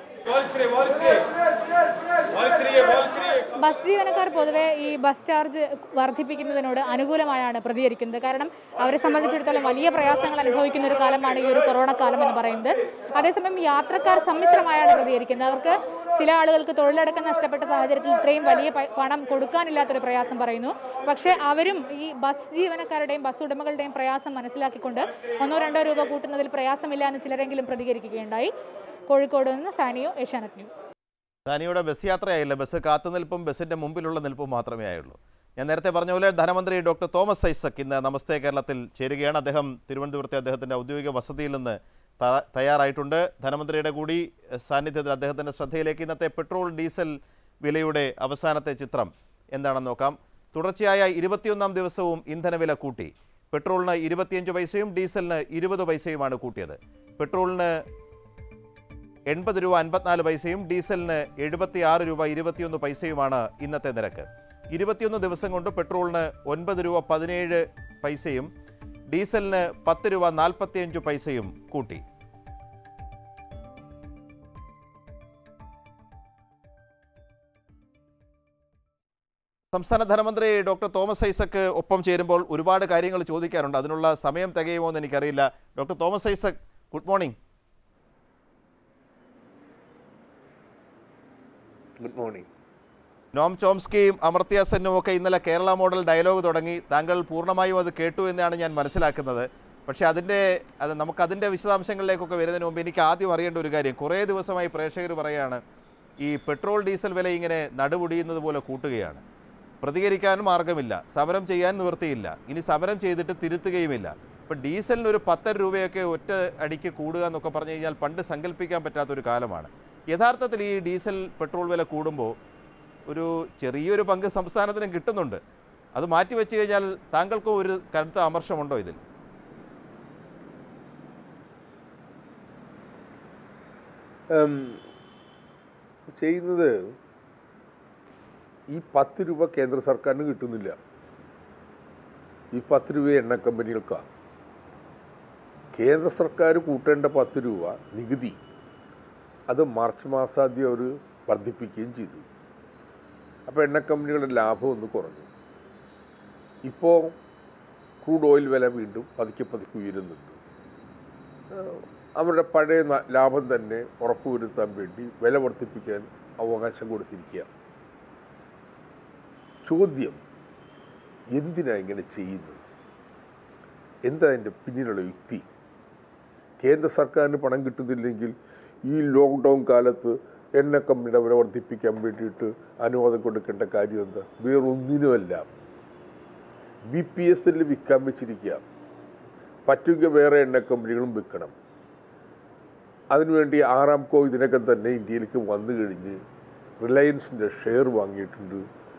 ബസ് ജീവനക്കാർ പൊതുവെ ഈ ബസ് ചാർജ് വർദ്ധിപ്പിക്കുന്നതിനോട് അനുകൂലമായാണ് പ്രതികരിക്കുന്നത് കാരണം അവരെ സംബന്ധിച്ചിടത്തോളം വലിയ പ്രയാസങ്ങൾ അനുഭവിക്കുന്ന ഒരു കാലമാണ് ഈ ഒരു കൊറോണ കാലം എന്ന് പറയുന്നത് അതേസമയം യാത്രക്കാർ സമ്മിശ്രമായാണ് പ്രതികരിക്കുന്നത് അവർക്ക് ചില ആളുകൾക്ക് തൊഴിലടക്കം നഷ്ടപ്പെട്ട സാഹചര്യത്തിൽ ഇത്രയും വലിയ പ- പണം കൊടുക്കാനില്ലാത്തൊരു പ്രയാസം പറയുന്നു പക്ഷേ അവരും ഈ ബസ് ജീവനക്കാരുടെയും ബസ് ഉടമകളുടെയും പ്രയാസം മനസ്സിലാക്കിക്കൊണ്ട് ഒന്നോ രണ്ടോ രൂപ കൂട്ടുന്നതിൽ പ്രയാസമില്ല എന്ന് ചിലരെങ്കിലും പ്രതികരിക്കുകയുണ്ടായി കോഴിക്കോട് നിന്ന് സാനിയോ ഏഷ്യാനെറ്റ് ന്യൂസ് സാനിയുടെ ബസ് യാത്രയായില്ല ബസ് കാത്തുനിൽപ്പും ബസ്സിൻ്റെ മുമ്പിലുള്ള നിൽപ്പും മാത്രമേ ആയുള്ളൂ ഞാൻ നേരത്തെ പറഞ്ഞ പോലെ ധനമന്ത്രി ഡോക്ടർ തോമസ് ഐസക് ഇന്ന് നമസ്തേ കേരളത്തിൽ ചേരുകയാണ് അദ്ദേഹം തിരുവനന്തപുരത്തെ അദ്ദേഹത്തിൻ്റെ ഔദ്യോഗിക വസതിയിൽ നിന്ന് ത- തയ്യാറായിട്ടുണ്ട് ധനമന്ത്രിയുടെ കൂടി എഹ്, സാന്നിധ്യത്തിൽ അദ്ദേഹത്തിൻ്റെ ശ്രദ്ധയിലേക്ക് ഇന്നത്തെ പെട്രോൾ ഡീസൽ വിലയുടെ അവസാനത്തെ ചിത്രം എന്താണെന്ന് നോക്കാം തുടർച്ചയായ ഇരുപത്തിയൊന്നാം ദിവസവും ഇന്ധനവില കൂട്ടി പെട്രോളിന് ഇരുപത്തിയഞ്ച് പൈസയും ഡീസലിന് ഇരുപത് പൈസയുമാണ് കൂട്ടിയത് പെട്രോളിന് എൺപത് രൂപ അൻപത്തിനാല് പൈസയും ഡീസലിന് എഴുപത്തി ആറ് രൂപ ഇരുപത്തിയൊന്ന് പൈസയുമാണ് ഇന്നത്തെ നിരക്ക് ഇരുപത്തിയൊന്ന് ദിവസം കൊണ്ട് പെട്രോളിന് ഒൻപത് രൂപ പതിനേഴ് പൈസയും ഡീസലിന് പത്ത് രൂപ നാൽപ്പത്തിയഞ്ച് പൈസയും കൂട്ടി സംസ്ഥാന ധനമന്ത്രി ഡോക്ടർ തോമസ് ഐസക്ക് ഒപ്പം ചേരുമ്പോൾ ഒരുപാട് കാര്യങ്ങൾ ചോദിക്കാറുണ്ട് അതിനുള്ള സമയം തികയുമോ എന്ന് എനിക്കറിയില്ല doctor Thomas Isaac good morning good morning Noam ചോംസ്കിയും അമർത്യ സെന്നും ഒക്കെ ഇന്നലെ കേരള മോഡൽ ഡയലോഗ് തുടങ്ങി താങ്കൾ പൂർണ്ണമായും അത് കേട്ടു എന്നാണ് ഞാൻ മനസ്സിലാക്കുന്നത് പക്ഷേ അതിൻ്റെ അത് നമുക്ക് അതിൻ്റെ വിശദാംശങ്ങളിലേക്കൊക്കെ വരുന്നതിന് മുമ്പ് എനിക്ക് ആദ്യം അറിയേണ്ട ഒരു കാര്യം കുറേ ദിവസമായി പ്രേക്ഷകർ പറയുകയാണ് ഈ പെട്രോൾ ഡീസൽ വില ഇങ്ങനെ നടുപൊടിയുന്നത് പോലെ കൂട്ടുകയാണ് പ്രതികരിക്കാനും മാർഗമില്ല സമരം ചെയ്യാൻ നിവൃത്തിയില്ല ഇനി സമരം ചെയ്തിട്ട് തിരുത്തുകയുമില്ല ഇപ്പം ഡീസലിന് ഒരു പത്തര രൂപയൊക്കെ ഒറ്റ അടിക്ക് കൂടുക എന്നൊക്കെ പറഞ്ഞു കഴിഞ്ഞാൽ പണ്ട് സങ്കല്പിക്കാൻ പറ്റാത്തൊരു കാലമാണ് യഥാർത്ഥത്തിൽ ഈ ഡീസൽ പെട്രോൾ വില കൂടുമ്പോൾ ഒരു ചെറിയൊരു പങ്ക് സംസ്ഥാനത്തിന് കിട്ടുന്നുണ്ട് അത് മാറ്റി വെച്ച് കഴിഞ്ഞാൽ താങ്കൾക്കും ഒരു കടുത്ത അമർഷമുണ്ടോ ഇതിൽ ഉം, ചെയ്യുന്നത് ഈ പത്ത് രൂപ കേന്ദ്ര സർക്കാരിന് കിട്ടുന്നില്ല ഈ പത്ത് രൂപ എണ്ണ കമ്പനികൾക്കാണ് കേന്ദ്ര സർക്കാർ കൂട്ടേണ്ട പത്ത് രൂപ നികുതി അത് മാർച്ച് മാസാദ്യം അവർ വർദ്ധിപ്പിക്കുകയും ചെയ്തു അപ്പോൾ എണ്ണ കമ്പനികളുടെ ലാഭം ഒന്ന് കുറഞ്ഞു ഇപ്പോൾ ക്രൂഡ് ഓയിൽ വില വീണ്ടും പതുക്കെ പതുക്കെ ഉയരുന്നുണ്ട് ഏഹ് അവരുടെ പഴയ ന- ലാഭം തന്നെ ഉറപ്പുവരുത്താൻ വേണ്ടി വില വർദ്ധിപ്പിക്കാൻ അവകാശം കൊടുത്തിരിക്കുക ചോദ്യം എന്തിനാ ഇങ്ങനെ ചെയ്യുന്നത് എന്താ അതിൻ്റെ പിന്നിലുള്ള യുക്തി കേന്ദ്ര സർക്കാരിന് പണം കിട്ടുന്നില്ലെങ്കിൽ ഈ ലോക്ക്ഡൗൺ കാലത്ത് എണ്ണ കമ്പനിയുടെ വില വർദ്ധിപ്പിക്കാൻ വേണ്ടിയിട്ട് അനുവാദം കൊടുക്കേണ്ട കാര്യം എന്താ വേറൊന്നിനുമല്ല ബി പി എസ് എല്ലിൽ വിൽക്കാൻ വെച്ചിരിക്കുക പറ്റുമെങ്കിൽ വേറെ എണ്ണ കമ്പനികളും വിൽക്കണം അതിനുവേണ്ടി ആറാംകോ ഇതിനൊക്കെ തന്നെ ഇന്ത്യയിലേക്ക് വന്നു കഴിഞ്ഞ് റിലയൻസിൻ്റെ ഷെയർ വാങ്ങിയിട്ടുണ്ട്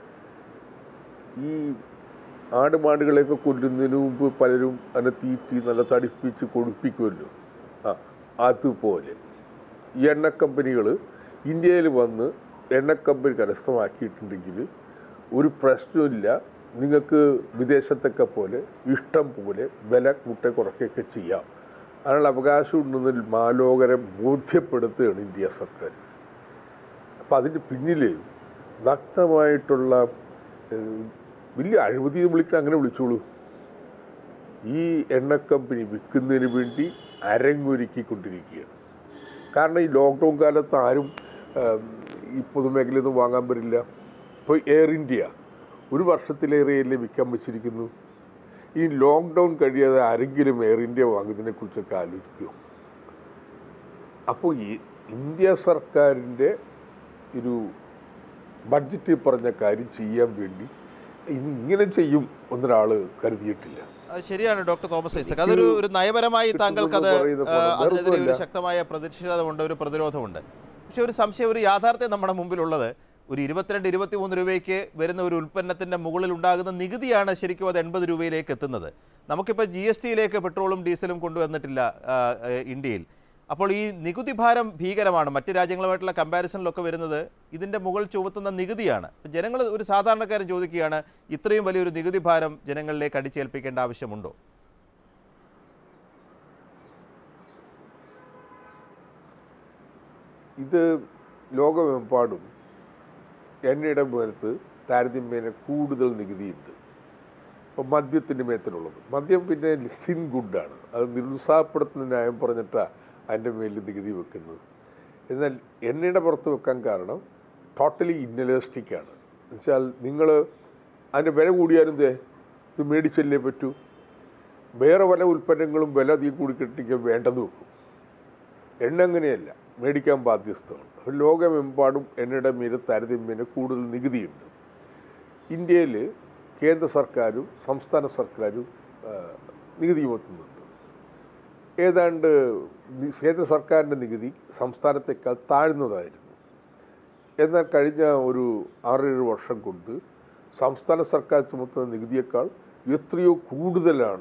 ഈ ആടുമാടുകളെയൊക്കെ കൊല്ലുന്നതിന് മുമ്പ് പലരും അതിനെ തീറ്റി നല്ല തടിപ്പിച്ച് കൊഴുപ്പിക്കുമല്ലോ ആ അതുപോലെ ഈ എണ്ണ കമ്പനികൾ ഇന്ത്യയിൽ വന്ന് എണ്ണ കമ്പനി കരസ്ഥമാക്കിയിട്ടുണ്ടെങ്കിൽ ഒരു പ്രശ്നമില്ല നിങ്ങൾക്ക് വിദേശത്തൊക്കെ പോലെ ഇഷ്ടം പോലെ വില കൂട്ടെ കുറയ്ക്കുകയൊക്കെ ചെയ്യാം അതിനുള്ള അവകാശം ഉണ്ടെന്ന് മാലോകരെ ബോധ്യപ്പെടുത്തുകയാണ് ഇന്ത്യ സർക്കാർ അപ്പം അതിൻ്റെ പിന്നിൽ നഗ്നമായിട്ടുള്ള ഏഹ്, വലിയ അഴിമതി എന്ന് വിളിക്കാൻ അങ്ങനെ വിളിച്ചോളൂ ഈ എണ്ണ കമ്പനി വിൽക്കുന്നതിന് വേണ്ടി അരങ്ങൊരുക്കിക്കൊണ്ടിരിക്കുകയാണ് കാരണം ഈ ലോക്ക്ഡൗൺ കാലത്ത് ആരും ഏഹ്, ഈ പൊതുമേഖലയിൽ നിന്ന് വാങ്ങാൻ പറ്റില്ല ഇപ്പോൾ എയർ ഇന്ത്യ ഒരു വർഷത്തിലേറെയല്ലേ വിൽക്കാൻ വെച്ചിരിക്കുന്നു ഈ ലോക്ക്ഡൗൺ കഴിയാതെ ആരെങ്കിലും എയർ ഇന്ത്യ വാങ്ങുന്നതിനെ കുറിച്ചൊക്കെ ആലോചിക്കുമോ അപ്പോൾ ഈ ഇന്ത്യ സർക്കാരിൻ്റെ ഒരു ബഡ്ജറ്റിൽ പറഞ്ഞ കാര്യം ചെയ്യാൻ വേണ്ടി ഇനി ഇങ്ങനെ ചെയ്യും എന്നൊരാൾ കരുതിയിട്ടില്ല അത് ശരിയാണ് ഡോക്ടർ തോമസ് ഐസക് അതൊരു ഒരു നയപരമായി താങ്കൾക്ക് അത് പറയുന്ന പോലെ അതിനെതിരെ ഒരു വെറുതല്ല. ശക്തമായ പ്രതിഷേധമുണ്ട് ഒരു പ്രതിരോധമുണ്ട് പക്ഷെ ഒരു സംശയം ഒരു യാഥാർത്ഥ്യം നമ്മുടെ മുമ്പിലുള്ളത് ഒരു ഇരുപത്തിരണ്ട് ഇരുപത്തിമൂന്ന് രൂപയ്ക്ക് വരുന്ന ഒരു ഉൽപ്പന്നത്തിന്റെ മുകളിൽ ഉണ്ടാകുന്ന നികുതിയാണ് ശരിക്കും അത് എൺപത് രൂപയിലേക്ക് എത്തുന്നത് നമുക്കിപ്പോൾ ജി എസ് ടിയിലേക്ക് പെട്രോളും ഡീസലും കൊണ്ടുവന്നിട്ടില്ല ആ, ആ, ഇന്ത്യയിൽ അപ്പോൾ ഈ നികുതി ഭാരം ഭീകരമാണ് മറ്റ് രാജ്യങ്ങളുമായിട്ടുള്ള കമ്പാരിസണിലൊക്കെ വരുന്നത് ഇതിൻ്റെ മുകൾ ചുമത്തുന്ന നികുതിയാണ് ജനങ്ങൾ ഒരു സാധാരണക്കാരൻ ചോദിക്കുകയാണ് ഇത്രയും വലിയൊരു നികുതി ഭാരം ജനങ്ങളിലേക്ക് അടിച്ചേൽപ്പിക്കേണ്ട ആവശ്യമുണ്ടോ ഇത് ലോകമെമ്പാടും എണ്ണയുടെ മേലത്ത് താരതമ്യേന കൂടുതൽ നികുതിയുണ്ട് ഇപ്പം മദ്യത്തിൻ്റെ മേത്തിലുള്ളത് മദ്യം പിന്നെ സിൻ ഗുഡാണ് അത് നിരുത്സാഹപ്പെടുത്തുന്ന ന്യായം പറഞ്ഞിട്ടാണ് അതിൻ്റെ മേലിൽ നികുതി വെക്കുന്നത് എന്നാൽ എണ്ണയുടെ പുറത്ത് വെക്കാൻ കാരണം ടോട്ടലി ഇന്നലേസ്റ്റിക്കാണ് എന്നുവെച്ചാൽ നിങ്ങൾ അതിൻ്റെ വില കൂടിയാലും ദേ ഇത് മേടിച്ചല്ലേ പറ്റൂ വേറെ പല ഉൽപ്പന്നങ്ങളും വില അധികം കൂടി കിട്ടിക്കാൻ വേണ്ടെന്ന് വെക്കും എണ്ണ അങ്ങനെയല്ല മേടിക്കാൻ ബാധ്യസ്ഥമാണ് അപ്പോൾ ലോകമെമ്പാടും എണ്ണയുടെ മീതെ താരതമ്യേന കൂടുതൽ നികുതിയുണ്ട് ഇന്ത്യയിൽ കേന്ദ്ര സർക്കാരും സംസ്ഥാന സർക്കാരും ആ, നികുതി ചുമത്തുന്നുണ്ട് ഏതാണ്ട് നി- കേന്ദ്ര സർക്കാരിൻ്റെ നികുതി സംസ്ഥാനത്തേക്കാൾ താഴ്ന്നതായിരുന്നു എന്നാൽ കഴിഞ്ഞ ഒരു ആറേഴ് വർഷം കൊണ്ട് സംസ്ഥാന സർക്കാർ ചുമത്തുന്ന നികുതിയേക്കാൾ എത്രയോ കൂടുതലാണ്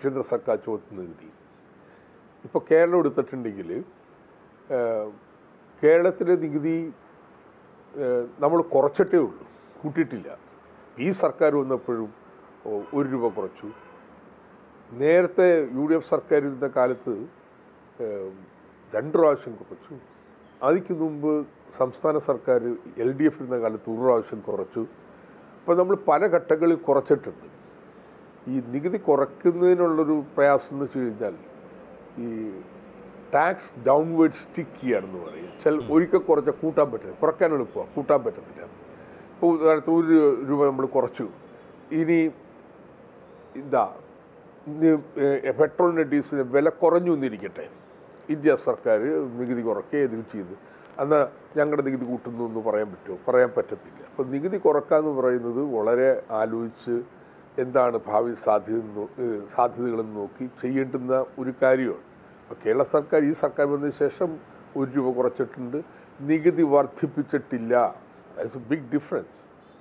കേന്ദ്ര സർക്കാർ ചുമത്തുന്ന നികുതി ഇപ്പോൾ കേരളം എടുത്തിട്ടുണ്ടെങ്കിൽ ഏഹ്, കേരളത്തിലെ നികുതി ഏഹ്, നമ്മൾ കുറച്ചിട്ടേ ഉള്ളൂ കൂട്ടിയിട്ടില്ല ഈ സർക്കാർ വന്നപ്പോഴും ഓ, ഒരു രൂപ കുറച്ചു നേരത്തെ യു ഡി എഫ് സർക്കാർ ഇരുന്ന കാലത്ത് ഏഹ്, രണ്ട് പ്രാവശ്യം കുറച്ചു അതിക്ക് മുമ്പ് സംസ്ഥാന സർക്കാർ എൽ ഡി എഫ് ഇരുന്ന കാലത്ത് ഒരു പ്രാവശ്യം കുറച്ചു അപ്പോൾ നമ്മൾ പല ഘട്ടങ്ങളിൽ കുറച്ചിട്ടുണ്ട് ഈ നികുതി കുറയ്ക്കുന്നതിനുള്ളൊരു പ്രയാസം എന്ന് വെച്ച് കഴിഞ്ഞാൽ ഈ ടാക്സ് ഡൗൺവേർഡ് സ്റ്റിക്ക് ചെയ്യാണെന്ന് പറയും ചില ഒരിക്കൽ കുറച്ച കൂട്ടാൻ പറ്റില്ല കുറയ്ക്കാൻ എളുപ്പമാണ് കൂട്ടാൻ പറ്റത്തില്ല ഇപ്പോൾ ഉദാഹരണത്തിന് ഒരു രൂപ നമ്മൾ കുറച്ചു ഇനി ഇതാ ഇന്ന് ഏഹ് പെട്രോളിൻ്റെ ഡീസലിന് വില കുറഞ്ഞു എന്നിരിക്കട്ടെ ഇന്ത്യ സർക്കാർ നികുതി കുറയ്ക്കുകയോ എന്തെങ്കിലും ചെയ്തു എന്നാൽ ഞങ്ങളുടെ നികുതി കൂട്ടുന്നു എന്ന് പറയാൻ പറ്റുമോ പറയാൻ പറ്റത്തില്ല അപ്പോൾ നികുതി കുറക്കാന്ന് പറയുന്നത് വളരെ ആലോചിച്ച് എന്താണ് ഭാവി സാധ്യത നോ- ഏഹ് സാധ്യതകളെന്ന് നോക്കി ചെയ്യേണ്ടുന്ന ഒരു കാര്യമാണ് അപ്പോൾ കേരള സർക്കാർ ഈ സർക്കാർ വന്നതിന് ശേഷം ഒരു രൂപ കുറച്ചിട്ടുണ്ട് നികുതി വർദ്ധിപ്പിച്ചിട്ടില്ല that's a big difference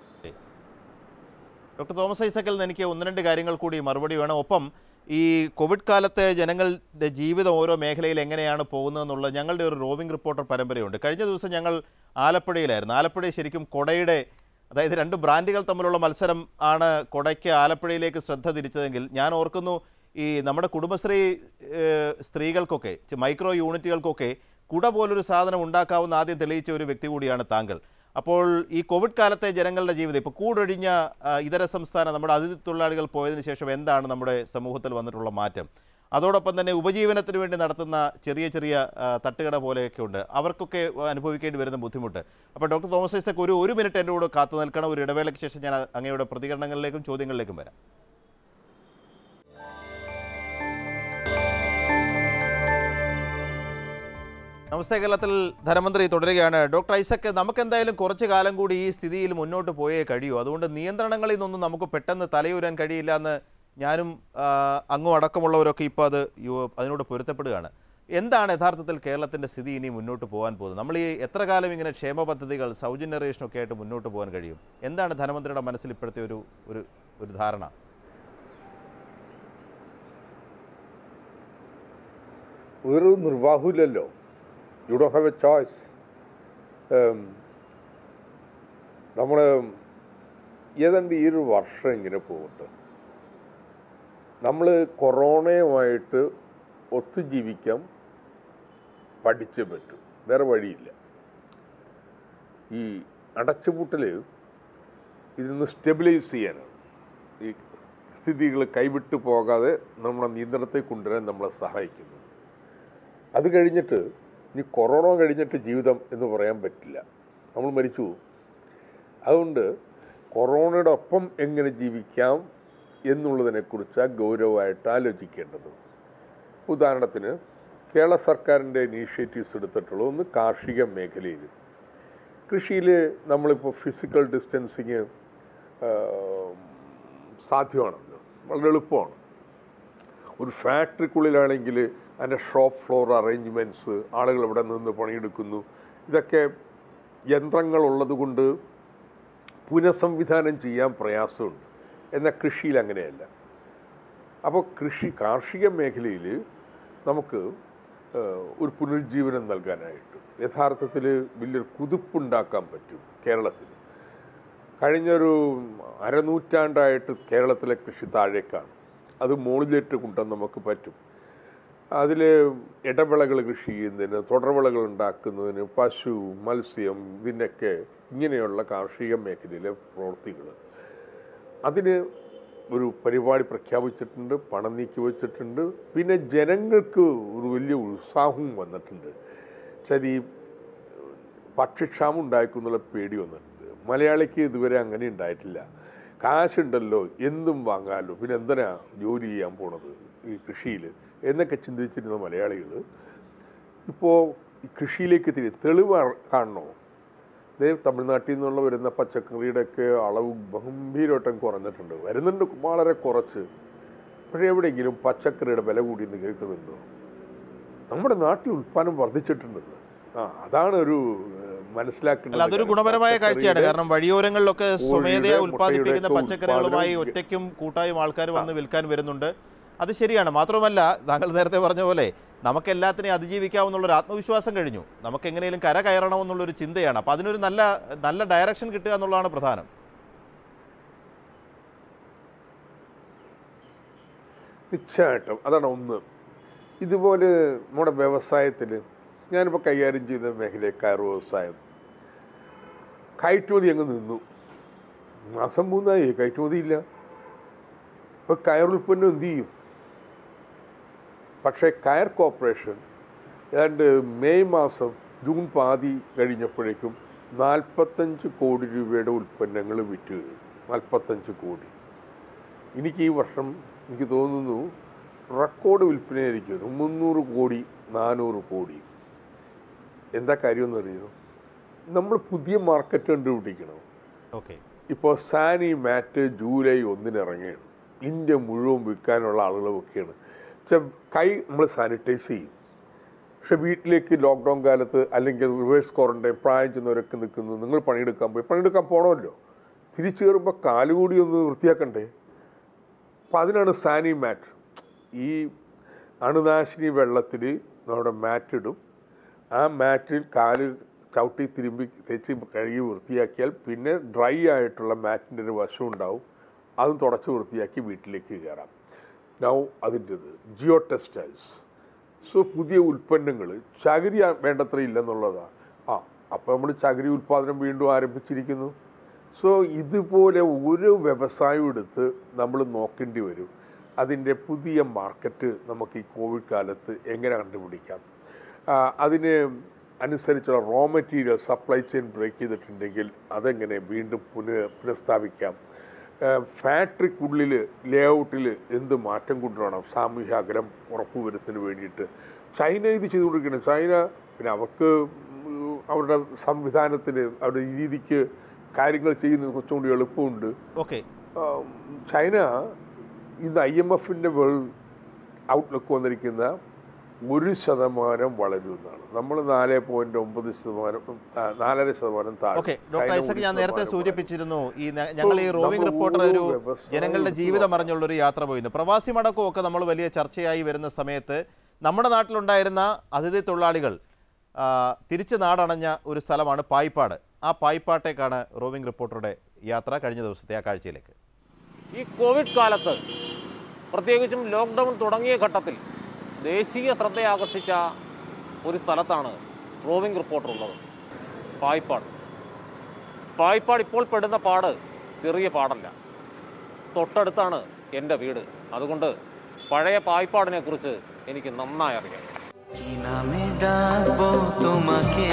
doctor Thomas ഐസക്കിൽ നിന്ന് എനിക്ക് ഒന്ന് രണ്ട് കാര്യങ്ങൾ കൂടി മറുപടി വേണം ഒപ്പം ഈ കോവിഡ് കാലത്തെ ജനങ്ങളുടെ ജീവിതം ഓരോ മേഖലയിൽ എങ്ങനെയാണ് പോകുന്നതെന്നുള്ളത് ഞങ്ങളുടെ ഒരു റോവിംഗ് റിപ്പോർട്ടർ പരമ്പരയുണ്ട് കഴിഞ്ഞ ദിവസം ഞങ്ങൾ ആലപ്പുഴയിലായിരുന്നു ആലപ്പുഴ ശരിക്കും കൊടയുടെ അതായത് രണ്ട് ബ്രാൻഡുകൾ തമ്മിലുള്ള മത്സരം ആണ് കൊടയ്ക്ക് ആലപ്പുഴയിലേക്ക് ശ്രദ്ധ തിരിച്ചതെങ്കിൽ ഞാൻ ഓർക്കുന്നു ഈ നമ്മുടെ കുടുംബശ്രീ ഏഹ്, സ്ത്രീകൾക്കൊക്കെ ചെ- മൈക്രോ യൂണിറ്റുകൾക്കൊക്കെ കുട പോലൊരു സാധനം ഉണ്ടാക്കാവുന്ന ആദ്യം തെളിയിച്ച ഒരു വ്യക്തി കൂടിയാണ് താങ്കൾ അപ്പോൾ ഈ കോവിഡ് കാലത്തെ ജനങ്ങളുടെ ജീവിതം ഇപ്പോൾ കൂടൊഴിഞ്ഞ ആ, ഇതര സംസ്ഥാന നമ്മുടെ അതിഥി തൊഴിലാളികൾ പോയതിനു ശേഷം എന്താണ് നമ്മുടെ സമൂഹത്തിൽ വന്നിട്ടുള്ള മാറ്റം അതോടൊപ്പം തന്നെ ഉപജീവനത്തിന് വേണ്ടി നടത്തുന്ന ചെറിയ ചെറിയ ആ, തട്ടുകട പോലെയൊക്കെ ഉണ്ട് അവർക്കൊക്കെ അനുഭവിക്കേണ്ടി വരുന്ന ബുദ്ധിമുട്ട് അപ്പോൾ ഡോക്ടർ തോമസ് ഐസക് ഒരു ഒരു മിനിറ്റ് എൻ്റെ കൂടെ കാത്തു നിൽക്കണം ഒരു ഇടവേളയ്ക്ക് ശേഷം ഞാൻ അങ്ങയുടെ പ്രതികരണങ്ങളിലേക്കും ചോദ്യങ്ങളിലേക്കും വരാം നമസ്തേ കേരളത്തിൽ ധനമന്ത്രി തുടരുകയാണ് ഡോക്ടർ ഐസക് നമുക്ക് എന്തായാലും കുറച്ചു കാലം കൂടി ഈ സ്ഥിതിയിൽ മുന്നോട്ട് പോയേ കഴിയൂ അതുകൊണ്ട് നിയന്ത്രണങ്ങളിൽ നിന്നൊന്നും നമുക്ക് പെട്ടെന്ന് തലയൂരാൻ കഴിയില്ല എന്ന് ഞാനും ആ, അങ്ങും അടക്കമുള്ളവരൊക്കെ ഇപ്പോൾ അത് യു- അതിനോട് പൊരുത്തപ്പെടുകയാണ് എന്താണ് യഥാർത്ഥത്തിൽ കേരളത്തിൻ്റെ സ്ഥിതി ഇനി മുന്നോട്ട് പോകാൻ പോകുന്നത് നമ്മൾ ഈ എത്ര കാലം ഇങ്ങനെ ക്ഷേമ പദ്ധതികൾ സൗജന്യ റേഷനൊക്കെ ആയിട്ട് മുന്നോട്ട് പോകാൻ കഴിയും എന്താണ് ധനമന്ത്രിയുടെ മനസ്സിൽ ഇപ്പോഴത്തെ ഒരു ഒരു ഒരു ധാരണ ഒരു നിർവാഹമില്ലല്ലോ you do have a choice നമ്മൾ ഏതാണ്ട് ഈ ഒരു വർഷം ഇങ്ങനെ പോകട്ടെ നമ്മൾ കൊറോണയുമായിട്ട് ഒത്തുജീവിക്കാൻ പഠിച്ചേ പറ്റും വേറെ വഴിയില്ല ഈ അടച്ചുപൂട്ടൽ ഇതിന്ന് സ്റ്റെബിലൈസ് ചെയ്യാനാണ് ഈ സ്ഥിതികൾ കൈവിട്ട് പോകാതെ നമ്മുടെ നിയന്ത്രണത്തെ കൊണ്ടുവരാൻ നമ്മളെ സഹായിക്കുന്നു അത് കഴിഞ്ഞിട്ട് ഇനി കൊറോണ കഴിഞ്ഞിട്ട് ജീവിതം എന്ന് പറയാൻ പറ്റില്ല നമ്മൾ മരിച്ചു പോകും അതുകൊണ്ട് കൊറോണയുടെ ഒപ്പം എങ്ങനെ ജീവിക്കാം എന്നുള്ളതിനെക്കുറിച്ച് ഗൗരവമായിട്ട് ആലോചിക്കേണ്ടത് ഉദാഹരണത്തിന് കേരള സർക്കാരിൻ്റെ ഇനീഷ്യേറ്റീവ്സ് എടുത്തിട്ടുള്ള ഒന്ന് കാർഷിക മേഖലയിൽ കൃഷിയിൽ നമ്മളിപ്പോൾ ഫിസിക്കൽ ഡിസ്റ്റൻസിങ് സാധ്യമാണല്ലോ വളരെ എളുപ്പമാണ് ഒരു ഫാക്ടറിക്കുള്ളിലാണെങ്കിൽ അതിൻ്റെ ഷോപ്പ് ഫ്ലോർ അറേഞ്ച്മെൻറ്റ്സ് ആളുകൾ ഇവിടെ നിന്ന് പണിയെടുക്കുന്നു ഇതൊക്കെ യന്ത്രങ്ങളുള്ളത് കൊണ്ട് പുനഃസംവിധാനം ചെയ്യാൻ പ്രയാസമുണ്ട് എന്നാൽ കൃഷിയിൽ അങ്ങനെയല്ല അപ്പോൾ കൃഷി കാർഷിക മേഖലയിൽ നമുക്ക് ഏഹ്, ഒരു പുനരുജ്ജീവനം നൽകാനായിട്ട് യഥാർത്ഥത്തിൽ വലിയൊരു കുതിപ്പുണ്ടാക്കാൻ പറ്റും കേരളത്തിൽ കഴിഞ്ഞൊരു അരനൂറ്റാണ്ടായിട്ട് കേരളത്തിലെ കൃഷി താഴേക്കാണ് അത് മുകളിലേക്ക് കൊണ്ടുവരാൻ നമുക്ക് പറ്റും അതിൽ ഇടവിളകൾ കൃഷി ചെയ്യുന്നതിന് തുടർവിളകൾ ഉണ്ടാക്കുന്നതിന് പശു മത്സ്യം ഇതിനൊക്കെ ഇങ്ങനെയുള്ള കാർഷിക മേഖലയിലെ പ്രവൃത്തികൾ അതിന് ഒരു പരിപാടി പ്രഖ്യാപിച്ചിട്ടുണ്ട് പണം നീക്കി വെച്ചിട്ടുണ്ട് പിന്നെ ജനങ്ങൾക്ക് ഒരു വലിയ ഉത്സാഹവും വന്നിട്ടുണ്ട് ശരി ഭക്ഷ്യക്ഷാമം ഉണ്ടാക്കുന്നുള്ള പേടി വന്നിട്ടുണ്ട് മലയാളിക്ക് ഇതുവരെ അങ്ങനെ ഉണ്ടായിട്ടില്ല കാശുണ്ടല്ലോ എന്തും വാങ്ങാമല്ലോ പിന്നെ എന്തിനാ ജോലി ചെയ്യാൻ പോണത് ഈ കൃഷിയിൽ എന്നൊക്കെ ചിന്തിച്ചിരുന്ന മലയാളികൾ ഇപ്പോൾ ഈ കൃഷിയിലേക്ക് തിരി തെളിവ് അ- കാണണോ ദേ തമിഴ്നാട്ടിൽ നിന്നുള്ള വരുന്ന പച്ചക്കറിയുടെയൊക്കെ അളവ് ഗംഭീരമായിട്ടും കുറഞ്ഞിട്ടുണ്ട് വരുന്നുണ്ട് വളരെ കുറച്ച് പക്ഷേ എവിടെയെങ്കിലും പച്ചക്കറിയുടെ വില കൂടി എന്ന് കേൾക്കുന്നുണ്ടോ നമ്മുടെ നാട്ടിൽ ഉൽപ്പാദനം വർദ്ധിച്ചിട്ടുണ്ടെന്ന് ആ അതാണ് ഒരു ഏഹ്, മനസ്സിലാക്കേണ്ടത് അല്ല അതൊരു കാര്യം. ഗുണപരമായ കാഴ്ചയാണ് പച്ചക്കറിയുടെ, കാരണം വഴിയോരങ്ങളിലൊക്കെ സ്വമേധയാ കോഴിയുടെ, ഉൽപ്പാദിപ്പിക്കുന്ന മുട്ടയുടെയൊക്കെ പച്ചക്കറികളുമായി ഉൽപ്പാദനം ഒറ്റയ്ക്കും കൂട്ടായും ആൾക്കാർ വന്ന് വിൽക്കാൻ വരുന്നുണ്ട് അത് ശരിയാണ് മാത്രമല്ല താങ്കൾ നേരത്തെ പറഞ്ഞ പോലെ നമുക്ക് എല്ലാത്തിനെയും അതിജീവിക്കാമെന്നുള്ളൊരു ആത്മവിശ്വാസം കഴിഞ്ഞു നമുക്ക് എങ്ങനെയും കര കയറണമെന്നുള്ളൊരു ചിന്തയാണ് അപ്പോൾ അതിനൊരു നല്ല നല്ല ഡയറക്ഷൻ കിട്ടുക എന്നുള്ളതാണ് പ്രധാനം നിശ്ചയമായിട്ടും അതാണ് ഒന്ന് ഇതുപോലെ നമ്മുടെ വ്യവസായത്തിൽ ഞാനിപ്പോൾ കൈകാര്യം ചെയ്ത മേഖല കയർ വ്യവസായം കയറ്റുമതി അങ്ങ് നിന്നു മാസം മൂന്നായി കയറ്റുമതി ഇല്ല ഇപ്പോൾ കയർ ഉൽപ്പന്നം എന്ത് ചെയ്യും പക്ഷേ കയർ കോർപ്പറേഷൻ ഏതാണ്ട് മെയ് മാസം ജൂൺ പാതി കഴിഞ്ഞപ്പോഴേക്കും നാൽപ്പത്തഞ്ച് കോടി രൂപയുടെ ഉൽപ്പന്നങ്ങൾ വിറ്റ് കഴിഞ്ഞു നാൽപ്പത്തഞ്ച് കോടി എനിക്ക് ഈ വർഷം എനിക്ക് തോന്നുന്നു റെക്കോർഡ് വിൽപ്പനയായിരിക്കും മുന്നൂറ് കോടി നാനൂറ് കോടി എന്താ കാര്യമെന്ന് അറിയോ നമ്മൾ പുതിയ മാർക്കറ്റ് കണ്ടുപിടിക്കണം ഓക്കെ ഇപ്പോൾ സാനി മാറ്റ് ജൂലൈ ഒന്നിന് ഇറങ്ങുകയാണ് ഇന്ത്യ മുഴുവൻ വിൽക്കാനുള്ള ആളുകളൊക്കെയാണ് പക്ഷെ കൈ നമ്മൾ സാനിറ്റൈസ് ചെയ്യും പക്ഷെ വീട്ടിലേക്ക് ലോക്ക്ഡൗൺ കാലത്ത് അല്ലെങ്കിൽ റിവേഴ്സ് ക്വാറന്റൈൻ പ്രായം ചെന്നവരൊക്കെ നിൽക്കുന്നു നിങ്ങൾ പണിയെടുക്കാൻ പോയി പണിയെടുക്കാൻ പോകണമല്ലോ തിരിച്ചു കയറുമ്പോൾ കാലുകൂടി ഒന്ന് വൃത്തിയാക്കണ്ടേ അപ്പം അതിനാണ് സാനി മാറ്റ് ഈ അണുനാശിനി വെള്ളത്തിൽ നമ്മുടെ മാറ്റ് ഇടും ആ മാറ്റിൽ കാല് ചവിട്ടി തിരുമ്പി തേച്ച് കഴുകി വൃത്തിയാക്കിയാൽ പിന്നെ ഡ്രൈ ആയിട്ടുള്ള മാറ്റിൻ്റെ ഒരു വശം ഉണ്ടാവും അതും തുടച്ച് വൃത്തിയാക്കി വീട്ടിലേക്ക് കയറാം നൗ അതിൻ്റെത് ജിയോ ടെക്സ്റ്റൈൽസ് സോ പുതിയ ഉൽപ്പന്നങ്ങൾ ചകിരി ആ- വേണ്ടത്ര ഇല്ലെന്നുള്ളതാണ് ആ അപ്പോൾ നമ്മൾ ചകിരി ഉൽപ്പാദനം വീണ്ടും ആരംഭിച്ചിരിക്കുന്നു സോ ഇതുപോലെ ഒരു വ്യവസായം എടുത്ത് നമ്മൾ നോക്കേണ്ടി വരും അതിൻ്റെ പുതിയ മാർക്കറ്റ് നമുക്ക് ഈ കോവിഡ് കാലത്ത് എങ്ങനെ കണ്ടുപിടിക്കാം ആ, അതിന് അനുസരിച്ചുള്ള raw material supply chain break ചെയ്തിട്ടുണ്ടെങ്കിൽ അതെങ്ങനെ വീണ്ടും പുനഃ പുനഃസ്ഥാപിക്കാം ഫാക്ടറിക്കുള്ളിൽ ലേ ഔട്ടിൽ എന്ത് മാറ്റം കൊണ്ടുവരണം സാമൂഹ്യ അകലം ഉറപ്പുവരുത്തിന് വേണ്ടിയിട്ട് ചൈന ഇത് ചെയ്തുകൊണ്ടിരിക്കണം ചൈന പിന്നെ അവർക്ക് ഉം, അവരുടെ സംവിധാനത്തിന് അവരുടെ രീതിക്ക് കാര്യങ്ങൾ ചെയ്യുന്നത് കുറച്ചുകൂടി എളുപ്പമുണ്ട് ഓക്കെ ആം, ചൈന ഇന്ന് ഐ എം എഫിൻ്റെ വേൾഡ് ഔട്ട്ലുക്ക് വന്നിരിക്കുന്ന ഒരു ശതമാനം വളരുമെന്നാണ് നമ്മൾ നാല് പോയിന്റ് ഒമ്പത് ശതമാനം ആ, നാലര ശതമാനം താഴെ ഓക്കെ ഡോക്ടർ ചൈന ഐസക് ഒരു ഞാൻ നേരത്തെ ശതമാനം സൂചിപ്പിച്ചിരുന്നു ഈ ന- ഞങ്ങൾ ഈ ഇപ്പോൾ റോവിംഗ് നമ്മൾ റിപ്പോർട്ടർ ഓരോ ഒരു വ്യവസായം ജനങ്ങളുടെ എടുത്ത് ജീവിതം അറിഞ്ഞുള്ളൊരു യാത്ര പോയിരുന്നു പ്രവാസി മടക്കവും ഒക്കെ നമ്മൾ വലിയ ചർച്ചയായി വരുന്ന സമയത്ത് നമ്മുടെ നാട്ടിലുണ്ടായിരുന്ന അതിഥി തൊഴിലാളികൾ ആ, തിരിച്ച് നാടണഞ്ഞ ഒരു സ്ഥലമാണ് പായിപ്പാട് ആ പായിപ്പാട്ടേക്കാണ് റോവിംഗ് റിപ്പോർട്ടറുടെ യാത്ര കഴിഞ്ഞ ദിവസത്തെ ആ കാഴ്ചയിലേക്ക് ഈ കോവിഡ് കാലത്ത് പ്രത്യേകിച്ചും ലോക്ക്ഡൗൺ തുടങ്ങിയ ഘട്ടത്തിൽ ദേശീയ ശ്രദ്ധയാകർഷിച്ച ഒരു സ്ഥലത്താണ് റോവിംഗ് റിപ്പോർട്ടർ ഉള്ളത് പായിപ്പാട് പായിപ്പാട് ഇപ്പോൾ പെടുന്ന പാട് ചെറിയ പാടല്ല തൊട്ടടുത്താണ് എൻ്റെ വീട് അതുകൊണ്ട് പഴയ പായിപ്പാടിനെ കുറിച്ച് എനിക്ക് നന്നായി അറിയാം কি নামে ডাকবো তোমাকে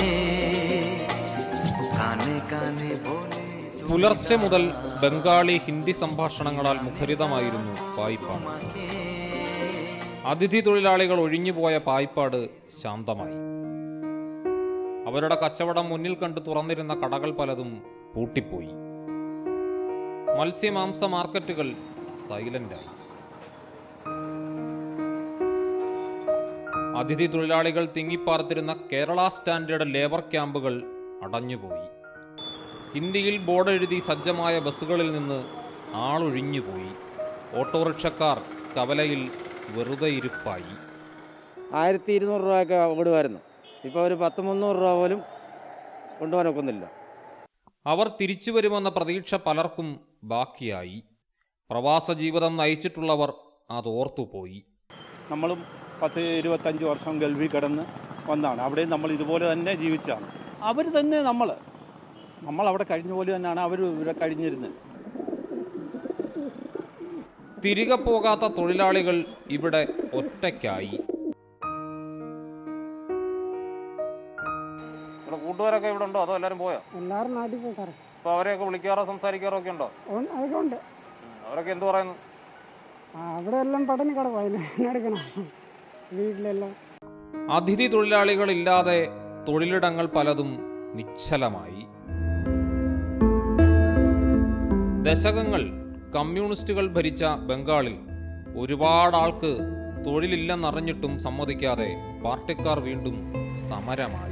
কানে কানে বলে പുലർച്ചെ മുതൽ ബംഗാളി ഹിന്ദി സംഭാഷണങ്ങളാൽ മുഖരിതമായിരുന്നു പായിപ്പാട് അതിഥി തൊഴിലാളികൾ ഒഴിഞ്ഞുപോയ പായിപ്പാട് ശാന്തമായി അവരുടെ കച്ചവടം മുന്നിൽ കണ്ട് തുറന്നിരുന്ന കടകൾ പലതും പൂട്ടിപ്പോയി മത്സ്യമാംസ മാർക്കറ്റുകൾ സൈലന്റായി അതിഥി തൊഴിലാളികൾ തിങ്ങിപ്പാർത്തിരുന്ന കേരള സ്റ്റാൻഡേർഡ് ലേബർ ക്യാമ്പുകൾ അടഞ്ഞുപോയി ഹിന്ദിയിൽ ബോർഡ് എഴുതി സജ്ജമായ ബസ്സുകളിൽ നിന്ന് ആളൊഴിഞ്ഞുപോയി ഓട്ടോറിക്ഷക്കാർ കവലയിൽ വെറുതെ ഇരിപ്പായി ആയിരത്തി ഇരുന്നൂറ് രൂപയൊക്കെ ഓടുമായിരുന്നു ഇപ്പോൾ ഒരു പത്ത് മുന്നൂറ് രൂപ പോലും കൊണ്ടുപോകാൻ ഒക്കുന്നില്ല അവർ തിരിച്ചു വരുമെന്ന പ്രതീക്ഷ പലർക്കും ബാക്കിയായി പ്രവാസ ജീവിതം നയിച്ചിട്ടുള്ളവർ അതോർത്തുപോയി നമ്മളും പത്ത് ഇരുപത്തഞ്ച് വർഷം ഗൾഫിൽ കിടന്ന് വന്നതാണ് അവിടെയും നമ്മൾ ഇതുപോലെ തന്നെ ജീവിച്ചാണ് അവർ തന്നെ നമ്മൾ നമ്മൾ അവിടെ കഴിഞ്ഞ പോലെ തന്നെയാണ് അവർ ഇവിടെ കഴിഞ്ഞിരുന്നത് തിരികെ പോകാത്ത തൊഴിലാളികൾ ഇവിടെ ഒറ്റയ്ക്കായി ഇവിടെ കൂട്ടുകാരൊക്കെ ഇവിടെ ഉണ്ടോ അതോ എല്ലാവരും പോയോ എല്ലാവരും നാട്ടിൽ പോയി സാറേ അപ്പോൾ അവരെയൊക്കെ വിളിക്കാറോ സംസാരിക്കാറോ ഒക്കെ ഉണ്ടോ ഉണ്ട്, അതൊക്കെ ഉണ്ട് അവരൊക്കെ എന്ത് പറയുന്നു ആ, അവിടെ എല്ലാം പടഞ്ഞ് കിടക്കും അതിന് എടുക്കണം വീട്ടിലെല്ലാം അതിഥി തൊഴിലാളികളില്ലാതെ തൊഴിലിടങ്ങൾ പലതും നിശ്ചലമായി ദശകങ്ങൾ കമ്മ്യൂണിസ്റ്റുകൾ ഭരിച്ച ബംഗാളിൽ ഒരുപാട് ആൾക്ക് തൊഴിലില്ലെന്നറിഞ്ഞിട്ടും സമ്മതിക്കാതെ പാർട്ടിക്കാർ വീണ്ടും സമരമായി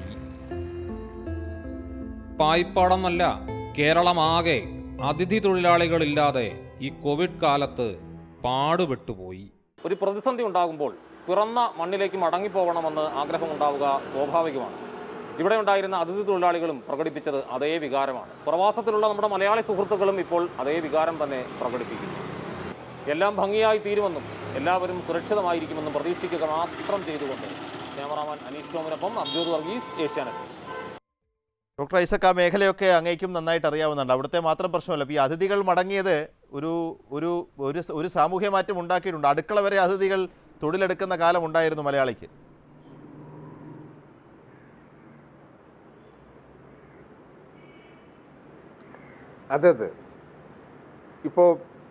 പായിപ്പാടമല്ല കേരളമാകെ അതിഥി തൊഴിലാളികളില്ലാതെ ഈ കോവിഡ് കാലത്ത് പാടുപെട്ടുപോയി ഒരു പ്രതിസന്ധി ഉണ്ടാകുമ്പോൾ പിറന്ന മണ്ണിലേക്ക് മടങ്ങിപ്പോകണമെന്ന് ആഗ്രഹമുണ്ടാവുക സ്വാഭാവികമാണ് ഇവിടെ ഉണ്ടായിരുന്ന അതിഥി തൊഴിലാളികളും പ്രകടിപ്പിച്ചത് അതേ വികാരമാണ് പ്രവാസത്തിലുള്ള നമ്മുടെ മലയാളി സുഹൃത്തുക്കളും ഇപ്പോൾ അതേ വികാരം തന്നെ പ്രകടിപ്പിക്കുന്നു എല്ലാം ഭംഗിയായി തീരുമെന്നും എല്ലാവരും സുരക്ഷിതമായിരിക്കുമെന്നും പ്രതീക്ഷിക്കുക മാത്രം ചെയ്തുകൊണ്ട് ക്യാമറാമാൻ അനീഷ് ടോമിനൊപ്പം അബ്ജോദ് വർഗീസ് ഏഷ്യാനെറ്റ് ന്യൂസ്. ഡോക്ടർ ഐസക് ആ മേഖലയൊക്കെ അങ്ങേക്കും നന്നായിട്ട് അറിയാവുന്നുണ്ട് അവിടുത്തെ മാത്രം പ്രശ്നമല്ല ഇപ്പോൾ ഈ അതിഥികൾ മടങ്ങിയത് ഒരു ഒരു ഒരു സ- ഒരു സാമൂഹ്യ മാറ്റം ഉണ്ടാക്കിയിട്ടുണ്ട് അടുക്കള വരെ അതിഥികൾ തൊഴിലെടുക്കുന്ന കാലം ഉണ്ടായിരുന്നു മലയാളിക്ക് അതെ അതെ ഇപ്പോൾ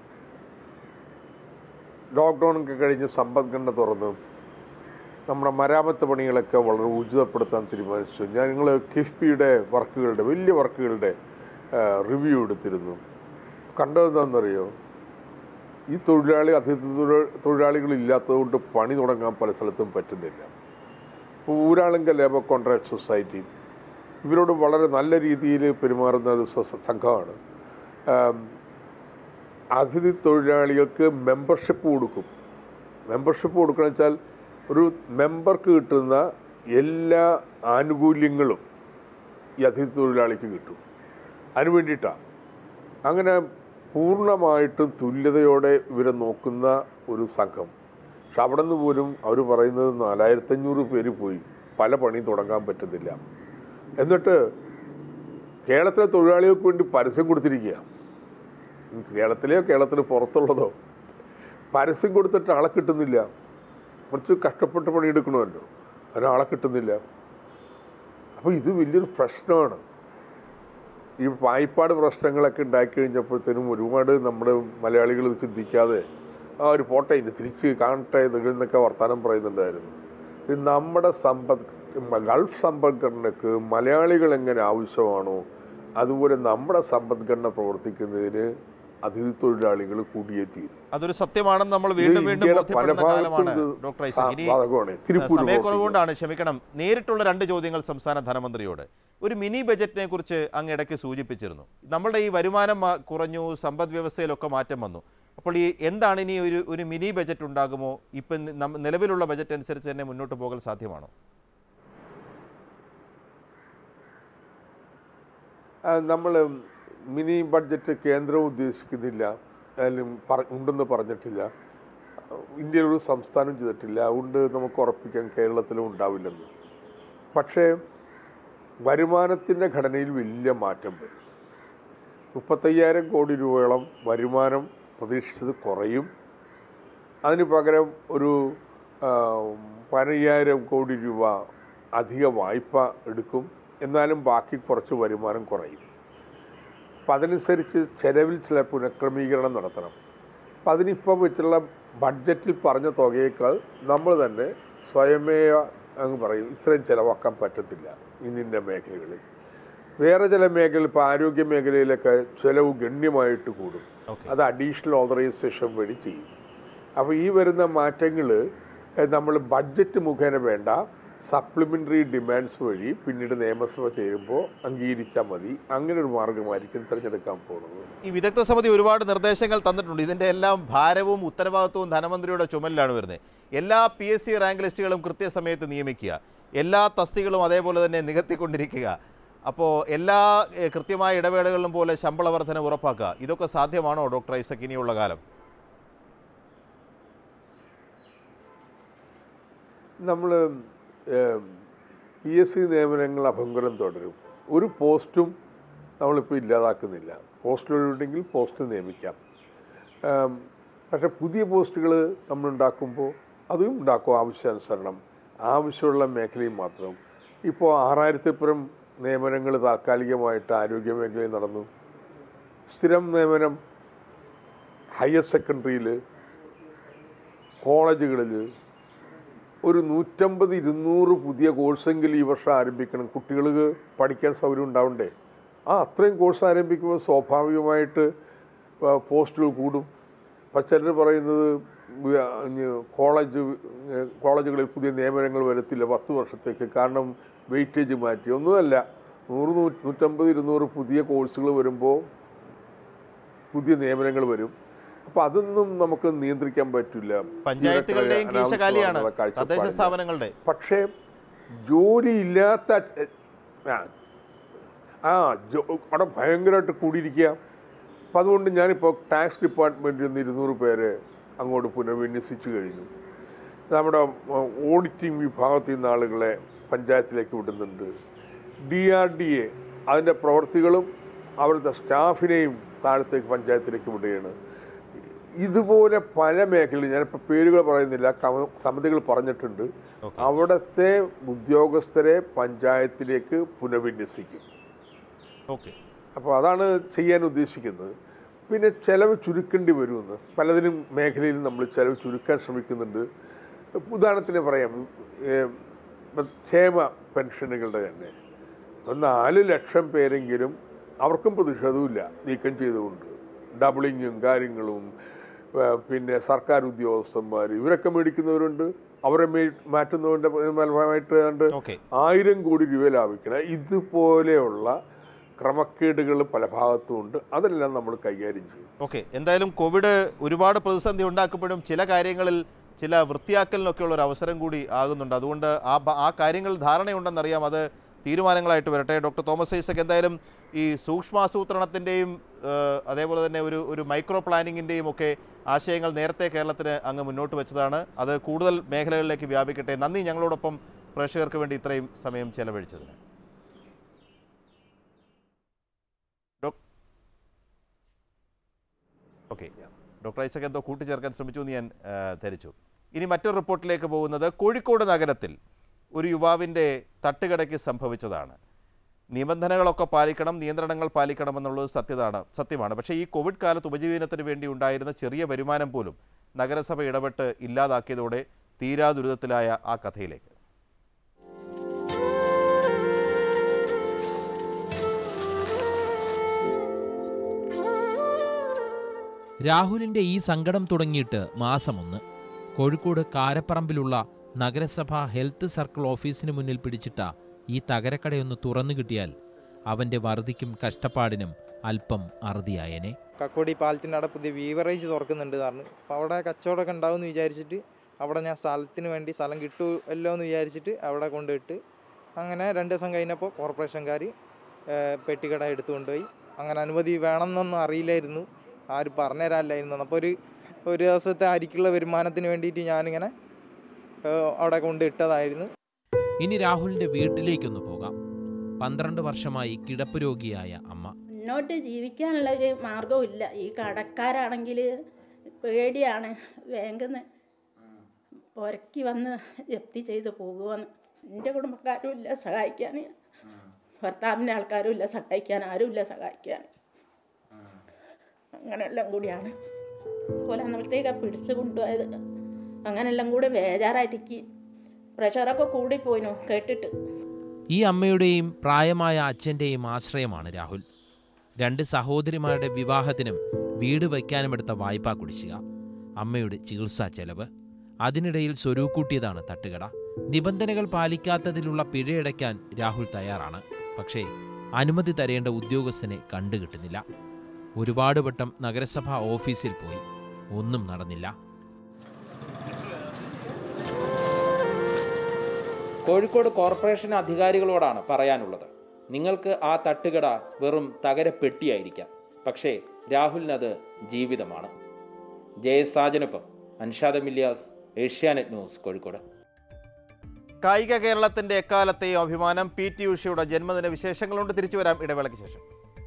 ലോക്ക്ഡൗൺ ഒക്കെ കഴിഞ്ഞ് സമ്പദ്ഘടന തുറന്നു നമ്മുടെ മരാമത്ത് പണികളൊക്കെ വളരെ ഊർജിതപ്പെടുത്താൻ തീരുമാനിച്ചു ഞങ്ങൾ കിഫ്ബിയുടെ വർക്കുകളുടെ വലിയ വർക്കുകളുടെ റിവ്യൂ എടുത്തിരുന്നു കണ്ടതെന്താണെന്നറിയോ ഈ തൊഴിലാളി അതിഥി തൊഴിലാ- തൊഴിലാളികളില്ലാത്തതുകൊണ്ട് പണി തുടങ്ങാൻ പല സ്ഥലത്തും പറ്റുന്നില്ല ഇപ്പോൾ ഊരാളുങ്ക ലേബർ കോൺട്രാക്ട് സൊസൈറ്റി ഇവരോട് വളരെ നല്ല രീതിയിൽ പെരുമാറുന്ന ഒരു സൊസ- സംഘമാണ് ആം, അതിഥി തൊഴിലാളികൾക്ക് മെമ്പർഷിപ്പ് കൊടുക്കും മെമ്പർഷിപ്പ് കൊടുക്കണം വെച്ചാൽ ഒരു മെമ്പർക്ക് കിട്ടുന്ന എല്ലാ ആനുകൂല്യങ്ങളും ഈ അതിഥി തൊഴിലാളിക്ക് കിട്ടും അതിന് വേണ്ടിയിട്ടാണ് അങ്ങനെ പൂർണ്ണമായിട്ടും തുല്യതയോടെ ഇവരെ നോക്കുന്ന ഒരു സംഘം പക്ഷെ അവിടെ നിന്ന് പോലും അവർ പറയുന്നത് നാലായിരത്തഞ്ഞൂറ് പേര് പോയി പല പണി തുടങ്ങാൻ പറ്റുന്നില്ല എന്നിട്ട് കേരളത്തിലെ തൊഴിലാളികൾക്ക് വേണ്ടി പരസ്യം കൊടുത്തിരിക്കുക കേരളത്തിലെയോ കേരളത്തിന് പുറത്തുള്ളതോ പരസ്യം കൊടുത്തിട്ട് ആളെ കിട്ടുന്നില്ല കുറച്ച് കഷ്ടപ്പെട്ട് പണിയെടുക്കണമല്ലോ അതിനാളെ കിട്ടുന്നില്ല അപ്പോൾ ഇത് വലിയൊരു പ്രശ്നമാണ് ഈ വായ്പാട് പ്രശ്നങ്ങളൊക്കെ ഉണ്ടാക്കി കഴിഞ്ഞപ്പോഴത്തേനും ഒരുപാട് നമ്മുടെ മലയാളികൾ ഇത് ചിന്തിക്കാതെ ആ ഒരു പോട്ടെ ഇനി തിരിച്ച് കാണട്ടെ എന്നൊക്കെ വർത്തമാനം പറയുന്നുണ്ടായിരുന്നു ഇത് നമ്മുടെ സമ്പദ് ഗൾഫ് സമ്പദ്ഘടനക്ക് മലയാളികൾ എങ്ങനെ ആവശ്യമാണോ അതുപോലെ നമ്മുടെ സമ്പദ്ഘടന പ്രവർത്തിക്കുന്നതിന് അതിഥി തൊഴിലാളികൾ കൂടിയേ തീരും അതൊരു സത്യമാണെന്ന് നമ്മൾ ഇത് വീണ്ടും വീണ്ടും ഇന്ത്യയുടെ പല ബോധ്യപ്പെടുന്ന ഭാഗത്തും കാലമാണ് ഇത് ഡോക്ടർ ഐസക് ഇനി ബാധകമാണ്. തിരുപ്പൂർ സമയക്കുറവുകൊണ്ടാണ് ക്ഷമിക്കണം നേരിട്ടുള്ള രണ്ട് ചോദ്യങ്ങൾ സംസ്ഥാന ധനമന്ത്രിയോട് ഒരു മിനി ബജറ്റിനെ കുറിച്ച് അങ്ങ് ഇടയ്ക്ക് സൂചിപ്പിച്ചിരുന്നു നമ്മളുടെ ഈ വരുമാനം മാ- കുറഞ്ഞു സമ്പദ് വ്യവസ്ഥയിലൊക്കെ മാറ്റം വന്നു അപ്പോൾ ഈ എന്താണ് ഇനി ഒരു ഒരു മിനി ബജറ്റ് ഉണ്ടാകുമോ ഇപ്പം നി- നമ്മ- നിലവിലുള്ള ബജറ്റ് അനുസരിച്ച് തന്നെ മുന്നോട്ട് പോകൽ സാധ്യമാണോ നമ്മൾ മിനി ബഡ്ജറ്റ് കേന്ദ്രം ഉദ്ദേശിക്കുന്നില്ല അതിലും പറ- ഉണ്ടെന്ന് പറഞ്ഞിട്ടില്ല ഇന്ത്യയിൽ ഒരു സംസ്ഥാനം ചെയ്തിട്ടില്ല അതുകൊണ്ട് നമുക്ക് ഉറപ്പിക്കാൻ കേരളത്തിലും ഉണ്ടാവില്ലെന്ന് പക്ഷേ വരുമാനത്തിൻ്റെ ഘടനയിൽ വലിയ മാറ്റം വരും മുപ്പത്തയ്യായിരം കോടി രൂപയോളം വരുമാനം പ്രതീക്ഷിച്ചത് കുറയും അതിന് പകരം ഒരു ആ, പതിനയ്യായിരം കോടി രൂപ അധിക വായ്പ എടുക്കും എന്നാലും ബാക്കി കുറച്ച് വരുമാനം കുറയും അപ്പം അതനുസരിച്ച് ചെലവിൽ ചില പുനഃക്രമീകരണം നടത്തണം അപ്പം അതിനിപ്പം വെച്ചുള്ള ബഡ്ജറ്റിൽ പറഞ്ഞ തുകയേക്കാൾ നമ്മൾ തന്നെ സ്വയമേവ അങ്ങ് പറയും ഇത്രയും ചിലവാക്കാൻ പറ്റത്തില്ല ഇന്നിൻ്റെ മേഖലകളിൽ വേറെ ചില മേഖല ഇപ്പോൾ ആരോഗ്യ മേഖലയിലൊക്കെ ചിലവ് ഗണ്യമായിട്ട് കൂടും അത് അഡീഷണൽ ഓതറൈസേഷൻ വഴി ചെയ്യും അപ്പോൾ ഈ വരുന്ന മാറ്റങ്ങൾ നമ്മൾ ബഡ്ജറ്റ് മുഖേന വേണ്ട സപ്ലിമെൻ്ററി ഡിമാൻഡ്സ് വഴി പിന്നീട് നിയമസഭ ചേരുമ്പോൾ അംഗീകരിച്ചാൽ മതി അങ്ങനെ ഒരു മാർഗമായിരിക്കും തിരഞ്ഞെടുക്കാൻ പോകുന്നത് ഈ വിദഗ്ധ സമിതി ഒരുപാട് നിർദ്ദേശങ്ങൾ തന്നിട്ടുണ്ട് ഇതിൻ്റെ എല്ലാം ഭാരവും ഉത്തരവാദിത്വവും ധനമന്ത്രിയുടെ ചുമലിലാണ് വരുന്നത് എല്ലാ പി എസ് സി റാങ്ക് ലിസ്റ്റുകളും കൃത്യസമയത്ത് നിയമിക്കുക എല്ലാ തസ്തികളും അതേപോലെ തന്നെ നികത്തിക്കൊണ്ടിരിക്കുക അപ്പോൾ എല്ലാ ഏഹ്, കൃത്യമായ ഇടവേളകളിലും പോലെ ശമ്പള വർധന ഉറപ്പാക്കുക ഇതൊക്കെ സാധ്യമാണോ ഡോക്ടർ ഐസക് ഇനിയുള്ള കാലം നമ്മൾ പി എസ് സി നിയമനങ്ങൾ അഭംഗുരം തുടരും ഒരു പോസ്റ്റും നമ്മളിപ്പോൾ ഇല്ലാതാക്കുന്നില്ല പോസ്റ്റ് ഉണ്ടെങ്കിൽ പോസ്റ്റ് നിയമിക്കാം ഏം, പക്ഷേ പുതിയ പോസ്റ്റുകൾ നമ്മൾ ഉണ്ടാക്കുമ്പോൾ അതും ഉണ്ടാക്കും ആവശ്യാനുസരണം ആവശ്യമുള്ള മേഖലയിൽ മാത്രം ഇപ്പോൾ ആറായിരത്തിപ്പുറം നിയമനങ്ങൾ താൽക്കാലികമായിട്ട് ആരോഗ്യ മേഖലയിൽ നടന്നു സ്ഥിരം നിയമനം ഹയർ സെക്കൻഡറിയിൽ കോളേജുകളിൽ ഒരു നൂറ്റമ്പത് ഇരുന്നൂറ് പുതിയ കോഴ്സെങ്കിലും ഈ വർഷം ആരംഭിക്കണം കുട്ടികൾക്ക് പഠിക്കാൻ സൗകര്യം ഉണ്ടാവണ്ടേ ആ അത്രയും കോഴ്സ് ആരംഭിക്കുമ്പോൾ സ്വാഭാവികമായിട്ട് ആ, പോസ്റ്റുകൾ കൂടും അപ്പം ചിലർ പറയുന്നത് വ- ഇനി കോളേജ് ഏ, കോളേജുകളിൽ പുതിയ നിയമനങ്ങൾ വരത്തില്ല പത്ത് വർഷത്തേക്ക് കാരണം വെയിറ്റേജ് മാറ്റി ഒന്നുമല്ല നൂറ് നൂ- നൂറ്റമ്പത് ഇരുന്നൂറ് പുതിയ കോഴ്സുകൾ വരുമ്പോൾ പുതിയ നിയമനങ്ങൾ വരും അപ്പൊ അതൊന്നും നമുക്ക് നിയന്ത്രിക്കാൻ പറ്റില്ല പഞ്ചായത്തുകളുടെയും ഇവരൊക്കെ കീശ കാലിയാണ് അനാവശ്യമാണെന്നുള്ള തദ്ദേശ കാഴ്ചപ്പാടില്ല. സ്ഥാപനങ്ങളുടെ പക്ഷേ ജോലിയില്ലാത്ത അച്ഛ- ആ, ആ ജോ- അവിടെ ഭയങ്കരമായിട്ട് കൂടിയിരിക്കുക അപ്പം അതുകൊണ്ട് ഞാനിപ്പോൾ ടാക്സ് ഡിപ്പാർട്ട്മെൻറ്റിൽ നിന്ന് ഇരുന്നൂറ് പേരെ അങ്ങോട്ട് പുനർവിന്യസിച്ചു കഴിഞ്ഞു നമ്മുടെ ഓഡിറ്റിംഗ് വിഭാഗത്തിൽ നിന്ന് ആളുകളെ പഞ്ചായത്തിലേക്ക് വിടുന്നുണ്ട് ഡി ആർ ഡി എ അതിൻ്റെ പ്രവർത്തികളും അവിടുത്തെ സ്റ്റാഫിനെയും താഴത്തേക്ക് പഞ്ചായത്തിലേക്ക് വിടുകയാണ് ഇതുപോലെ പല മേഖലയിൽ ഞാനിപ്പോൾ പേരുകൾ പറയുന്നില്ല കമ- സമിതികൾ പറഞ്ഞിട്ടുണ്ട് അവിടുത്തെ ഉദ്യോഗസ്ഥരെ പഞ്ചായത്തിലേക്ക് പുനർവിന്യസിക്കും ഓക്കെ അപ്പോൾ അതാണ് ചെയ്യാൻ ഉദ്ദേശിക്കുന്നത് പിന്നെ ചെലവ് ചുരുക്കേണ്ടി വരുമെന്ന് പലതിനും മേഖലയിലും നമ്മൾ ചെലവ് ചുരുക്കാൻ ശ്രമിക്കുന്നുണ്ട് ഉദാഹരണത്തിന് പറയാം ഏഹ്, ഇപ്പം ക്ഷേമ പെൻഷനുകളുടെ തന്നെ ഇപ്പം നാല് ലക്ഷം പേരെങ്കിലും അവർക്കും പ്രതിഷേധവുമില്ല നീക്കം ചെയ്തുകൊണ്ട് ഡബിളിങ്ങും കാര്യങ്ങളും ഏഹ്, പിന്നെ സർക്കാർ ഉദ്യോഗസ്ഥന്മാർ ഇവരൊക്കെ മേടിക്കുന്നവരുണ്ട് അവരെ മേ- മാറ്റുന്നവരുടെ ഫലമായിട്ട് ഏതാണ്ട് ആയിരം കോടി രൂപ ലാഭിക്കണം ഇതുപോലെയുള്ള ക്രമക്കേടുകൾ പല ഭാഗത്തും ഉണ്ട് അതെല്ലാം നമ്മൾ കൈകാര്യം ചെയ്യും ഓക്കെ എന്തായാലും കോവിഡ് ഒരുപാട് പ്രതിസന്ധി ഉണ്ടാക്കുമ്പോഴും ചില കാര്യങ്ങളിൽ ചില വൃത്തിയാക്കലിനൊക്കെയുള്ള ഒരു അവസരം കൂടി ആകുന്നുണ്ട് അതുകൊണ്ട് ആ ഭ- ആ കാര്യങ്ങൾ ധാരണയുണ്ടെന്നറിയാം അത് തീരുമാനങ്ങളായിട്ട് വരട്ടെ ഡോക്ടർ തോമസ് ഐസക് എന്തായാലും ഈ സൂക്ഷ്മാസൂത്രണത്തിൻ്റെയും അതേപോലെ തന്നെ ഒരു ഒരു മൈക്രോ പ്ലാനിങ്ങിൻ്റെയും ഒക്കെ ആശയങ്ങൾ നേരത്തെ കേരളത്തിന് അങ്ങ് മുന്നോട്ട് വെച്ചതാണ് അത് കൂടുതൽ മേഖലകളിലേക്ക് വ്യാപിക്കട്ടെ നന്ദി ഞങ്ങളോടൊപ്പം പ്രേക്ഷകർക്ക് വേണ്ടി ഇത്രയും സമയം ചെലവഴിച്ചതിന് ഓക്കെ ഡോക്ടർ ഐസക് എന്തോ കൂട്ടിച്ചേർക്കാൻ ശ്രമിച്ചു എന്ന് ഞാൻ ആ, ധരിച്ചു ഇനി മറ്റൊരു റിപ്പോർട്ടിലേക്ക് പോകുന്നത് കോഴിക്കോട് നഗരത്തിൽ ഒരു യുവാവിൻ്റെ തട്ടുകടയ്ക്ക് സംഭവിച്ചതാണ് നിബന്ധനകളൊക്കെ പാലിക്കണം നിയന്ത്രണങ്ങൾ പാലിക്കണമെന്നുള്ളത് സത്യതാണ് സത്യമാണ് പക്ഷേ ഈ കോവിഡ് കാലത്ത് ഉപജീവനത്തിന് വേണ്ടി ഉണ്ടായിരുന്ന ചെറിയ വരുമാനം പോലും നഗരസഭ ഇടപെട്ട് ഇല്ലാതാക്കിയതോടെ തീരാ ദുരിതത്തിലായ ആ കഥയിലേക്ക് രാഹുലിന്റെ ഈ സങ്കടം തുടങ്ങിയിട്ട് മാസമൊന്ന് കോഴിക്കോട് കാരപ്പറമ്പിലുള്ള നഗരസഭ ഹെൽത്ത് സർക്കിൾ ഓഫീസിന് മുന്നിൽ പിടിച്ചിട്ട ഈ തകരക്കടയൊന്ന് തുറന്നു കിട്ടിയാൽ അവന്റെ വറുതിക്കും കഷ്ടപ്പാടിനും അല്പം അറുതിയായനെ കക്കോടി പാലത്തിൻ്റെ അവിടെ പുതിയ വീവറേജ് തുറക്കുന്നുണ്ട് പറഞ്ഞു അപ്പോൾ അവിടെ കച്ചവടമൊക്കെ ഉണ്ടാവും എന്ന് വിചാരിച്ചിട്ട് അവിടെ ഞാൻ സ്ഥലത്തിന് വേണ്ടി സ്ഥലം കിട്ടുമല്ലോ എന്ന് വിചാരിച്ചിട്ട് അവിടെ കൊണ്ടുപോയിട്ട് അങ്ങനെ രണ്ട് ദിവസം കഴിഞ്ഞപ്പോൾ കോർപ്പറേഷൻകാർ പെട്ടിക്കട എടുത്തു കൊണ്ടുപോയി അങ്ങനെ അനുമതി വേണമെന്നൊന്നും അറിയില്ലായിരുന്നു ആരും പറഞ്ഞുതരാനില്ലായിരുന്നു അപ്പോൾ ഒരു ഒരു ദിവസത്തെ അരിക്കുള്ള വരുമാനത്തിന് വേണ്ടിയിട്ട് ഞാനിങ്ങനെ ഏഹ്, അവിടെ കൊണ്ടിട്ടതായിരുന്നു ഇനി രാഹുലിന്റെ വീട്ടിലേക്കൊന്ന് പോകാം പന്ത്രണ്ട് വർഷമായി കിടപ്പ് രോഗിയായ അമ്മ മുന്നോട്ട് ജീവിക്കാനുള്ള ഒരു മാർഗവും ഇല്ല ഈ കടക്കാരാണെങ്കിൽ പേടിയാണ് ബാങ്കിന്ന് പുരക്കി വന്ന് ജപ്തി ചെയ്ത് പോകുമെന്ന് എൻ്റെ കുടുംബക്കാരും ഇല്ല സഹായിക്കാൻ ഭർത്താവിൻ്റെ ആൾക്കാരും ഇല്ല സഹായിക്കാൻ ആരുമില്ല സഹായിക്കാൻ അങ്ങനെയെല്ലാം കൂടിയാണ് പോലെ അന്നത്തേക്കാണ് പിടിച്ചു കൊണ്ടുപോയത് അങ്ങനെല്ലാം കൂടി ബേജാറായിട്ടിക്ക് പ്രഷറൊക്കെ കൂടിപ്പോയിനു കേട്ടിട്ട് ഈ അമ്മയുടെയും പ്രായമായ അച്ഛൻ്റെയും ആശ്രയമാണ് രാഹുൽ രണ്ട് സഹോദരിമാരുടെ വിവാഹത്തിനും വീട് വയ്ക്കാനും എടുത്ത വായ്പാ കുടിശ്ശിക അമ്മയുടെ ചികിത്സാ ചെലവ് അതിനിടയിൽ സ്വരൂക്കൂട്ടിയതാണ് തട്ടുകട നിബന്ധനകൾ പാലിക്കാത്തതിലുള്ള പിഴയടയ്ക്കാൻ രാഹുൽ തയ്യാറാണ് പക്ഷേ അനുമതി തരേണ്ട ഉദ്യോഗസ്ഥനെ കണ്ടുകിട്ടുന്നില്ല ഒരുപാട് വട്ടം നഗരസഭാ ഓഫീസിൽ പോയി ഒന്നും നടന്നില്ല കോഴിക്കോട് കോർപ്പറേഷൻ അധികാരികളോടാണ് പറയാനുള്ളത് നിങ്ങൾക്ക് ആ തട്ടുകട വെറും തകരപ്പെട്ടിയായിരിക്കാം പക്ഷേ രാഹുലിനത് ജീവിതമാണ് ജയസാജനൊപ്പം അൻഷാദ മില്യാസ് ഏഷ്യാനെറ്റ് ന്യൂസ് കോഴിക്കോട് കായിക കേരളത്തിന്റെ എക്കാലത്തെയും അഭിമാനം പി ടി ഉഷയുടെ ജന്മദിന വിശേഷങ്ങളുണ്ട് തിരിച്ചു വരാം ഇടവേളയ്ക്ക് ശേഷം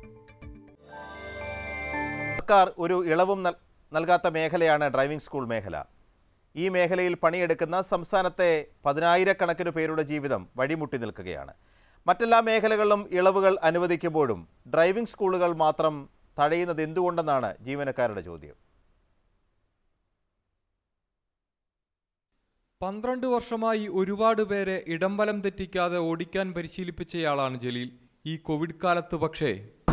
സർക്കാർ ഒരു ഇളവും നൽ- നൽകാത്ത മേഖലയാണ് ഡ്രൈവിംഗ് സ്കൂൾ മേഖല ഈ മേഖലയിൽ പണിയെടുക്കുന്ന സംസ്ഥാനത്തെ പതിനായിരക്കണക്കിന് പേരുടെ ജീവിതം വഴിമുട്ടി നിൽക്കുകയാണ് മറ്റെല്ലാ മേഖലകളിലും ഇളവുകൾ അനുവദിക്കുമ്പോഴും ഡ്രൈവിംഗ് സ്കൂളുകൾ മാത്രം തടയുന്നത് എന്തുകൊണ്ടെന്നാണ് ജീവനക്കാരുടെ ചോദ്യം പന്ത്രണ്ട് വർഷമായി ഒരുപാട് പേരെ ഇടംബലം തെറ്റിക്കാതെ ഓടിക്കാൻ പരിശീലിപ്പിച്ചയാളാണ് ജലീൽ ഈ കോവിഡ് കാലത്ത് പക്ഷേ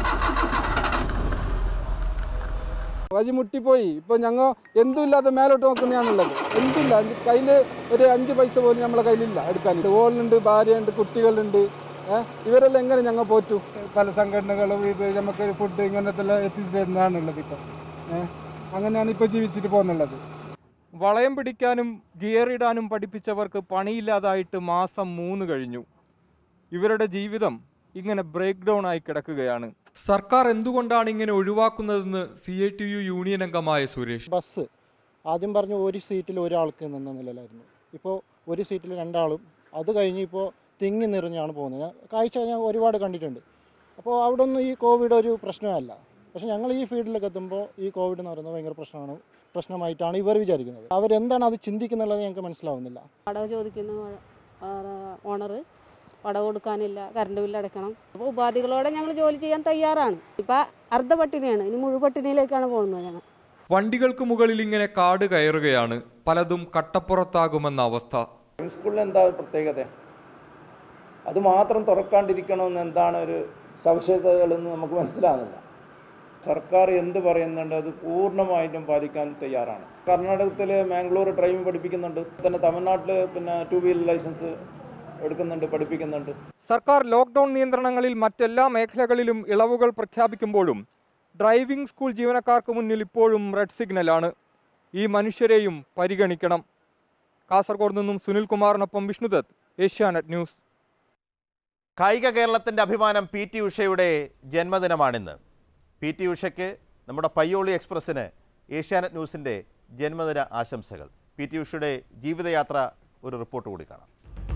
വഴി മുട്ടിപ്പോയി ഇപ്പോൾ ഞങ്ങൾ എന്തുമില്ലാതെ മേലോട്ട് നോക്കുന്നതാണുള്ളത് എന്തില്ല കയ്യിൽ ഒരു അഞ്ച് പൈസ പോലും നമ്മളെ കയ്യിലില്ല എടുക്കാൻ ഓളുണ്ട് ഭാര്യയുണ്ട് കുട്ടികളുണ്ട് ഏഹ് ഇവരെല്ലാം എങ്ങനെ ഞങ്ങൾ പോറ്റു പല സംഘടനകളും ഇത് നമുക്ക് ഫുഡ് ഇങ്ങനത്തെ എത്തിച്ചു തരുന്നതാണുള്ളത് ഇപ്പം ഏഹ് അങ്ങനെയാണ് ഇപ്പോൾ ജീവിച്ചിട്ട് പോകുന്നുള്ളത് വളയം പിടിക്കാനും ഗിയർ ഇടാനും പഠിപ്പിച്ചവർക്ക് പണിയില്ലാതായിട്ട് മാസം മൂന്ന് കഴിഞ്ഞു ഇവരുടെ ജീവിതം ഇങ്ങനെ ബ്രേക്ക് ഡൗൺ ആയി കിടക്കുകയാണ് സർക്കാർ എന്തുകൊണ്ടാണ് ഇങ്ങനെ ഒഴിവാക്കുന്നതെന്ന് C I T U union അംഗമായ സുരേഷ് ബസ് ആദ്യം പറഞ്ഞു ഒരു സീറ്റിൽ ഒരാൾക്ക് നിന്ന നിലയിലായിരുന്നു ഇപ്പോൾ ഒരു സീറ്റിൽ രണ്ടാളും അത് കഴിഞ്ഞ് ഇപ്പോൾ തിങ്ങി നിറഞ്ഞാണ് പോകുന്നത് ഞാൻ കാഴ്ച ഞാൻ ഒരുപാട് കണ്ടിട്ടുണ്ട് അപ്പോൾ അവിടെ ഒന്നും ഈ കോവിഡ് ഒരു പ്രശ്നമല്ല പക്ഷേ ഞങ്ങൾ ഈ ഫീൽഡിലൊക്കെ എത്തുമ്പോൾ ഈ കോവിഡ് എന്ന് പറയുന്നത് ഭയങ്കര പ്രശ്നമാണ് പ്രശ്നമായിട്ടാണ് ഇവർ വിചാരിക്കുന്നത് അവരെന്താണ് അത് ചിന്തിക്കുന്നുള്ളത് ഞങ്ങൾക്ക് മനസ്സിലാവുന്നില്ല വാടക ചോദിക്കുന്ന ഓണർ വാടക കൊടുക്കാനില്ല കറണ്ട് ബില്ല് അടയ്ക്കണം അപ്പോൾ ഉപാധികളോടെ ഞങ്ങൾ ജോലി ചെയ്യാൻ തയ്യാറാണ് ഇപ്പം അർദ്ധ പട്ടിണിയാണ് ഇനി മുഴുപട്ടിണിയിലേക്കാണ് പോകുന്നത് ഞങ്ങൾ വണ്ടികൾക്ക് മുകളിൽ ഇങ്ങനെ കാട് കയറുകയാണ് പലതും കട്ടപ്പുറത്താകുമെന്ന അവസ്ഥ സ്കൂളിൽ എന്താ പ്രത്യേകത അത് മാത്രം തുറക്കാണ്ടിരിക്കണമെന്ന് എന്താണ് ഒരു സവിശേഷതകളെന്ന് നമുക്ക് മനസ്സിലാകുന്നില്ല സർക്കാർ എന്ത് പറയുന്നുണ്ട് അത് പൂർണ്ണമായിട്ടും പാലിക്കാൻ തയ്യാറാണ് കർണാടകത്തിൽ മാംഗ്ലൂർ ഡ്രൈവിംഗ് പഠിപ്പിക്കുന്നുണ്ട് തന്നെ തമിഴ്നാട്ടിൽ പിന്നെ ടു വീലർ ലൈസൻസ് എടുക്കുന്നുണ്ട് പഠിപ്പിക്കുന്നുണ്ട് സർക്കാർ ലോക്ക്ഡൌൺ നിയന്ത്രണങ്ങളിൽ മറ്റെല്ലാ മേഖലകളിലും ഇളവുകൾ പ്രഖ്യാപിക്കുമ്പോഴും ഡ്രൈവിംഗ് സ്കൂൾ ജീവനക്കാർക്ക് മുന്നിൽ ഇപ്പോഴും റെഡ് സിഗ്നലാണ് ഈ മനുഷ്യരെയും പരിഗണിക്കണം കാസർഗോഡ് നിന്നും സുനിൽ കുമാറിനൊപ്പം വിഷ്ണുദത്ത് ഏഷ്യാനെറ്റ് ന്യൂസ് കായിക കേരളത്തിൻ്റെ അഭിമാനം പി ടി ഉഷയുടെ ജന്മദിനമാണിന്ന് പി ടി ഉഷയ്ക്ക് നമ്മുടെ പയ്യോളി എക്സ്പ്രസ്സിന് ഏഷ്യാനെറ്റ് ന്യൂസിൻ്റെ ജന്മദിന ആശംസകൾ പി ടി ഉഷയുടെ ജീവിതയാത്ര ഒരു റിപ്പോർട്ട് കൂടി കാണാം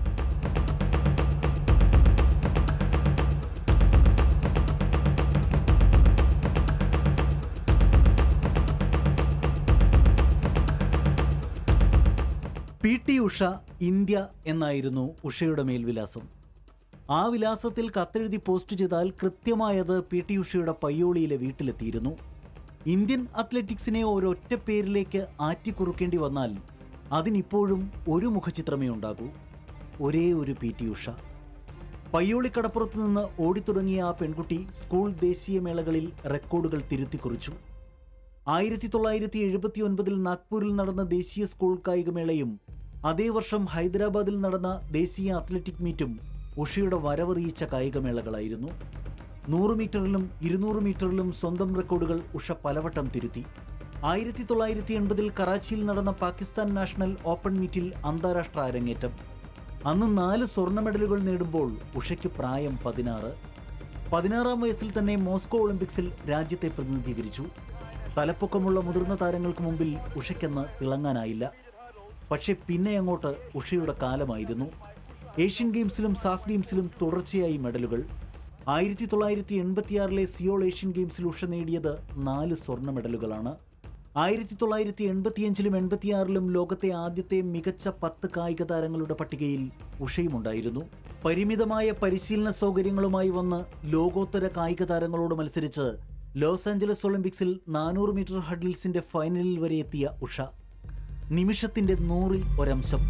പി ടി ഉഷ ഇന്ത്യ എന്നായിരുന്നു ഉഷയുടെ മേൽവിലാസം ആ വിലാസത്തിൽ കത്തെഴുതി പോസ്റ്റ് ചെയ്താൽ കൃത്യമായത് പി ടി ഉഷയുടെ പയ്യോളിയിലെ വീട്ടിലെത്തിയിരുന്നു ഇന്ത്യൻ അത്ലറ്റിക്സിനെ ഒരൊറ്റ പേരിലേക്ക് ആറ്റിക്കുറുക്കേണ്ടി വന്നാൽ അതിനിപ്പോഴും ഒരു മുഖചിത്രമേ ഉണ്ടാകൂ ഒരേ ഒരു പി ടി ഉഷ പയ്യോളി കടപ്പുറത്ത് നിന്ന് ഓടിത്തുടങ്ങിയ ആ പെൺകുട്ടി സ്കൂൾ ദേശീയമേളകളിൽ റെക്കോർഡുകൾ തിരുത്തിക്കുറിച്ചു ആയിരത്തി തൊള്ളായിരത്തി എഴുപത്തി ഒൻപതിൽ നാഗ്പൂരിൽ നടന്ന ദേശീയ സ്കൂൾ കായികമേളയും അതേ വർഷം ഹൈദരാബാദിൽ നടന്ന ദേശീയ അത്ലറ്റിക് മീറ്റും ഉഷയുടെ വരവറിയിച്ച കായികമേളകളായിരുന്നു നൂറ് മീറ്ററിലും ഇരുന്നൂറ് മീറ്ററിലും സ്വന്തം റെക്കോർഡുകൾ ഉഷ പലവട്ടം തിരുത്തി ആയിരത്തി തൊള്ളായിരത്തി എൺപതിൽ കറാച്ചിയിൽ നടന്ന പാകിസ്ഥാൻ നാഷണൽ ഓപ്പൺ മീറ്റിൽ അന്താരാഷ്ട്ര അരങ്ങേറ്റം അന്ന് നാല് സ്വർണ്ണ മെഡലുകൾ നേടുമ്പോൾ ഉഷയ്ക്ക് പ്രായം പതിനാറ് പതിനാറാം വയസ്സിൽ തന്നെ മോസ്കോ ഒളിമ്പിക്സിൽ രാജ്യത്തെ പ്രതിനിധീകരിച്ചു തലപ്പൊക്കമുള്ള മുതിർന്ന താരങ്ങൾക്ക് മുമ്പിൽ ഉഷയ്ക്കെന്ന് തിളങ്ങാനായില്ല പക്ഷെ പിന്നെ അങ്ങോട്ട് ഉഷയുടെ കാലമായിരുന്നു ഏഷ്യൻ ഗെയിംസിലും സാഫ് ഗെയിംസിലും തുടർച്ചയായി മെഡലുകൾ ആയിരത്തി തൊള്ളായിരത്തി എൺപത്തിയാറിലെ സിയോൾ ഏഷ്യൻ ഗെയിംസിൽ ഉഷ നേടിയത് നാല് സ്വർണ്ണ മെഡലുകളാണ് ആയിരത്തി തൊള്ളായിരത്തി എൺപത്തിയഞ്ചിലും എൺപത്തിയാറിലും ലോകത്തെ ആദ്യത്തെ മികച്ച പത്ത് കായിക താരങ്ങളുടെ പട്ടികയിൽ ഉഷയുമുണ്ടായിരുന്നു പരിമിതമായ പരിശീലന സൗകര്യങ്ങളുമായി വന്ന് ലോകോത്തര കായിക താരങ്ങളോട് മത്സരിച്ച് ലോസ് ആഞ്ചലസ് ഒളിമ്പിക്സിൽ നാനൂറ് മീറ്റർ ഹഡിൽസിന്റെ ഫൈനലിൽ വരെ എത്തിയ ഉഷ നിമിഷത്തിന്റെ നൂറിൽ ഒരംശം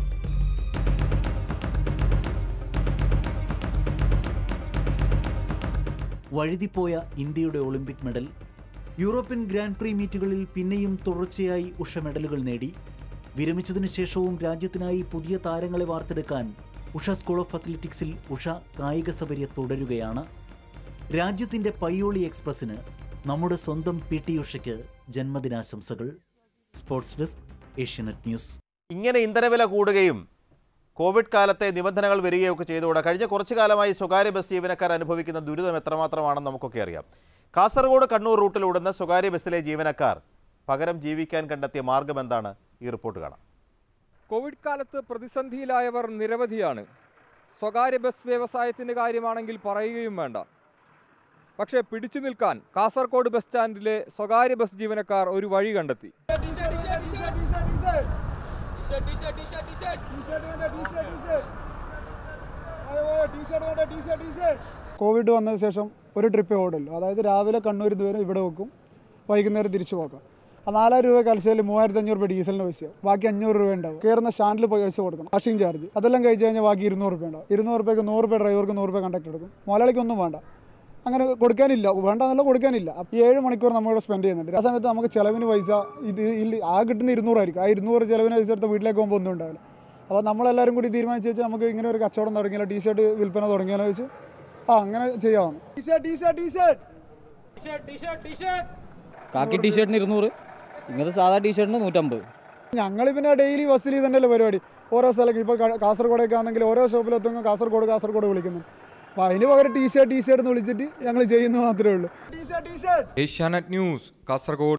വഴുതിപ്പോയ ഇന്ത്യയുടെ Olympic medal European grand prix മീറ്റുകളിൽ പിന്നെയും തുടർച്ചയായി ഉഷ മെഡലുകൾ നേടി വിരമിച്ചതിനു ശേഷവും രാജ്യത്തിനായി പുതിയ താരങ്ങളെ വാർത്തെടുക്കാൻ ഉഷ സ്കൂൾ ഓഫ് അത്ലറ്റിക്സിൽ ഉഷ കായിക സബര്യ തുടരുകയാണ് രാജ്യത്തിന്റെ പയ്യോളി എക്സ്പ്രസിന് നമ്മുടെ സ്വന്തം പി ടി ഉഷയ്ക്ക് ജന്മദിനാശംസകൾ സ്പോർട്സ് ഡെസ്ക് ഏഷ്യനെറ്റ് ന്യൂസ് ഇങ്ങനെ ഇന്ധനവില കൂടുകയും കോവിഡ് കാലത്തെ നിബന്ധനകൾ വരികയൊക്കെ ചെയ്തുകൂടെ കഴിഞ്ഞ കുറച്ചു കാലമായി സ്വകാര്യ ബസ് ജീവനക്കാർ അനുഭവിക്കുന്ന ദുരിതം എത്രമാത്രമാണെന്ന് നമുക്കൊക്കെ അറിയാം കാസർഗോഡ് കണ്ണൂർ റൂട്ടിൽ ഓടുന്ന സ്വകാര്യ ബസ്സിലെ ജീവനക്കാർ പകരം ജീവിക്കാൻ കണ്ടെത്തിയ മാർഗം എന്താണ് ഈ റിപ്പോർട്ട് കാണാം കോവിഡ് കാലത്ത് പ്രതിസന്ധിയിലായവർ നിരവധിയാണ് സ്വകാര്യ ബസ് വ്യവസായത്തിന്റെ കാര്യമാണെങ്കിൽ പറയുകയും വേണ്ട പക്ഷേ പിടിച്ചു നിൽക്കാൻ കാസർഗോഡ് ബസ് സ്റ്റാൻഡിലെ സ്വകാര്യ ബസ് ജീവനക്കാർ ഒരു വഴി കണ്ടെത്തി കോവിഡ് വന്നതിന് ശേഷം ഒരു ട്രിപ്പേ ഓടുള്ളൂ അതായത് രാവിലെ കണ്ണൂരിൽ നിന്ന് വരെ ഇവിടെ വെക്കും വൈകുന്നേരം തിരിച്ചു പോകാം ആ നാലായിരം രൂപ കലശയിൽ മൂവായിരത്തി അഞ്ഞൂറ് രൂപ ഡീസലിന് പൈസ ബാക്കി അഞ്ഞൂറ് രൂപ ഉണ്ടാവും കയറുന്ന സ്റ്റാൻഡിൽ പൈസ കൊടുക്കണം വാഷിംഗ് ചാർജ് അതെല്ലാം കഴിച്ച് കഴിഞ്ഞാൽ ബാക്കി ഇരുന്നൂറ് രൂപ ഉണ്ടാവും ഇരുന്നൂറ് രൂപയ്ക്ക് നൂറ് രൂപ ഡ്രൈവർക്ക് നൂറ് രൂപ കണ്ടക്ടർ എടുക്കും മുതലാളിക്ക് ഒന്നും വേണ്ട അങ്ങനെ കൊടുക്കാനില്ല വേണ്ട എന്നല്ല കൊടുക്കാനില്ല അപ്പോൾ ഈ ഏഴ് മണിക്കൂർ നമ്മളിവിടെ സ്പെൻഡ് ചെയ്യുന്നുണ്ട് ആ സമയത്ത് നമുക്ക് ചിലവിന് പൈസ ഇത് ഇല്ല ആ കിട്ടുന്ന ഇരുന്നൂറായിരിക്കും ആ ഇരുന്നൂറ് ചിലവിന് പൈസ എടുത്ത് വീട്ടിലേക്ക് പോകുമ്പോൾ ഒന്നും ഉണ്ടാവില്ല അപ്പോൾ നമ്മളെല്ലാവരും കൂടി തീരുമാനിച്ച് വെച്ചാൽ നമുക്ക് ഇങ്ങനെ ഒരു കച്ചവടം തുടങ്ങിയാലോ ടീഷർട്ട് വിൽപ്പന തുടങ്ങിയാലോ വെച്ച് ആ അങ്ങനെ ചെയ്യാമെന്ന് കാക്കി ടീഷർട്ടിന് ഇരുന്നൂറ് ഇങ്ങനത്തെ സാധാ ടീഷർട്ടിന് നൂറ്റമ്പത് ഞങ്ങൾ പിന്നെ ഡെയിലി ബസ്സിൽ തന്നെയല്ലേ പരിപാടി ഓരോ സ്ഥലം ഇപ്പോൾ കാസർഗോഡൊക്കെ ആണെങ്കിൽ ഓരോ ഷോപ്പിലെത്തുമ്പോൾ കാസർഗോഡ് കാസർഗോഡ് വിളിക്കുന്നു അപ്പോൾ അതിന് പകരം ടീ ഷർട്ട് ടീ ഷർട്ട് എന്ന് വിളിച്ചിട്ട് ഞങ്ങൾ ചെയ്യുന്നത് മാത്രമേ ഉള്ളൂ ഏഷ്യാനെറ്റ് ന്യൂസ് കാസർഗോഡ്